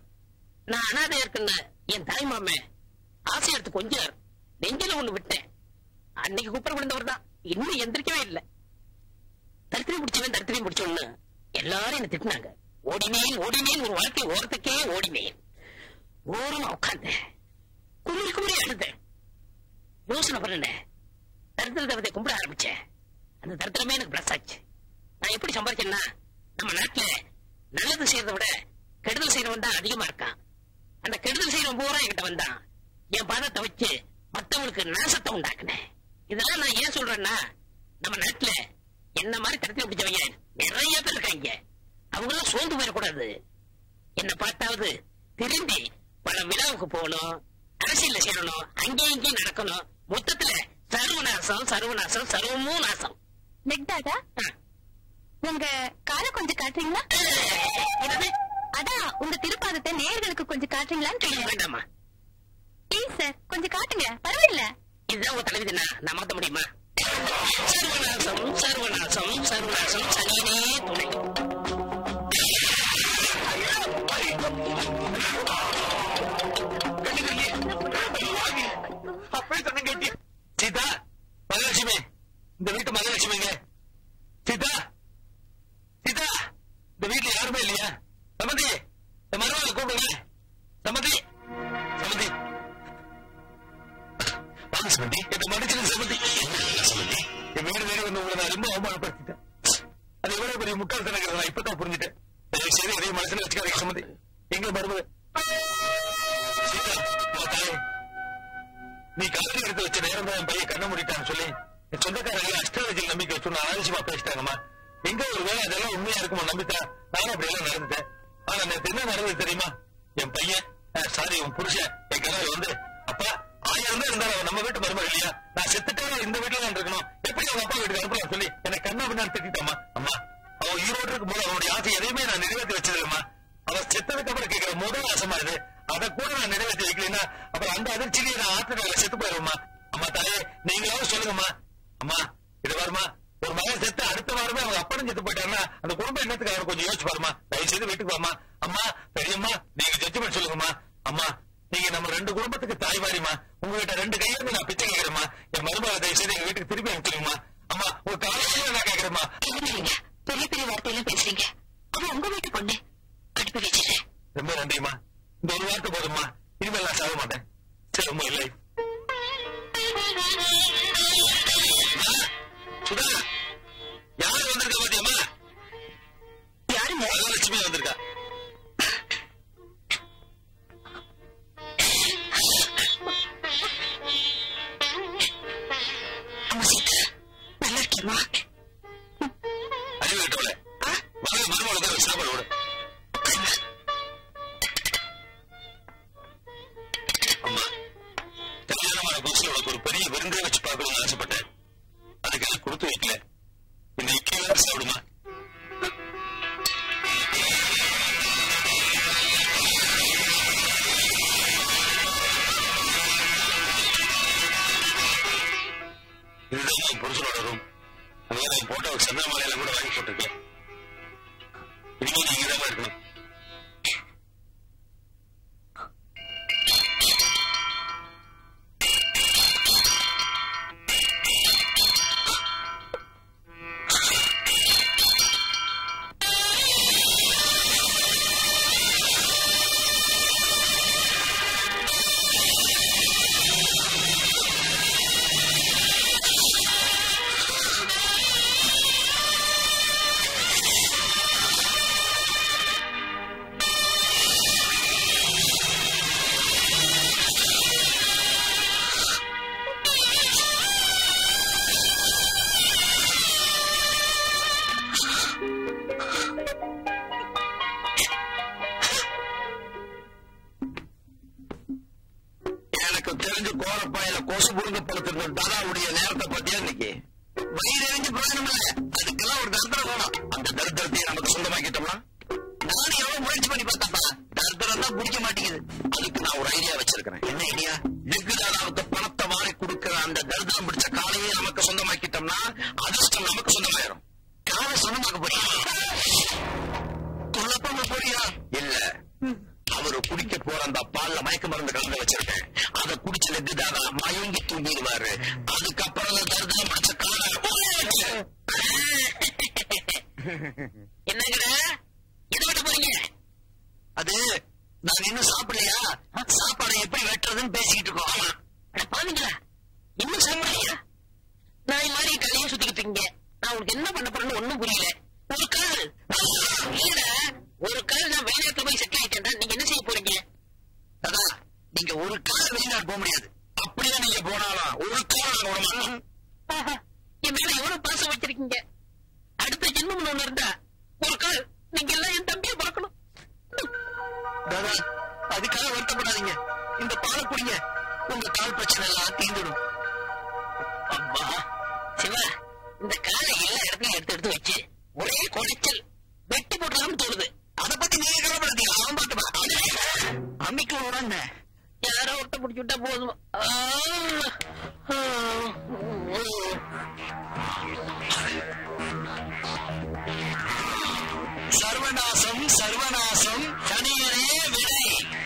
நான் அனாதை இருக்குன்னு என் தாய் மாமே ஆசை எடுத்து கொஞ்சம் நெஞ்சில ஒண்ணு விட்டேன் அன்னைக்கு குப்பரை விழுந்தவர் தான் இன்னும் எந்திரிக்கவே இல்லை தரித்திரம் பிடிச்சவன் தரித்திரம் பிடிச்சவன்னு எல்லாரும் என்ன திட்டினாங்க ஓடினேன் ஓடினேன் ஒரு வாழ்க்கை ஓரத்துக்கே ஓடினேன் ஓரமா உட்கார்ந்தேன் குமுறி குமுறி அழுதேன் யோசனை பண்ணினேன் தரித்திர தேவதை கும்பிட ஆரம்பிச்சேன் அந்த தரித்திரமே எனக்கு பிளஸ் ஆச்சு நான் எப்படி சம்பாதிச்சேன்னா நம்ம நாட்டுல நல்லது செய்யறதை விட கெடுதல் செய்யறவன் தான் அதிகமா இருக்கான் அந்த கெடுதல் செய்யறவன் பூரா என்கிட்ட வந்தான் என் பாதத்தை வச்சு மத்தவங்களுக்கு நாசத்தை உண்டாக்குனேன் இதெல்லாம் நான் ஏன் சொல்றேன்னா நம்ம நாட்டுல என்ன மாதிரி தரத்தில் பிடிச்சவங்க நிறைய பேர் இருக்காங்க அவங்க எல்லாம் சோர்ந்து போயிடக்கூடாது என்ன பார்த்தாவது திரும்பி பல விழாவுக்கு போகணும் அரசியல்ல சேரணும் அங்கேயும் இங்கேயும் நடக்கணும் மொத்தத்துல சர்வநாசம் சர்வநாசம் சர்வமும் நாசம் நெக்டாடா உங்க காலை கொஞ்சம் காட்டுறீங்களா என்னது அதான் உங்க திருப்பாதத்தை நேர்களுக்கு கொஞ்சம் காட்டுறீங்களான்னு கேக்குறேன் வேண்டாமா ப்ளீஸ் சார் கொஞ்சம் காட்டுங்க பரவாயில்ல இதுதான் உங்க தலைவிதினா நான் மாத்த முடியுமா சர்வநாசம் சர்வநாசம் சர்வநாசம் சனியே துணை அப்பவே சொன்ன கேட்டி சீதா மகாலட்சுமி இந்த வீட்டு மகாலட்சுமிங்க சீதா சீதா இந்த வீட்டுல யாருமே இல்லையா சமந்தி இந்த மருமகளை கூப்பிடுங்க சமந்தி சமந்தி வாங்க சமந்தி இந்த மனுஷன் சமந்தி சமந்தி என் வீடு வேறு வந்து உங்களை நான் ரொம்ப அவமானப்படுத்திட்டேன் அது எவ்வளவு பெரிய முட்டாள்தனங்கிறத நான் இப்பதான் புரிஞ்சுட்டேன் தயவு செய்து எதையும் மனசுல வச்சுக்காதீங்க சமந்தி எங்க மருமக சீதா உன் தாயே நீ காலத்தில் எடுத்து வச்ச நேரம் தான் என் பையன் கண்ண முடிட்டான்னு சொல்லி என் சொந்தக்காரங்க அஸ்ட்ராலஜி நம்பிக்கை வச்சு நான் அலட்சியமா பேசிட்டாங்கம்மா எங்க ஒரு வேலை அதெல்லாம் உண்மையா இருக்குமோ நம்பிட்டா நானும் அப்படி எல்லாம் நடந்துட்டேன் ஆனா நேற்று என்ன நடந்தது தெரியுமா என் பையன் சாரி உன் புருஷன் என் கனவு வந்து அப்பா ஆயிரம் தான் இருந்தாலும் அவன் நம்ம வீட்டு மருமகள் இல்லையா நான் செத்துட்டாலும் இந்த வீட்டுல தான் இருக்கணும் எப்படி அவங்க அப்பா வீட்டுக்கு அனுப்பலாம் சொல்லி எனக்கு கண்ணா பின்னாடி திட்டாமா அம்மா அவன் ஈரோடு இருக்கும் போது அவனுடைய ஆசை எதையுமே நான் நிறைவேற்றி வச்சது இல்லம்மா அவன் செத்ததுக்கு அப்புறம் கேட்கிற முதல் ஆசமா இது அதை கூட நான் நிறைவேற்றி வைக்கலைன்னா அப்புறம் அந்த அதிர்ச்சியிலேயே நான் ஆத்திர செத்து போயிருமா அம்மா தாயே நீங்களாவது சொல்லுங்கம்மா அம்மா இது வருமா ஒரு மகன் செத்து அடுத்த வாரமே அவங்க அப்பனும் செத்து போயிட்டாருன்னா அந்த குடும்பம் என்னத்துக்கு அவர் கொஞ்சம் யோசிச்சு பாருமா தயவு செய்து வீட்டுக்கு வாமா அம்மா பெரியம்மா நீங்க ஜட்ஜ்மெண்ட் சொல்லுங்கம்மா அம்மா நீங்க நம்ம ரெண்டு குடும்பத்துக்கு தாய்வாரிமா உங்ககிட்ட ரெண்டு கையிலிருந்து நான் பிச்சை கேட்கிறேம்மா என் மருமகளை தயவு செய்து எங்க வீட்டுக்கு திருப்பி அனுப்பிச்சிருங்கம்மா அம்மா ஒரு காலையில நான் கேட்கிறேம்மா என்னங்க பெரிய பெரிய வார்த்தையெல்லாம் பேசுறீங்க அவன் உங்க வீட்டு பொண்ணு அனுப்பி வச்சிடுறேன் ரொம்ப நன்றிம்மா இந்த ஒரு வார்த்தை போதும்மா இனிமேல் நான் சாக மாட்டேன் சரி ரொம்ப இல்லை சுதா யாரு வந்திருக்கா பாத்தியம்மா யாருங்க மகாலட்சுமி வந்திருக்கா அம்மா சீதா நல்லா இருக்கேம்மா அறிவு கிட்டோல வாங்க மருமகளை தான் சாப்பாடு விடு அம்மா கல்யாணமான புதுசுல உனக்கு ஒரு பெரிய விருந்தே வச்சு பார்க்கணும்னு ஆசைப்பட்டேன் அதுக்கெல்லாம் கொடுத்து வைக்கல இந்த இட்லி வேற சாப்பிடுமா இதுதான் என் புருஷனோட ரூம் அதனால என் போட்டோ சந்தன மாலையில கூட வாங்கி போட்டிருக்கேன் இனிமே நீங்க தான் இருக்கணும் எனக்கு தெரிஞ்சு கோரப்பாயில கொசு புடுங்க படுத்திருந்த தாதாவுடைய நேரத்தை பத்தியா இன்னைக்கு வயிறு எரிஞ்சு பிரயோஜனம் இல்ல அதுக்கெல்லாம் ஒரு தரித்திரம் வேணும் அந்த தரித்திரத்தையே நமக்கு சொந்தமாக்கிட்டோம்னா நானும் எவ்வளவு முயற்சி பண்ணி பார்த்தப்பா தரித்திரம் தான் பிடிக்க மாட்டேங்குது அதுக்கு நான் ஒரு ஐடியா வச்சிருக்கிறேன் என்ன ஐடியா எக்கு தாதாவுக்கு பணத்தை வாரி கொடுக்கிற அந்த தரித்திரம் பிடிச்ச காலையே நமக்கு சொந்தமாக்கிட்டோம்னா அதிர்ஷ்டம் நமக்கு சொந்தமாயிரும் காலை சொந்தமாக்க போறியா குழப்பமா போறியா இல்ல அவரு குடிக்க போற லெட்டு தாதா மயங்கி தூங்கிடுவாரு அதுக்கப்புறம் அந்த தருதம் பிடிச்ச கால என்னங்கடா எது விட போறீங்க அது நாங்க இன்னும் சாப்பிடலையா சாப்பாடை எப்படி வெட்டுறதுன்னு பேசிக்கிட்டு இருக்கோம் ஆமா அட பாவீங்களா இன்னும் சாப்பிடலையா நான் இது மாதிரி கதையை சுத்திக்கிட்டு இருக்கீங்க நான் உங்களுக்கு என்ன பண்ண போறேன்னு ஒண்ணும் புரியல ஒரு கால் இல்லடா ஒரு கால் நான் வெளிநாட்டுல போய் செட்டில் ஆயிட்டேன் நீங்க என்ன செய்ய போறீங்க தாதா நீங்க ஒரு கால் வெளிநாடு போக முடியாது அப்படியே நீங்க போனாலும் ஒரு கால் நாங்க விட மாட்டோம் ஆஹா, என் மேல எவ்வளவு பாசம் வச்சிருக்கீங்க அடுத்த ஜென்மம் ஒண்ணு இருந்தா ஒரு கால் நீங்க எல்லாம் என் தம்பியை பார்க்கணும் தாதா அதுக்காக வருத்தப்படாதீங்க இந்த பாலை குடிங்க உங்க கால் பிரச்சனை எல்லாம் தீந்துடும் அப்பா சிவா இந்த காலை எல்லா இடத்துலயும் எடுத்து எடுத்து வச்சு ஒரே குடைச்சல் வெட்டி போட்டலாம்னு தோணுது அத பத்தி நீங்க கவலைப்படாதீங்க அவன் பார்த்துப்பான் அம்மிக்கு உடனே யாரோ ஒருத்த பிடிச்சு விட்டா போதும் ஆ, ஆ, சர்வநாசம் சர்வநாசம் சனியனே விடை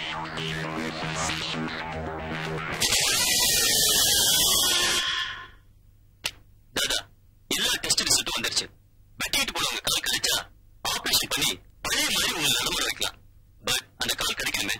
தாதா எல்லா டெஸ்ட் ரிசல்ட் வந்துருச்சு வெட்டிட்டு போனவங்க கால் கிடைச்சா ஆபரேஷன் பண்ணி பழைய மாதிரி உங்களை நடைமுறை வைக்கலாம் பட் அந்த கால் கிடைக்கணுமே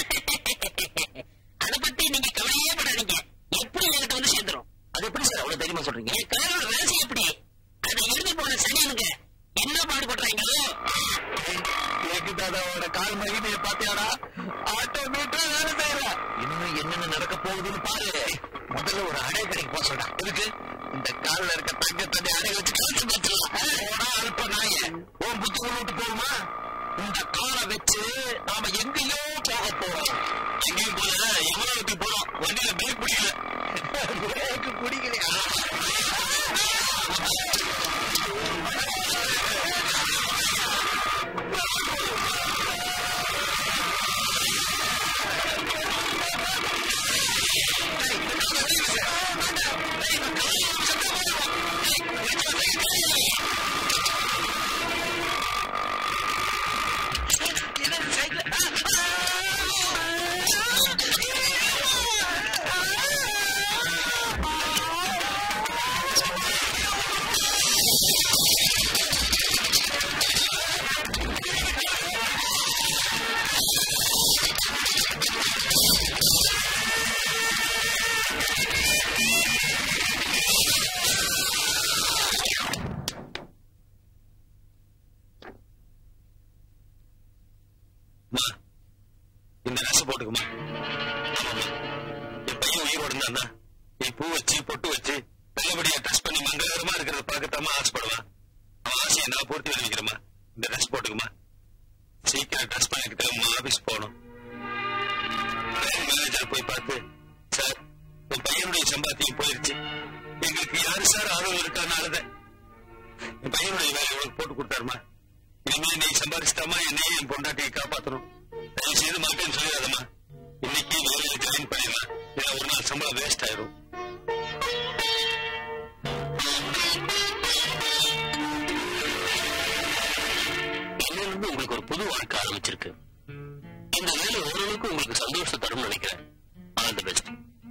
அதை பத்தி நீங்க கவலையே படாதீங்க எப்படி என்கிட்ட வந்து சேர்ந்துரும் அது எப்படி சார் அவ்வளவு தைரியமா சொல்றீங்க என் காலோட வேலை எப்படி அதை எழுதி போன சனியனுங்க என்ன பாடுபடுறாங்களோ ஏக்கு தாதாவோட கால் மகிமையை பாத்தியாடா ஆட்டோமேட்டா வேலை செய்யல இன்னும் என்னென்ன நடக்க போகுதுன்னு பாரு முதல்ல ஒரு அடை கடைக்கு போக சொல்றா எதுக்கு இந்த கால்ல இருக்க தங்க தண்ணி அடை வச்சு கழிச்சு வச்சிடலாம் போடா அல்ப நாய உன் புத்தி விட்டு போகுமா இந்த காலை வச்சு நாம எங்கேயோ போக போறோம் எங்கேயும் போல எவ்வளவுக்கு போறோம் வண்டியில பிரேக் பிடிக்கல பிரேக் பிடிக்கலையா அம்மா, இந்த நெச போட்டுக்குமா ஆமாம்மா என் பையன் உயிரோடு இருந்தா நீ பூ வச்சு பொட்டு வச்சு நல்லபடியா ட்ரெஸ் பண்ணி மங்களகரமா இருக்கிறத பார்க்கத்தாம ஆசைப்படுவான் அவன் ஆசையை நான் பூர்த்தி பண்ணி வைக்கிறேம்மா இந்த ட்ரெஸ் போட்டுக்குமா சீக்கிரம் ட்ரெஸ் பண்ணிக்கிட்டு அம்மா ஆபீஸ் போகணும் மேனேஜர் போய் பார்த்து சார் உன் பையனுடைய சம்பாத்தியம் போயிருச்சு எங்களுக்கு யாரு சார் ஆர்வம் இருக்கான்னு அழுத என் பையனுடைய வேலை உனக்கு போட்டு கொடுத்தாருமா இனிமே நீ சம்பாதிச்சிட்டாமா என்னையும் என் பொண்டாட்டியை காப்பாத்தணும் தயவு செய்து மாட்டேன்னு சொல்லிடாதம்மா இன்னைக்கு வேலையில ஜாயின் பண்ணிடலாம் ஏன்னா ஒரு நாள் சம்பளம் வேஸ்ட் ஆயிரும் இன்னிலிருந்து உங்களுக்கு ஒரு புது வாழ்க்கை ஆரம்பிச்சிருக்கு இந்த வேலை ஓரளவுக்கு உங்களுக்கு சந்தோஷம் தரும்னு நினைக்கிறேன் all the best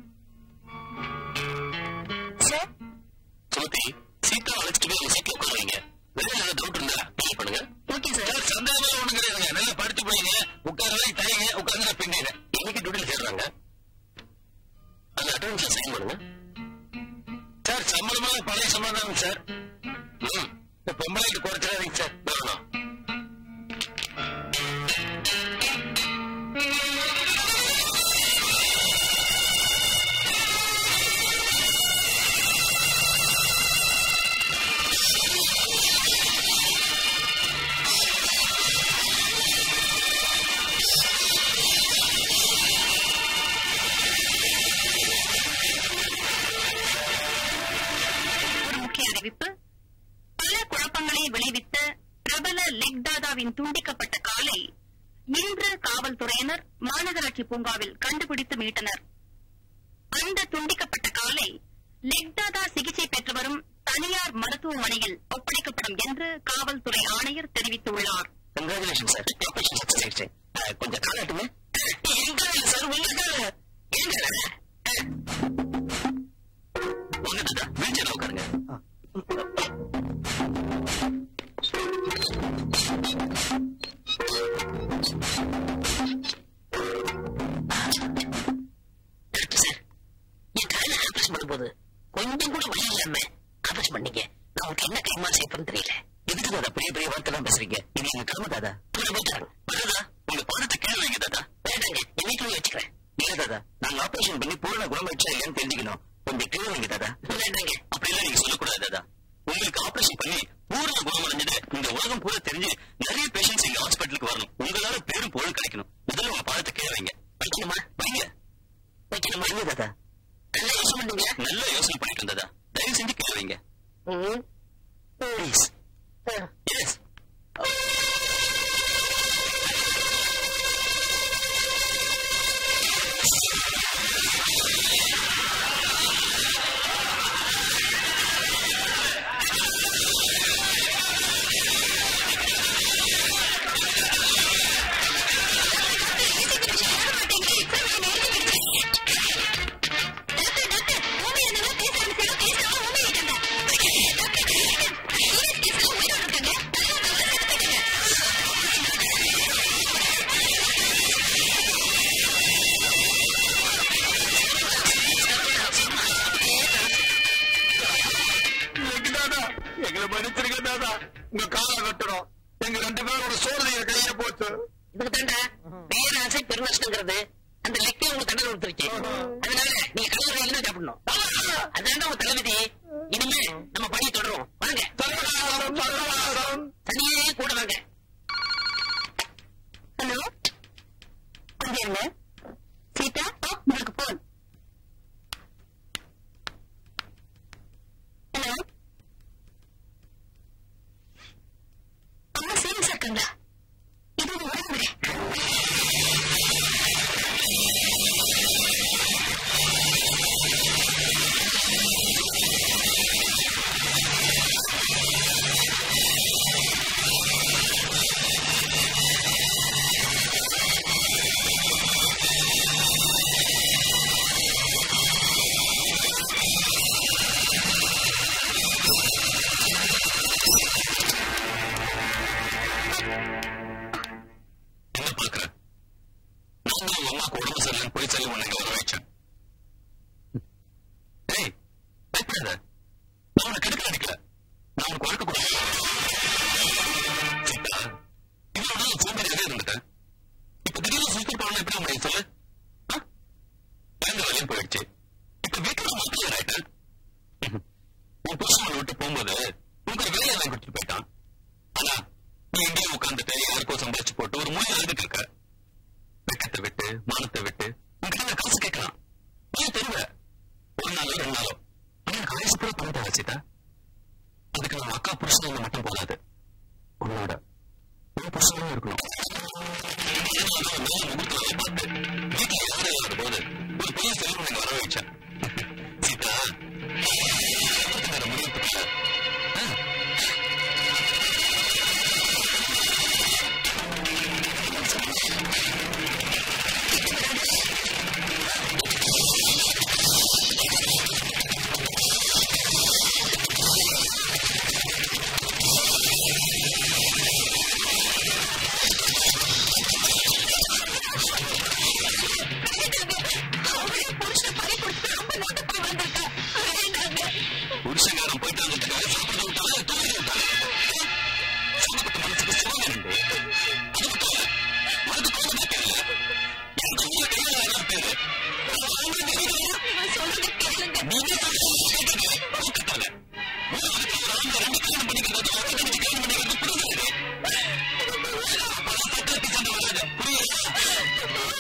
sir Sumathi Seetha அழைச்சிட்டு போய் உங்க சீட்ல உட்கார வைங்க வேற ஏதாவது டவுட் இருந்தா நீங்க பண்ணுங்க ஓகே சார் சந்தேகமே ஒண்ணு கிடையாதுங்க நல்லா படிச்சு போயிங்க உட்கார தரீங்க உட்கார்ந்து பின்னீங்க இன்னைக்கு டியூட்டில சேர்றாங்க அந்த அட்டன்ஸ்ல சைன் பண்ணுங்க சார் சம்பளமா பழைய சம்பளம் தாங்க சார் ம் இந்த பொம்பளைக்கு குறைச்சிடாதீங்க சார் வேணும் ஒரு முக்கிய அறிவிப்பு பல குழப்பங்களை விளைவித்த பிரபல லெக் தாதாவின் துண்டிக்கப்பட்ட காலை இன்று காவல்துறையினர் மாநகராட்சி பூங்காவில் கண்டுபிடித்து மீட்டனர் அந்த துண்டிக்கப்பட்ட காலை லெக் தாதா சிகிச்சை பெற்று வரும் தனியார் மருத்துவமனையில் ஒப்படைக்கப்படும் என்று காவல்துறை ஆணையர் தெரிவித்துள்ளார் கங்க்ராச்சுலேஷன் சார் ஆபரேஷன் சக்சஸ் ஆயிடுச்சு அஹ், கொஞ்சம் காலாட்டுங்க எங்க சார் உள்ள எங்க ஆபரேஷன் பண்ணும்போது கொஞ்சம் கூட வழி இல்லாம ஆபரேஷன் பண்ணீங்க நான் உங்களுக்கு என்ன கைமா செய்யணும்னு தெரியல எதுக்கு தாதா பெரிய பெரிய வார்த்தை எல்லாம் பேசுறீங்க இது எங்க கிளம்ப தாதா போயிட்டாங்க தாதா உங்க பணத்தை கீழே வைங்க தாதா வேண்டாங்க என் வீட்டுல வச்சுக்கிறேன் இல்ல தாதா நாங்க ஆபரேஷன் பண்ணி பூரண குணமாயிடுச்சா இல்லையான்னு தெரிஞ்சுக்கணும் கொஞ்சம் கீழே வைங்க தாதா வேண்டாங்க அப்படி எல்லாம் நீங்க சொல்லக்கூடாது தாதா உங்களுக்கு ஆபரேஷன் பண்ணி பூரண குணமடைஞ்சது இந்த உலகம் பூரா தெரிஞ்சு நிறைய பேஷண்ட்ஸ் எங்க ஹாஸ்பிட்டலுக்கு வரணும் உங்களால பேரும் புகழும் கிடைக்கணும் முதல்ல உங்க பணத்தை கீழே வைங்க வைக்கணுமா வைங்க வைக்கணுமா வைங்க தாதா நல்லா யோசனை பண்ணுங்க நல்லா யோசனை பண்ணிட்டு இருந்ததா தயவு செஞ்சு கீழே வைங்க ம். Please ah. எஸ் தாதா எங்களை மன்னிச்சிருங்க தாதா உங்க காலை கட்டுறோம் எங்க ரெண்டு பேரோட சோதனைய கையில போச்சு இதுக்கு தாண்டா பேராசை பெருநஷ்டங்கிறது அந்த லெக்கே உங்களுக்கு தண்டனை கொடுத்துருச்சு அதனால நீங்க கல்லூரி தான் சாப்பிடணும் அதாண்டா உங்க தலைவிதி இனிமே நம்ம பணியை தொடரும் வாங்க சர்வநாசம் சர்வநாசம் தனியே கூட வாங்க ஹலோ கொஞ்சம் இருங்க சீதா உங்களுக்கு போன் ஹலோ அம்மா சீரியஸா இருக்காங்களா இது ஒரு உடம்புறேன் என்ன பாக்குற நான் தான் உங்க அம்மாக்கு உடம்பு சரியில்லைன்னு போய் சொல்லி உன்னை இங்க வர வச்சேன் ஏய் பயப்படாத நான் உனக்கு கெடுக்க நினைக்கல நான் உனக்கு வழக்கு கொடுத்தேன் சீதா இவ்வளவு நாள் சோம்பேறியாவே இருந்துட்டேன் இப்ப திடீர்னு சூப்பர் பவன் எப்படி முடியும் சொல்லு ஆ? எந்த வேலையும் போயிடுச்சு இப்ப வீட்டுல மக்கள் ஆயிட்டேன் உன் புருஷன் விட்டு போகும்போது உனக்கு ஒரு வேலையை கொடுத்துட்டு போயிட்டான் ஆனா நீ எங்கேயோ உட்காந்துட்டு யாருக்கோ சம்பாதிச்சு போட்டு ஒரு மூணு எழுதிட்டு இருக்க வெக்கத்தை விட்டு மானத்தை விட்டு உங்ககிட்ட நான் காசு கேட்கலாம் நீ தருவ ஒரு நாளோ ரெண்டு நாளோ ஆனா எனக்கு வயசு கூட பணத்தை வச்சுட்டா அதுக்கு நம்ம அக்கா புருஷன் மட்டும் போதாது உன்னோட உன் புருஷனும் இருக்கணும் இதனால தான் ஒரு நாள் முகூர்த்தம் பார்த்து வீட்டுல யாரும் இல்லாத போது ஒரு பையன் செல்வம் நீங்க வர வச்சேன் சீதா என்னோட முடிவு பற்றி புருஷங்காரன் போயிட்டு வந்துட்டு சாப்பிட்டு விட்டாலே தூங்கி விட்டாலே சம்பந்தப்பட்ட மனசுக்கு சுகம் இருந்து அது மட்டும் இல்ல மனது குழந்தை கேட்கல எனக்கு உள்ள கையில எல்லாம் பேரு நீங்க கேட்டீங்க கேட்டால மூணாவது ஒரு ஆண்ட ரெண்டு கல்யாணம் பண்ணிக்கிறது ஒருத்தர் கல்யாணம் பண்ணிக்கிறது புரியுது சட்டத்தை சண்டை வராது புரியுது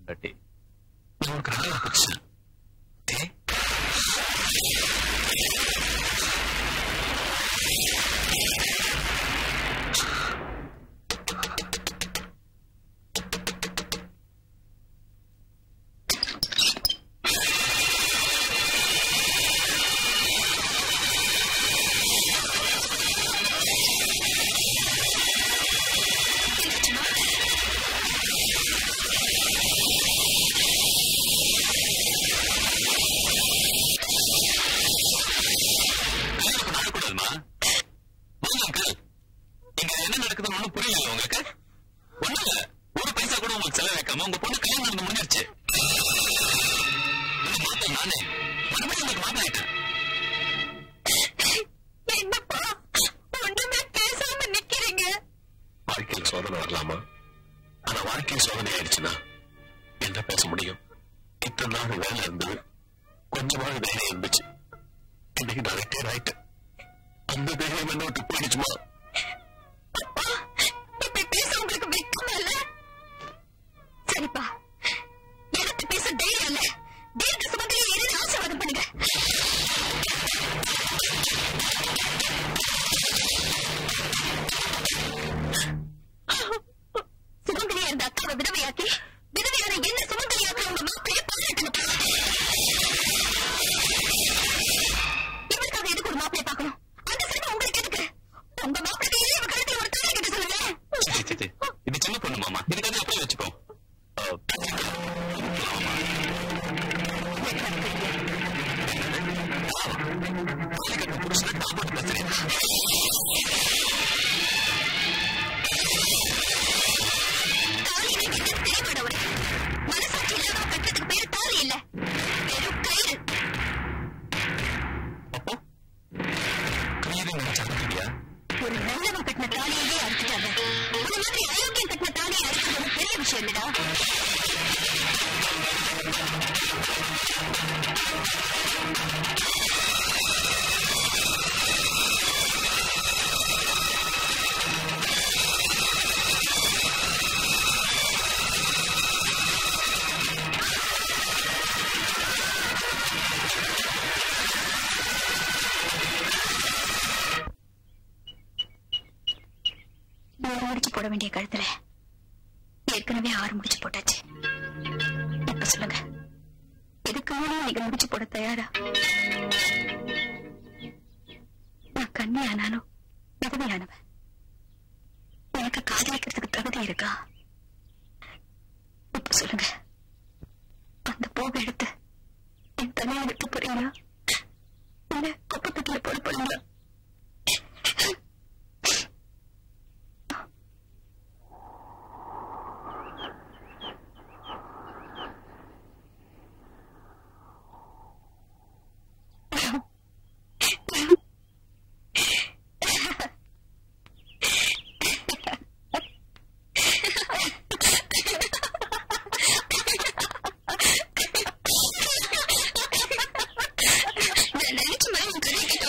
பொண்டாட்டி நான் உனக்கு நல்ல புருஷன் ஏ நடக்கூடாதுமா வாங்க அங்கிள் இங்க என்ன நடக்குதுன்னு ஒண்ணும் புரியல உங்களுக்கு ஒண்ணும் இல்ல ஒரு பைசா கூட உங்களுக்கு செலவு வைக்காம உங்க பொண்ணு கல்யாணம் நடந்து முடிஞ்சிருச்சு இந்த மாத்தம் நானே மறுபடியும் உங்களுக்கு மாத்தம் ஆயிட்டேன் என்னப்பா ஒண்ணுமே பேசாம நிக்கிறீங்க வாழ்க்கையில் சோதனை வரலாமா ஆனா வாழ்க்கையில் சோதனை ஆயிடுச்சுன்னா என்ன பேச முடியும் இத்தனை நாள் வேலை இருந்தது கொஞ்சமாக தைரியம் இருந்துச்சு இன்னைக்கு நான் ரிட்டையர் ஆயிட்டேன் அந்த தைரியம் என்ன விட்டு போயிடுச்சுமா இப்படி பேச உங்களுக்கு வெட்கமா இல்ல சரிப்பா எனக்கு பேச தைரியம் இல்ல தீர்க்க சுமங்கலி எழுதி ஆசீர்வாதம் பண்ணுங்க சுமங்கலியா இருந்த அக்காவை விதவையாக்கி விதவையான என்ன சுமங்கலியாக்கி உங்க மாப்பிளைய பாராட்டுங்கப்பா இவருக்காக எதுக்கு ஒரு மாப்பிளைய பார்க்கணும் அந்த சினிமா உங்களுக்கு எதுக்கு உங்க மாப்பிளைக்கு இளைய கழுத்தை ஒரு தாலி கட்ட சொல்லுங்க சரி, சரி, சரி. இது சின்ன பொண்ணு மாமா இதுக்கு வந்து அப்படியே வச்சுப்போம் அஹ், ஆமா. தாலி கட்டின புருஷனை நான் போட்டு பேசுறேன் தாலி வைக்கிறது தெரியமாடவர் மனசாட்சி இல்லாம கட்டத்துக்கு பேரு தாலி இல்ல வெறும் கயிறு அப்போ கயிறு நினைச்சாங்க ஒரு நல்லவன் கட்டின தாலியவே அறுத்துட்டாங்க அந்த மாதிரி அயோக்கியம் கட்டின தாலியை அறுக்கிறது பெரிய விஷயம் இல்லடா நூறு முடிச்சு போட வேண்டிய கழுத்துல ஏற்கனவே ஆறு முடிச்சு போட்டாச்சு இப்ப சொல்லுங்க எதுக்கு வேணும் நீங்க முடிச்சு போட தயாரா நான் கண்ணி ஆனாலும் விதவையானவன் எனக்கு காதலிக்கிறதுக்கு தகுதி இருக்கா இப்ப சொல்லுங்க அந்த போக எடுத்து என் தலையை விட்டு போறீங்களா இல்ல குப்பத்தட்டுல போட போறீங்களா நான் நினைச்ச மாதிரி உன் கடைக்கு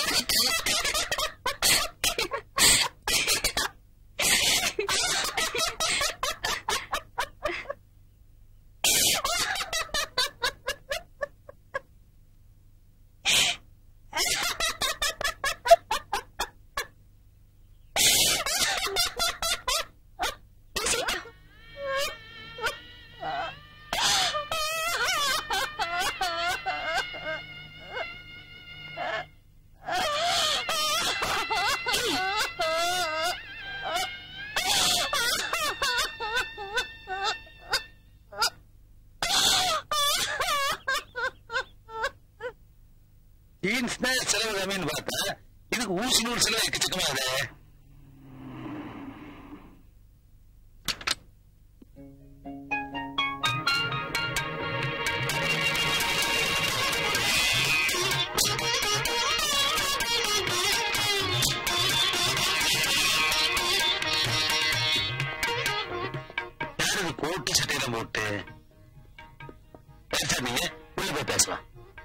ஜீன்ஸ் தான் செலவு கம்மின்னு பார்த்தா இதுக்கு ஊசி நூறு செலவு எக்கச்சக்கமா அது யாரு இது கோட்டு சட்டையெல்லாம் போட்டு பேசாதீங்க உள்ள போய் பேசலாம்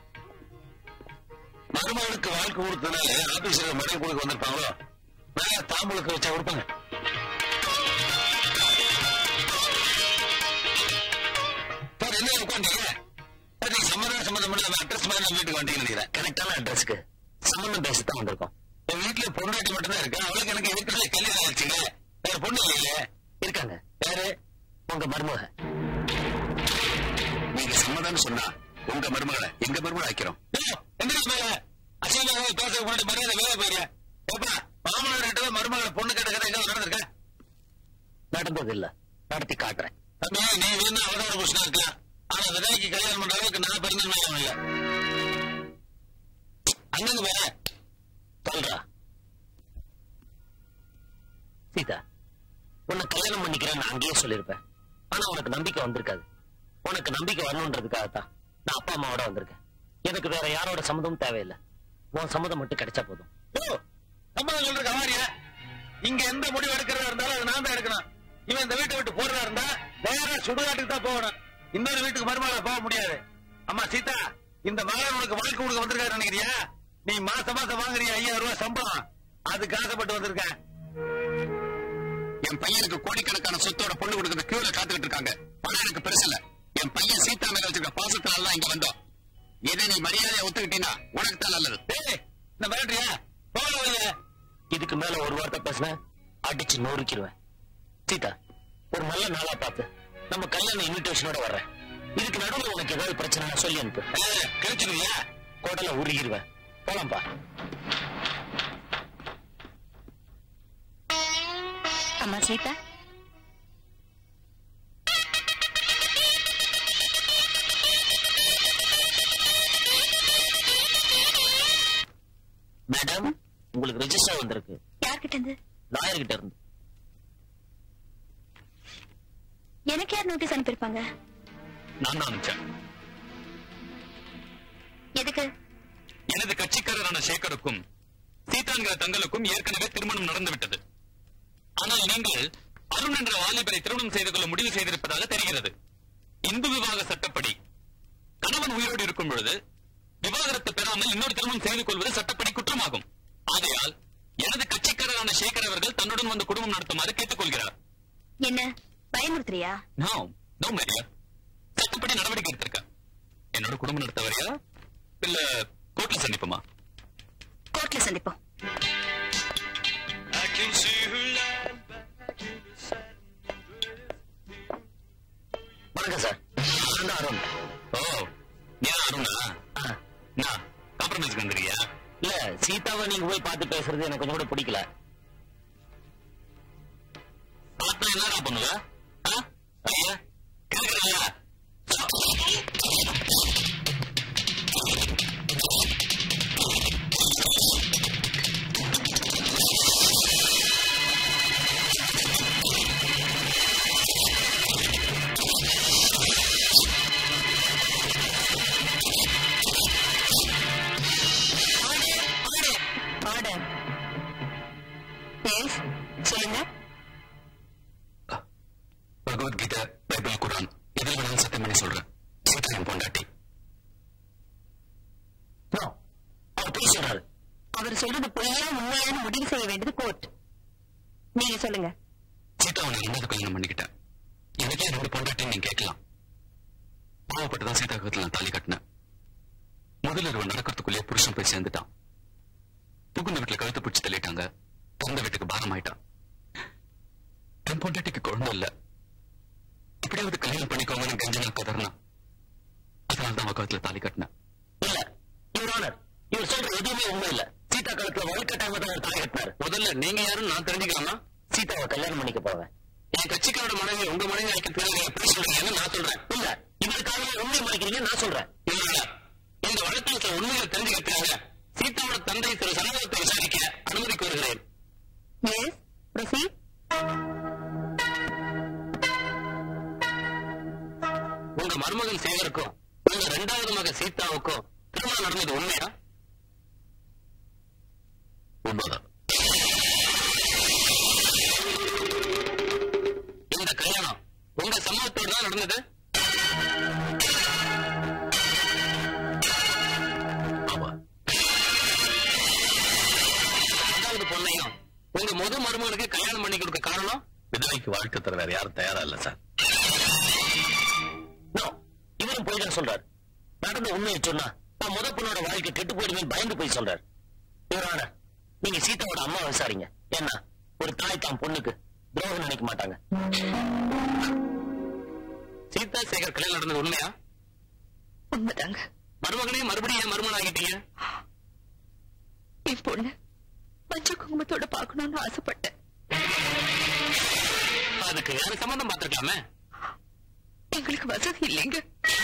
மருமகளுக்கு வாழ்க்கை கொடுத்ததுனால ஆபீஸ்ல மறுபடியும் கொடுக்க வந்திருப்பாங்களோ வேற தாம்பூலுக்கு வச்சா கொடுப்பாங்க பாரு சம்பந்தம் பண்ணி நம்ம அட்ரஸ் மாதிரி நம்ம வீட்டுக்கு வந்தீங்கன்னு நினைக்கிறேன் கரெக்டான அட்ரஸ்க்கு சம்பந்தம் பேசத்தான் வந்திருக்கோம் என் வீட்டுல பொண்டாட்டி மட்டும் தான் இருக்கு அவளுக்கு எனக்கு இருக்கிற கல்யாணம் ஆச்சுங்க வேற பொண்ணு இல்லையே இருக்காங்க யாரு உங்க மருமக நீங்க சம்மதம்னு சொன்னா உங்க மருமகளை எங்க மருமகளை ஆக்கிறோம் எந்திரிச்சு மேல அசிங்கமாக பேச முன்னாடி மரியாதை வேலை போயிருக்க ஏப்பா மாமனார் கிட்ட மருமகளை பொண்ணு கேட்ட கதை எங்க நடந்திருக்க நடந்தது இல்ல நடத்தி காட்டுறேன் தம்பி நீ வேணும் அவதார புருஷனா இருக்கலாம் ஆனா விதாய்க்கு கல்யாணம் பண்ற அளவுக்கு நான் பிறந்தேன் இல்ல அண்ணன் வேற சொல்றா சீதா உன்னை கல்யாணம் பண்ணிக்கிறேன் நான் அங்கேயே சொல்லியிருப்பேன் ஆனா உனக்கு நம்பிக்கை வந்திருக்காது உனக்கு நம்பிக்கை வரணுன்றதுக்காகத்தான் நான் அப்பா அம்மாவோட வந்திருக்கேன் எனக்கு வேற யாரோட சம்மதமும் தேவையில்லை உன் சம்மதம் மட்டும் கிடைச்சா போதும் ஓ சம்மதம் சொல்ற கவாரியா இங்க எந்த முடிவு எடுக்கிறதா இருந்தாலும் அது நான் தான் எடுக்கணும் இவன் இந்த வீட்டை விட்டு போறதா இருந்தா நேரா சுடுகாட்டுக்கு தான் போகணும் இன்னொரு வீட்டுக்கு மருமகள போக முடியாது அம்மா சீதா இந்த மகன் உனக்கு வாழ்க்கை கொடுக்க வந்திருக்காரு நினைக்கிறியா நீ மாசம் மாசம் வாங்குறிய ஐயாயிரம் ரூபாய் சம்பளம் அதுக்கு ஆசைப்பட்டு வந்திருக்க என் பையனுக்கு கோடிக்கணக்கான சொத்தோட பொண்ணு கொடுக்கறது கியூல காத்துக்கிட்டு இருக்காங்க பணம் எனக்கு பெருசு இல்ல என் பையன் சீதா மேல வச்சிருக்க பாசத்தினால இங்க வந்தோம் இதை நீ மரியாதையை ஒத்துக்கிட்டீங்கன்னா உனக்கு தான் நல்லது டேய் இந்த மிரட்டுறியா போக வழிய இதுக்கு மேல ஒரு வார்த்தை பேசின அடிச்சு நொறுக்கிடுவேன் சீதா ஒரு நல்ல நாளா பார்த்து நம்ம கல்யாண இன்விடேஷனோட வர்றேன் இதுக்கு நடுவுல உனக்கு ஏதாவது பிரச்சனை சொல்லி அனுப்பு கிடைச்சிருவியா குடல உருகிடுவேன் போலாம்பா அம்மா சீதா மேடம் உங்களுக்கு ரெஜிஸ்டர் வந்திருக்கு யார்கிட்ட இருந்து லாயர் கிட்ட இருந்து எனக்கு யார் நோட்டீஸ் அனுப்பியிருப்பாங்க நான் தான் அனுப்பிச்சேன் எதுக்கு எனது கட்சிக்காரரான சேகருக்கும் சீதாங்கிற தங்களுக்கும் ஏற்கனவே திருமணம் நடந்துவிட்டது ஆனால் நீங்கள் அருண் என்ற வாலிபரை திருமணம் செய்து கொள்ள முடிவு செய்திருப்பதாக தெரிகிறது இந்து விவாக சட்டப்படி கணவன் உயிரோடு இருக்கும் பொழுது விவாகரத்து பெறாமல் இன்னொரு திருமணம் செய்து கொள்வது சட்டப்படி குற்றமாகும் ஆகையால் எனது கட்சிக்காரரான சேகர் அவர்கள் தன்னுடன் வந்து குடும்பம் நடத்துமாறு கேட்டுக்கொள்கிறார் என்ன பயமுறுத்துறியா நோ நோ மேரியா சட்டப்படி நடவடிக்கை எடுத்திருக்க என்னோட குடும்பம் நடத்த வரையா இல்ல கோர்ட்ல சந்திப்போமா கோர்ட்ல சந்திப்போம் வணக்கம் சார் நான் தான் அருண் ஓ நீ அருணா நான் காம்ப்ரமைஸ்க்கு வந்துருக்கியா இல்ல சீதாவை நீங்க போய் பார்த்து பேசுறது எனக்கு கொஞ்சம் கூட பிடிக்கல பார்த்தா என்னடா பண்ணுவ ஆ? ஐயா கேட்கறா ஆர்டர் எஸ் சொல்லுங்க பகவத்கீதை பைபிள் குரான் எதில் வேணாலும் சத்தியம் பண்ணி சொல்றேன் சீதா என் பொண்டாட்டி No. அவர் போய் சொல்றாரு அவர் சொல்றது பொய்யா உண்மையான முடிவு செய்ய வேண்டியது கோர்ட் நீங்க சொல்லுங்க சீதாவை நான் ரெண்டாவது கல்யாணம் பண்ணிக்கிட்டேன் எனக்கே ரெண்டு பொண்டாட்டின்னு நீங்க கேட்கலாம் பாவப்பட்டு தான் சீதா கத்துல நான் தாலி கட்டினேன் முதல்ல இருவன் நடக்கிறதுக்குள்ளேயே புருஷன் போய் சேர்ந்துட்டான் புகுந்த வீட்டுல கழுத்து பிடிச்சி தள்ளிட்டாங்க பிறந்த வீட்டுக்கு பாரம் ஆயிட்டான் என் பொண்டாட்டிக்கு குழந்தை இல்ல எப்படியாவது கல்யாணம் பண்ணிக்கோங்கன்னு கஞ்சனா கதறினா அதனால தான் அவகத்துல தாலி கட்டினேன் இல்ல யுவர் ஆனர் இவர் சொல்ற எதுவுமே உண்மை இல்ல சீதா காலத்துல வழக்கட்டாம தான் தாய் கட்டினாரு முதல்ல நீங்க யாருன்னு நான் தெரிஞ்சுக்கலாமா சீதாவை கல்யாணம் பண்ணிக்க போவேன் என் கட்சிக்காரோட மனைவி உங்க மனைவி ஆக்கிட்டு எப்படி சொல்றீங்கன்னு நான் சொல்றேன் இல்ல இவருக்காக உண்மை மறைக்கிறீங்க நான் சொல்றேன் இல்ல இல்ல. இந்த வழக்கில் சில உண்மைகளை தெரிஞ்சுக்கிறதுக்காக சீதாவோட தந்தை சில சந்தேகத்தை விசாரிக்க அனுமதி கோருகிறேன் எஸ் ப்ரொசீட் உங்க மருமகன் சேகருக்கும் உங்க இரண்டாவது மகன் சீதாவுக்கும் திருமணம் நடந்தது உண்மையா உண்மைதான் இந்த கல்யாணம் உங்க சம்மதத்தோடு தான் நடந்தது ஆமா ரெண்டாவது பொண்ணையும் உங்க முத மருமகனுக்கு கல்யாணம் பண்ணி கொடுக்க காரணம் விதவைக்கு வாழ்க்கை தர வேற யாரும் தயாரா இல்ல சார் No. இவரும் போய் தான் சொல்றாரு நடந்த உண்மையை சொன்னா நான் முத பொண்ணோட வாழ்க்கை கெட்டு போயிடுமே பயந்து போய் சொல்றாரு இவரான நீங்க சீதாவோட அம்மா விசாரிங்க ஏன்னா ஒரு தாய் தான் பொண்ணுக்கு துரோகம் நினைக்க மாட்டாங்க சீதா சேகர் கல்யாணம் நடந்தது உண்மையா உண்மைதாங்க மருமகனே மறுபடியும் ஏன் மருமகன் ஆகிட்டீங்க என் பொண்ணு மஞ்சள் குங்குமத்தோட பார்க்கணும்னு ஆசைப்பட்டேன் அதுக்கு வேற சம்பந்தம் பார்த்திருக்கலாமே எங்களுக்கு வசதி இல்லைங்க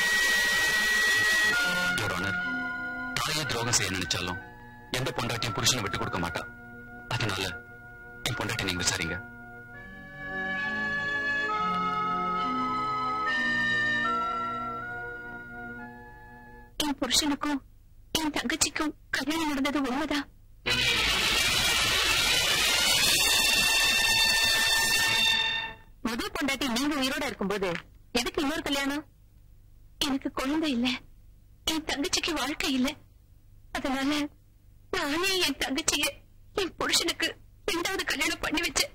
யுவர் ஆனர் தாயை துரோகம் செய்ய நினைச்சாலும் எந்த பொண்டாட்டியும் புருஷனை விட்டு கொடுக்க மாட்டா அதனால என் பொண்டாட்டி நீங்க விசாரிங்க என் புருஷனுக்கும் என் தங்கச்சிக்கும் கல்யாணம் நடந்தது உண்மைதான் முதல் பொண்டாட்டி நீங்க உயிரோட இருக்கும்போது எதுக்கு இன்னொரு கல்யாணம் எனக்கு குழந்தை இல்ல என் தங்கச்சிக்கு வாழ்க்கை இல்ல அதனால நானே என் தங்கச்சிய என் புருஷனுக்கு ரெண்டாவது கல்யாணம் பண்ணி வச்சேன்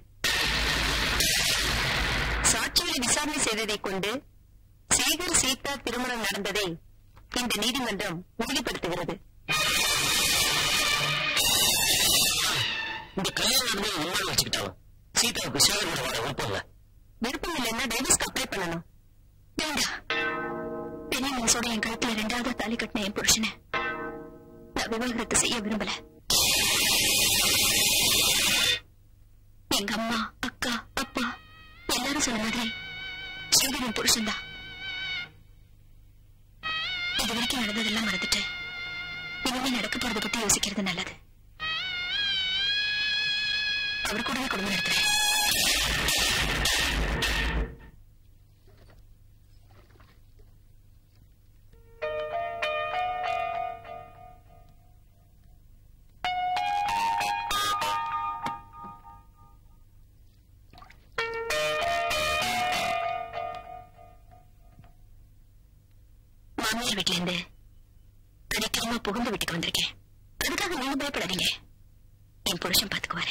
சாட்சிகளை விசாரணை செய்ததை கொண்டு சேகர் சீதா திருமணம் நடந்ததை இந்த நீதிமன்றம் உறுதிப்படுத்துகிறது இந்த கல்யாணம் நடந்தது உண்மையை வச்சுக்கிட்டாலும் சீதாவுக்கு சேகரோட வாழ விருப்பம் இல்ல விருப்பம் இல்லைன்னா டைவர்ஸ்க்கு அப்ளை பண்ணணும் வேண்டாம் பெரிய மனசோட என் கழுத்துல ரெண்டாவது தாலி கட்டின என் புருஷனை நான் விவாகரத்து செய்ய விரும்பல எங்க அம்மா அக்கா அப்பா எல்லாரும் சொன்ன மாதிரி சேகர் என் புருஷன்தான் இது வரைக்கும் நடந்ததெல்லாம் மறந்துட்டு இனிமே நடக்க போறதை பத்தி யோசிக்கிறது நல்லது அவர் கூடவே குடும்பம் நடத்துறேன் மாமியார் வீட்ல இருந்து அடிக்கடிமா புகுந்த வீட்டுக்கு வந்திருக்கேன் அதுக்காக நீங்க பயப்படாதீங்க என் புருஷன் பாத்துக்குவாரு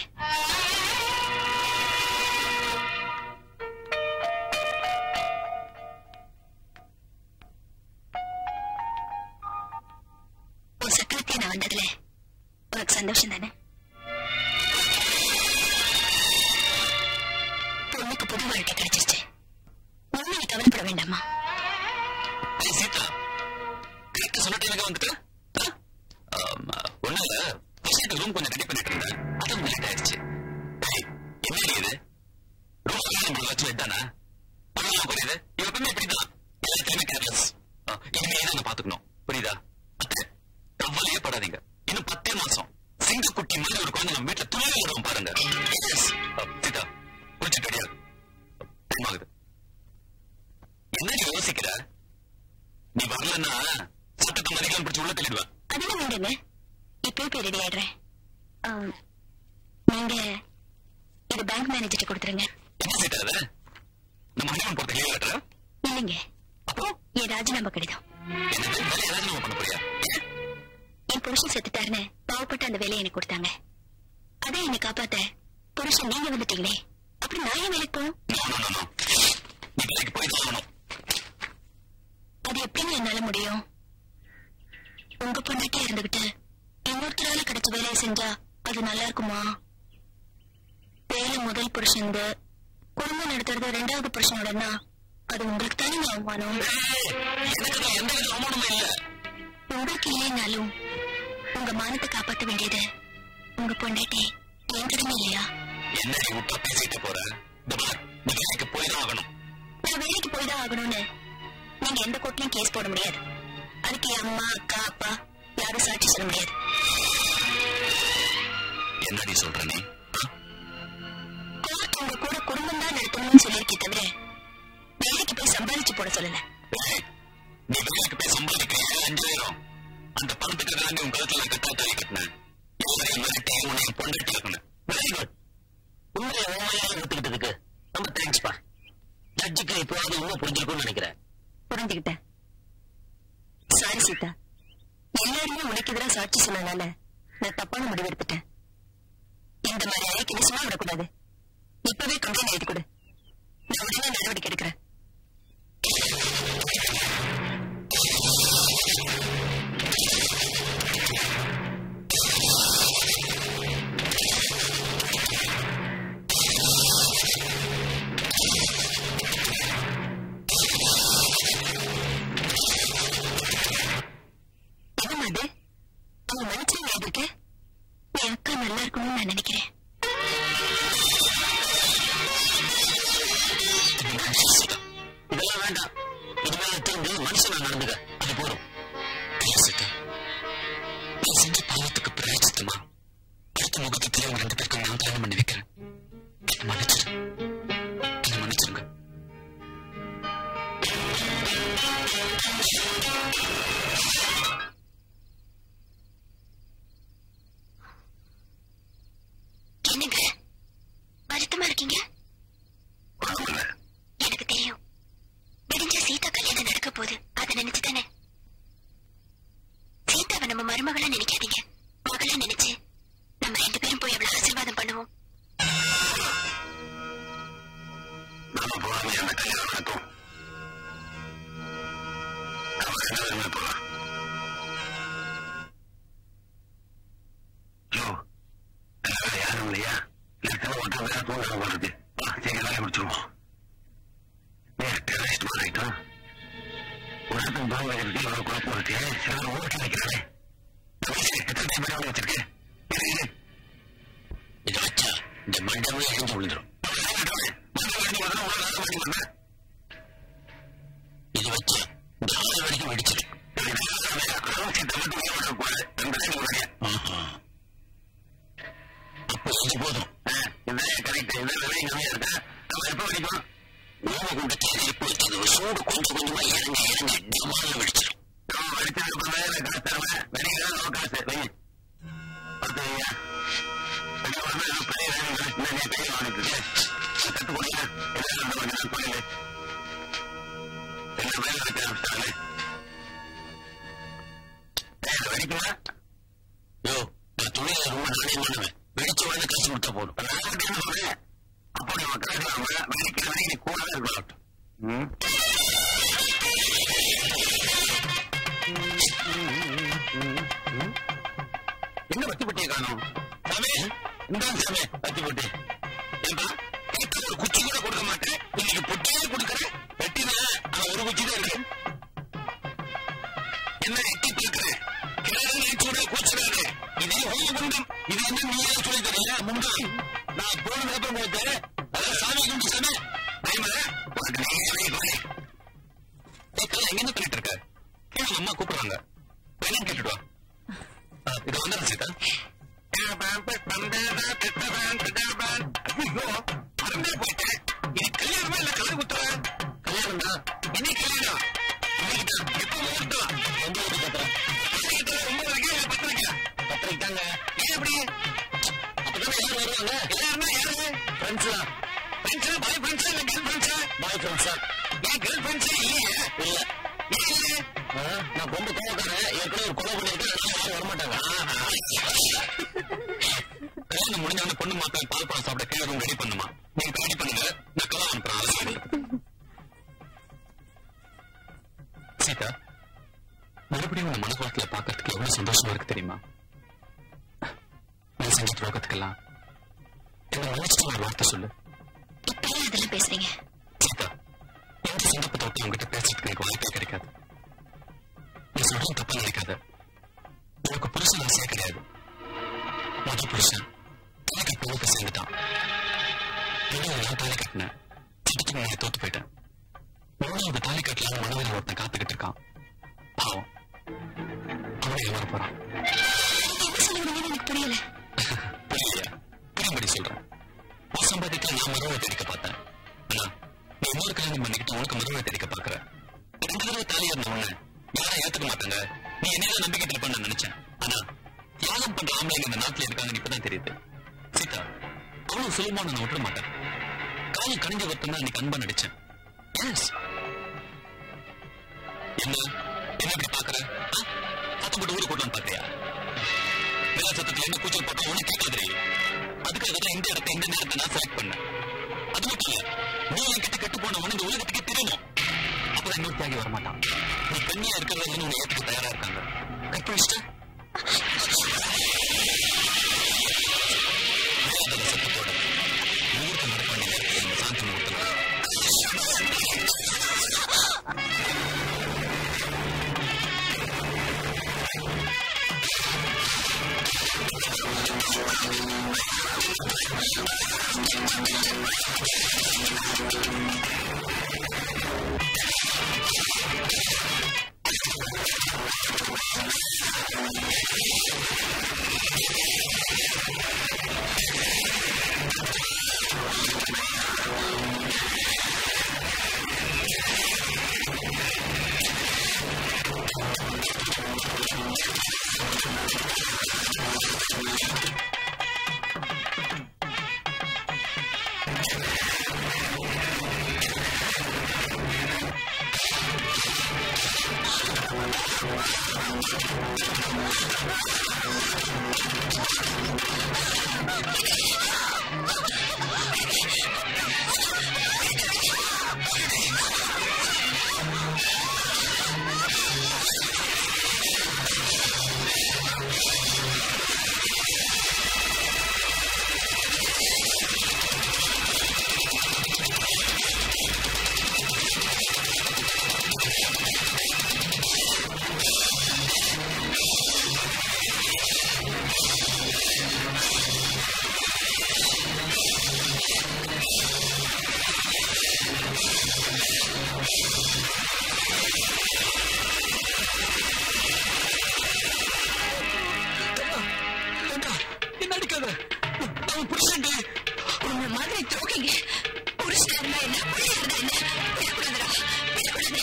உன் சக்கரத்தை நான் வந்ததுல உனக்கு சந்தோஷம் தானே பொண்ணுக்கு புது வாழ்க்கை கிடைச்சிருச்சு ஒண்ணு நீ கவலைப்பட வேண்டாமா ஏய், சீதா கரெக்டா சொன்ன டைமுக்கு வந்துட்டு ஒண்ணு இல்ல பசங்க ரூம் கொஞ்சம் ரெடி பண்ணிட்டு இருந்தேன் அது லேட் ஆயிடுச்சு ஏய், என்ன இது ரூம் நம்ம வச்சு விட்டானா பண்ணலாம் புரியுது எப்பவுமே இப்படிதான் எல்லாத்தையுமே கேர்லெஸ் இனிமே நாங்க பாத்துக்கணும் புரியுதா அத்தை, கவலையே படாதீங்க இன்னும் பத்தே மாசம் சிங்கக்குட்டி மாதிரி ஒரு குழந்தை நம்ம வீட்டுல துணி விடுவோம் பாருங்க Yes. அஹ், சீதா குளிச்சுட்டு ரெடியா டைம் ஆகுது என்ன நீ யோசிக்கிற நீ வரலன்னா சட்டத்தை மதிக்கலாம் பிடிச்சு உள்ள தள்ளிடுவேன் அதெல்லாம் வேண்டுங்க இப்பவே போய் ரெடி ஆயிடுறேன் ஆ, நீங்க இது பேங்க் மேனேஜர்கிட்ட கொடுத்துருங்க என்ன சீட்டா அது நம்ம ஹனிமூன் போறதுக்கு லீவ் லெட்டர் இல்லைங்க அப்போ என் ராஜினாமா கடிதம் எனக்கு வேலை ஏதாவது நம்ம பண்ண போறியா என் புருஷன் செத்துட்டாருன்னு பாவப்பட்ட அந்த வேலையை எனக்கு கொடுத்தாங்க அதை என்னை காப்பாத்த புருஷன் நீங்க வந்துட்டீங்களே அப்புறம் நான் ஏன் வேலைக்கு போகணும் நோ நோ நோ நோ நீ வேலைக்கு போய் தான் ஆகணும் அது எப்படிங்க என்னால முடியும் உங்க பொண்டாட்டியா இருந்துகிட்டு இன்னொருத்தரால கிடைச்ச வேலையை செஞ்சா அது நல்லா இருக்குமா வேலை முதல் புருஷன்து குடும்பம் நடத்துறது ரெண்டாவது புருஷனோடனா அது உங்களுக்கு தானே அவமானம் ஏய், எனக்கு தான் எந்த வித அவமானமும் இல்ல உங்களுக்கு இல்லைனாலும் உங்க மானத்தை காப்பாத்த வேண்டியது உங்க பொண்டாட்டி என் கடமை இல்லையா என்ன நீ விட்டா பேசிட்டு போற இந்த பார், நீ வேலைக்கு போய் தான் ஆகணும் நான் வேலைக்கு போய் தான் ஆகணும்னு நீங்க எந்த கோர்ட்லயும் கேஸ் போட முடியாது அதுக்கு என் அம்மா அக்கா அப்பா யாரும் சாட்சி சொல்ல முடியாது என்னடி சொல்ற நீ ஆ? கோர்ட் உங்க கூட குடும்பம் தான் நடத்தணும்னு சொல்லியிருக்கே தவிர வேலைக்கு போய் சம்பாதிச்சு போட சொல்லல ஏய், நீ வேலைக்கு போய் சம்பாதிக்கிற அஞ்சாயிரம் அந்த பணத்துக்கு தான் நீ உன் கழுத்துல கட்டா தாலி கட்டினேன் எல்லாரையும் மிரட்டி உன்னை என் பொண்டாட்டி ஆக்கணும் வெரி குட் உண்மையை உண்மையாக எடுத்துக்கிட்டதுக்கு ரொம்ப தேங்க்ஸ்ப்பா ஜட்ஜுக்கு இப்போது உண்மை புரிஞ்சிருக்கும்னு நினைக்கிறேன் புரிஞ்சுக்கிட்டேன் சாரி சீதா எல்லாருமே உனக்கு எதிராக சாட்சி சொன்னனால நான் தப்பான முடிவு எடுத்துட்டேன் இந்த மாதிரி அழைக்கு நீ சும்மா விடக்கூடாது இப்பவே கம்ப்ளைண்ட் எழுதி கொடு நான் உடனே நடவடிக்கை எடுக்கிறேன் அதெல்லாம் வேண்டாம் இனிமேல் திரும்பி மனுஷனா நடந்துக்க அது போதும் ஐயா சீதா நான் செஞ்ச பாவத்துக்கு பிரயோஜனமா அடுத்த முகத்திலே உங்க ரெண்டு பேருக்கும் நான் கல்யாணம் பண்ணி வைக்கிறேன் என்ன மன்னிச்சிரு என்ன மன்னிச்சிருங்க என்னங்க வருத்தமா இருக்கீங்க ஒண்ணுமில்ல எனக்கு தெரியும் விடிஞ்ச சீதா கல்யாணம் நடக்க போகுது அதை நினைச்சுதானே சீதாவை நம்ம மருமகளா நினைக்காதீங்க மகளா நினைச்சு நம்ம ரெண்டு பேரும் போய் அவளை ஆசீர்வாதம் பண்ணுவோம் நாம போகாம அந்த கல்யாணம் நடக்கும் நம்ம ரெண்டு பேருமே போலாம் யோ வேற யாரும் இல்லையா லட்சம் ஒன்றை வேற தூங்க போறது வா சீக்கிரம் வேலை முடிச்சிருவோம் நீ டெரரிஸ்ட் மாறிட்டோம் உலகம் தூங்க வைக்கிறதுக்கு இவ்வளவு குழப்பம் இருக்கு சிலர் ஓட்டு வைக்கிறானே எத்தனை டைம் பண்ணி வச்சிருக்கேன் இரு, இரு. இதை வச்சா இந்த மண்டபமே இடிஞ்சு விழுந்துரும் இது வச்சா இந்த ஆள் வரைக்கும் வெடிச்சிரு ஆஹா. அப்போ இது போதும் ஓம குண்டத்தை இப்போ வச்சது சூடு கொஞ்சம் கொஞ்சமா இறங்க இறங்க டமால வெடிச்சிரும் யோ நான் துணியில ரொம்ப நாணயமானவன் வெடிச்ச உடனே காசு கொடுத்தா போதும் அப்போ நம்ம கணக்கு வெடிக்கிற வரைக்கும் கூட இருக்கணும் ம் என்ன வத்தி பொட்டியை காணும் சாமி இந்தாங்க சாமி வத்தி பொட்டி ஏன்பா கேட்ட ஒரு குச்சி கூட கொடுக்க மாட்டேன் இன்னைக்கு பொட்டியே கொடுக்குறேன் வெட்டினா அவன் ஒரு குச்சி தான் இருக்கு என்ன எட்டி பார்க்கிறேன் கிழங்கு சூட கூச்சுறாரு இதே ஹோம குண்டம் இது என்ன நீயே சொல்லி தரீங்க முண்டம் நான் போன அப்புறம் போட்டு அதான் சாமி குண்டு சாமி பயமல உனக்கு நீங்களே பாரு ஏக்கா எங்க என்ன பண்ணிட்டு இருக்க கீழே அம்மா கூப்பிடுறாங்க என்னன்னு கேட்டுட்டு வா ஆ, இதோ வந்துடுறேன் சீதா ஐயோ மறந்தே போயிட்டேன் இது கல்யாணமா இல்ல காது குத்துறா கல்யாணம் தான் என்ன கல்யாணம் இன்னைக்கு தான். எப்ப முகூர்த்தம் ஒன்பது பத்திரம் ஒன்பது வரைக்கும் இல்ல பத்து வைக்கலாம் பத்து வைக்காங்க ஏன் அப்படி அப்பதானே யாரும் வருவாங்க எல்லாருமே யாரு ஃப்ரெண்ட்ஸா ஃப்ரெண்ட்ஸா பாய் ஃப்ரெண்ட்ஸா இல்ல கேர்ள் ஃப்ரெண்ட்ஸா பாய் ஃப்ரெண்ட்ஸா ஏன் கேர்ள் ஃப்ரெண்ட்ஸா இல்லையே இல்ல ஏன் இல்ல நான் ரொம்ப கோவக்காரன் ஏற்கனவே ஒரு கொலை பண்ணிருக்கேன் அதனால யாரும் வரமாட்டாங்க கல்யாணம் முடிஞ்ச உடனே பொண்ணு மாப்பிள்ளை பால் பழம் சாப்பிட கீழே ரூம் ரெடி பண்ணுமா நீங்க ரெடி பண்ணுங்க நான் கலா அனுப்புறேன் அவசியம் சீதா மறுபடியும் உன்னை மனசுவாக்கில பாக்கிறதுக்கு எவ்வளவு சந்தோஷமா இருக்கு தெரியுமா நான் செஞ்ச துரோகத்துக்கெல்லாம் என்ன மன்னிச்சுட்டு ஒரு வார்த்தை சொல்லு இப்பயே அதெல்லாம் பேசுறீங்க சீதா எந்த சந்தர்ப்பத்தை விட்டு உங்ககிட்ட பேசுறதுக்கு எனக்கு வாய்ப்பே கிடைக்காது நீ சொல்றது தப்பா நினைக்காத உனக்கு புருஷன் ஆசையே கிடையாது முதல் புருஷன் எனக்கு பொண்ணுக்கு சேர்ந்துட்டான் இன்னும் நான் தாலி கட்டினேன் சிட்டிக்கு முன்னாடி தோத்து போயிட்டேன் மூணாவது தாலி கட்டலாம் மனதில் ஒருத்தன் காத்துக்கிட்டு இருக்கான் பாவம் அவனை ஏமாற போறான் என்ன சொல்லுவீங்கன்னு எனக்கு புரியல புரியலையா புரியும்படி சொல்றேன் உன் சம்பாதிக்க நான் மருவை தெரிவிக்க பார்த்தேன் ஆனா நீ இன்னொரு கல்யாணம் பண்ணிக்கிட்டு உனக்கு மருவை தெரிவிக்க பாக்குற ரெண்டு தடவை தாலி ஏறின உடனே யாரும் ஏத்துக்க மாட்டாங்க நீ என்ன நம்பிக்கை இருப்பேன்னு நான் நினைச்சேன் ஆனா தியாகம் பண்ற ஆம்பளைங்க இந்த நாட்டுல இருக்காங்கன்னு இப்பதான் தெரியுது சீதா அவ்வளவு சுலபமா நான் விட்டுற மாட்டேன் காலம் கணிஞ்ச ஒருத்தன் தான் இன்னைக்கு அன்பா நடிச்சேன் Yes. என்ன என்ன இப்படி பாக்குற ஆ? சத்தம் போட்டு ஊரு கூட்டணும் பாக்குறியா நில சத்தத்துல என்ன கூச்சல் போட்டா ஒண்ணு கேட்காது அதுக்காக தான் இந்த இடத்த இந்த நேரத்தை நான் செலக்ட் பண்ணேன் அது மட்டும் இல்ல நீ என்கிட்ட கெட்டு போன உடனே இந்த உலகத்துக்கே தெரியணும் அப்பதான் இன்னொரு தியாகி வரமாட்டான் நீ பெண்ணியா இருக்கிறத உன்னை ஏத்துக்க தயாரா இருக்காங்க கற்பழிச்சிட்டு வேதனை சத்தத்தோட முகூர்த்தம் நடக்க வேண்டிய நேரத்தில் இந்த சாந்தி முகூர்த்தம் Thank என்ன அடிக்காத அவன் புருஷன்டி உன்ன மாதிரி தோக்கிங்க புருஷனா இருந்தா என்ன புள்ள இருந்தா என்ன விடக்கூடாதுடா விடக்கூடாது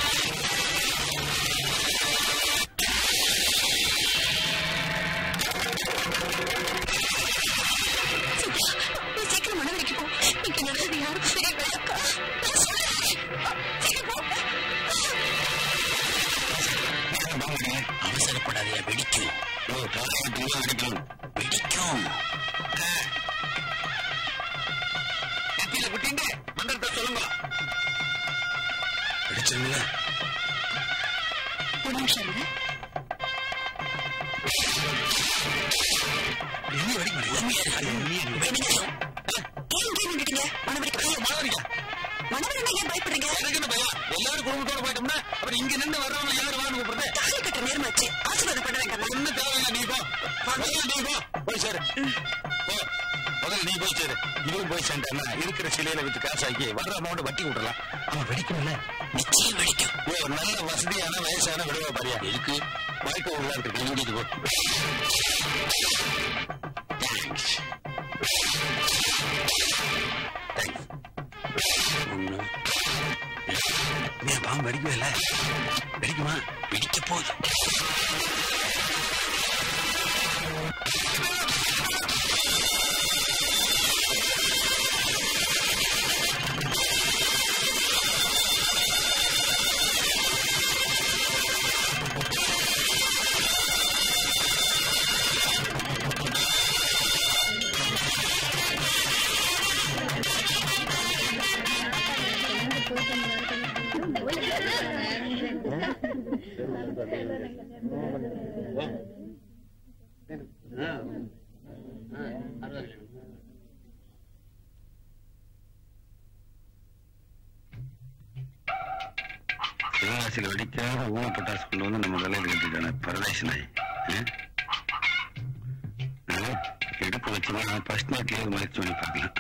சுதா, நீ சீக்கிரம் மனவரைக்கு போ இங்க நடந்தது யாருக்கும் தெரியக்கூடாதுக்கா நான் சொல்றேன் சீக்கிரம் போ அவசரப்படாதே வெடிக்கும் ஓ காலையில் வெடிக்கும் வெடிக்கும் நெத்தியில குட்டிங்க மந்திரத்தை சொல்லுங்க வெடிச்சிருங்களா ஒரு நிமிஷம் இருங்க என்ன வெடிக்க மாட்டேங்குது வெடிக்கும் ஏன் இங்கே நின்றுட்டீங்க மனவரைக்கு பையன் மாவரியா மனவரை ஏன் பயப்படுறீங்க எனக்கு என்ன பயம் எல்லாரும் குடும்பத்தோட போயிட்டோம்னா அப்புறம் இங்க நின்று வர்றவங்க யாரு வான்னு கூப்பிடுறது தாலி கட்ட நேரமாச்சு ஆசீர்வாதம் பண்ண வேண்டாம் ஒண்ணு தேவையில்லை நீ போ முதல்ல நீ போ போய் சேரு போ முதல்ல நீ போய் சேரு இவன் போய் சேர்ந்தா இருக்கிற சிலையில வித்து காசாக்கி வர்ற அமௌண்ட் வட்டி விட்டுறலாம் அவன் வெடிக்கணும்ல நிச்சயம் வெடிக்கும் ஓ நல்ல வசதியான வயசான விடுவா பாரியா இருக்கு வாழ்க்கை உள்ள இருக்கு இங்கிட்டு போ தேங்க்ஸ் ஒண்ணு நீ பாம்பு வெடிக்கவே இல்லை வெடிக்குமா வெடிக்க போகுது சிவகாசியில் வெடிக்காத ஊன பட்டாசு கொண்டு வந்து நம்ம தலையில் கட்டிட்டான பரதேசி நாய் ஆ? ஆ? இடுப்பு வச்சுனா ஃபர்ஸ்ட் நைட்லேயே முயற்சி பண்ணி பார்க்கலாம்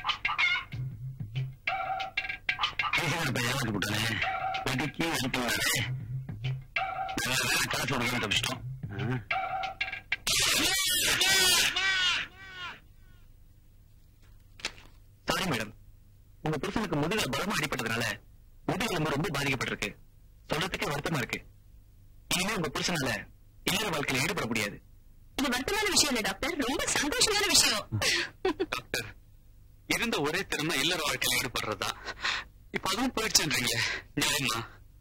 ஏமாத்தி போட்டானே வெடிக்கி வெடிப்பானே காசு கொடுக்க தப்பிச்சிட்டோம் ஆ? சாரி மேடம் உங்க புருஷனுக்கு முதுகுல பலமா அடிபட்டதுனால முதுகெலும்பு ரொம்ப பாதிக்கப்பட்டிருக்கு சொல்றதுக்கே வருத்தமா இருக்கு இனிமே உங்க புருஷனால இல்லற வாழ்க்கையில ஈடுபட முடியாது இது வருத்தமான விஷயம் இல்ல டாக்டர் ரொம்ப சந்தோஷமான விஷயம் டாக்டர் இருந்த ஒரே திறமை இல்லற வாழ்க்கையில ஈடுபடுறதுதான் இப்ப அதுவும் போயிடுச்சுன்றீங்களே நியாயமா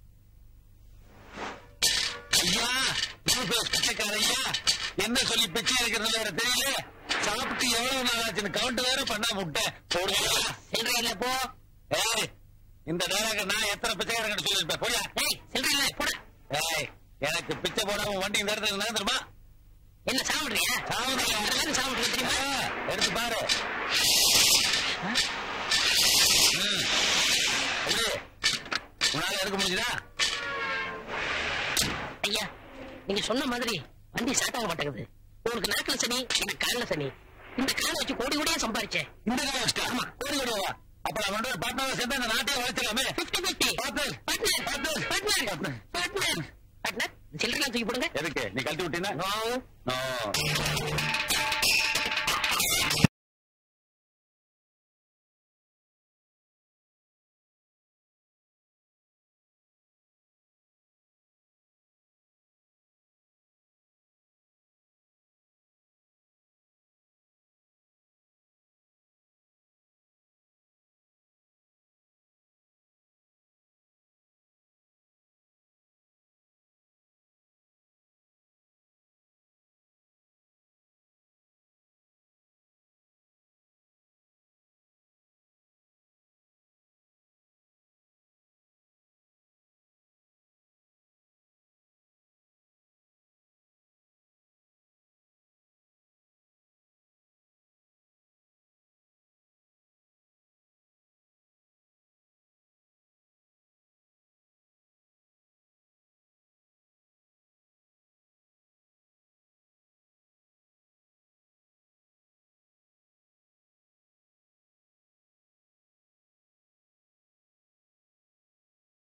ஐயா பிச்சைக்கார ஐயா என்ன சொல்லி பிச்சை இருக்கிறது வேற தெரியல சாப்பிட்டு எவ்வளவு நாள் ஆச்சுன்னு கவுண்ட் வேற பண்ண முட்டை போடுவா சில்லறையில போ ஏய் இந்த நேரம் நான் எத்தனை பிச்சைக்காரங்க சொல்லிருப்பேன் போயா ஏய் சில்லறையில போட ஏய் எனக்கு பிச்சை போடாம வண்டி இந்த இடத்துல என்ன தெரியுமா என்ன சாப்பிடுறியா சாப்பிடுறியா? எல்லாரும் சாப்பிடுறது தெரியுமா ஆ, எடுத்து பாரு ம். எப்படி? உன்னால எடுக்க முடிஞ்சுதா ஐயா நீங்க சொன்ன மாதிரி வண்டி ஸ்டார்ட் ஆக மாட்டேங்குது உங்களுக்கு நாக்குல சனி எனக்கு கால்ல சனி இந்த காலை வச்சு கோடி கோடியா சம்பாரிச்சேன் இந்த காலம் வச்சுட்டா ஆமா கோடி கோடியாவா அப்ப அவன் வந்து பார்ட்னரா சேர்ந்து இந்த நாட்டையே வளர்த்துலாமே fifty fifty partner partner partner partner partner partner சில்லறை தூக்கி போடுங்க எதுக்கு நீ கழட்டி விட்டீங்கன்னா நோ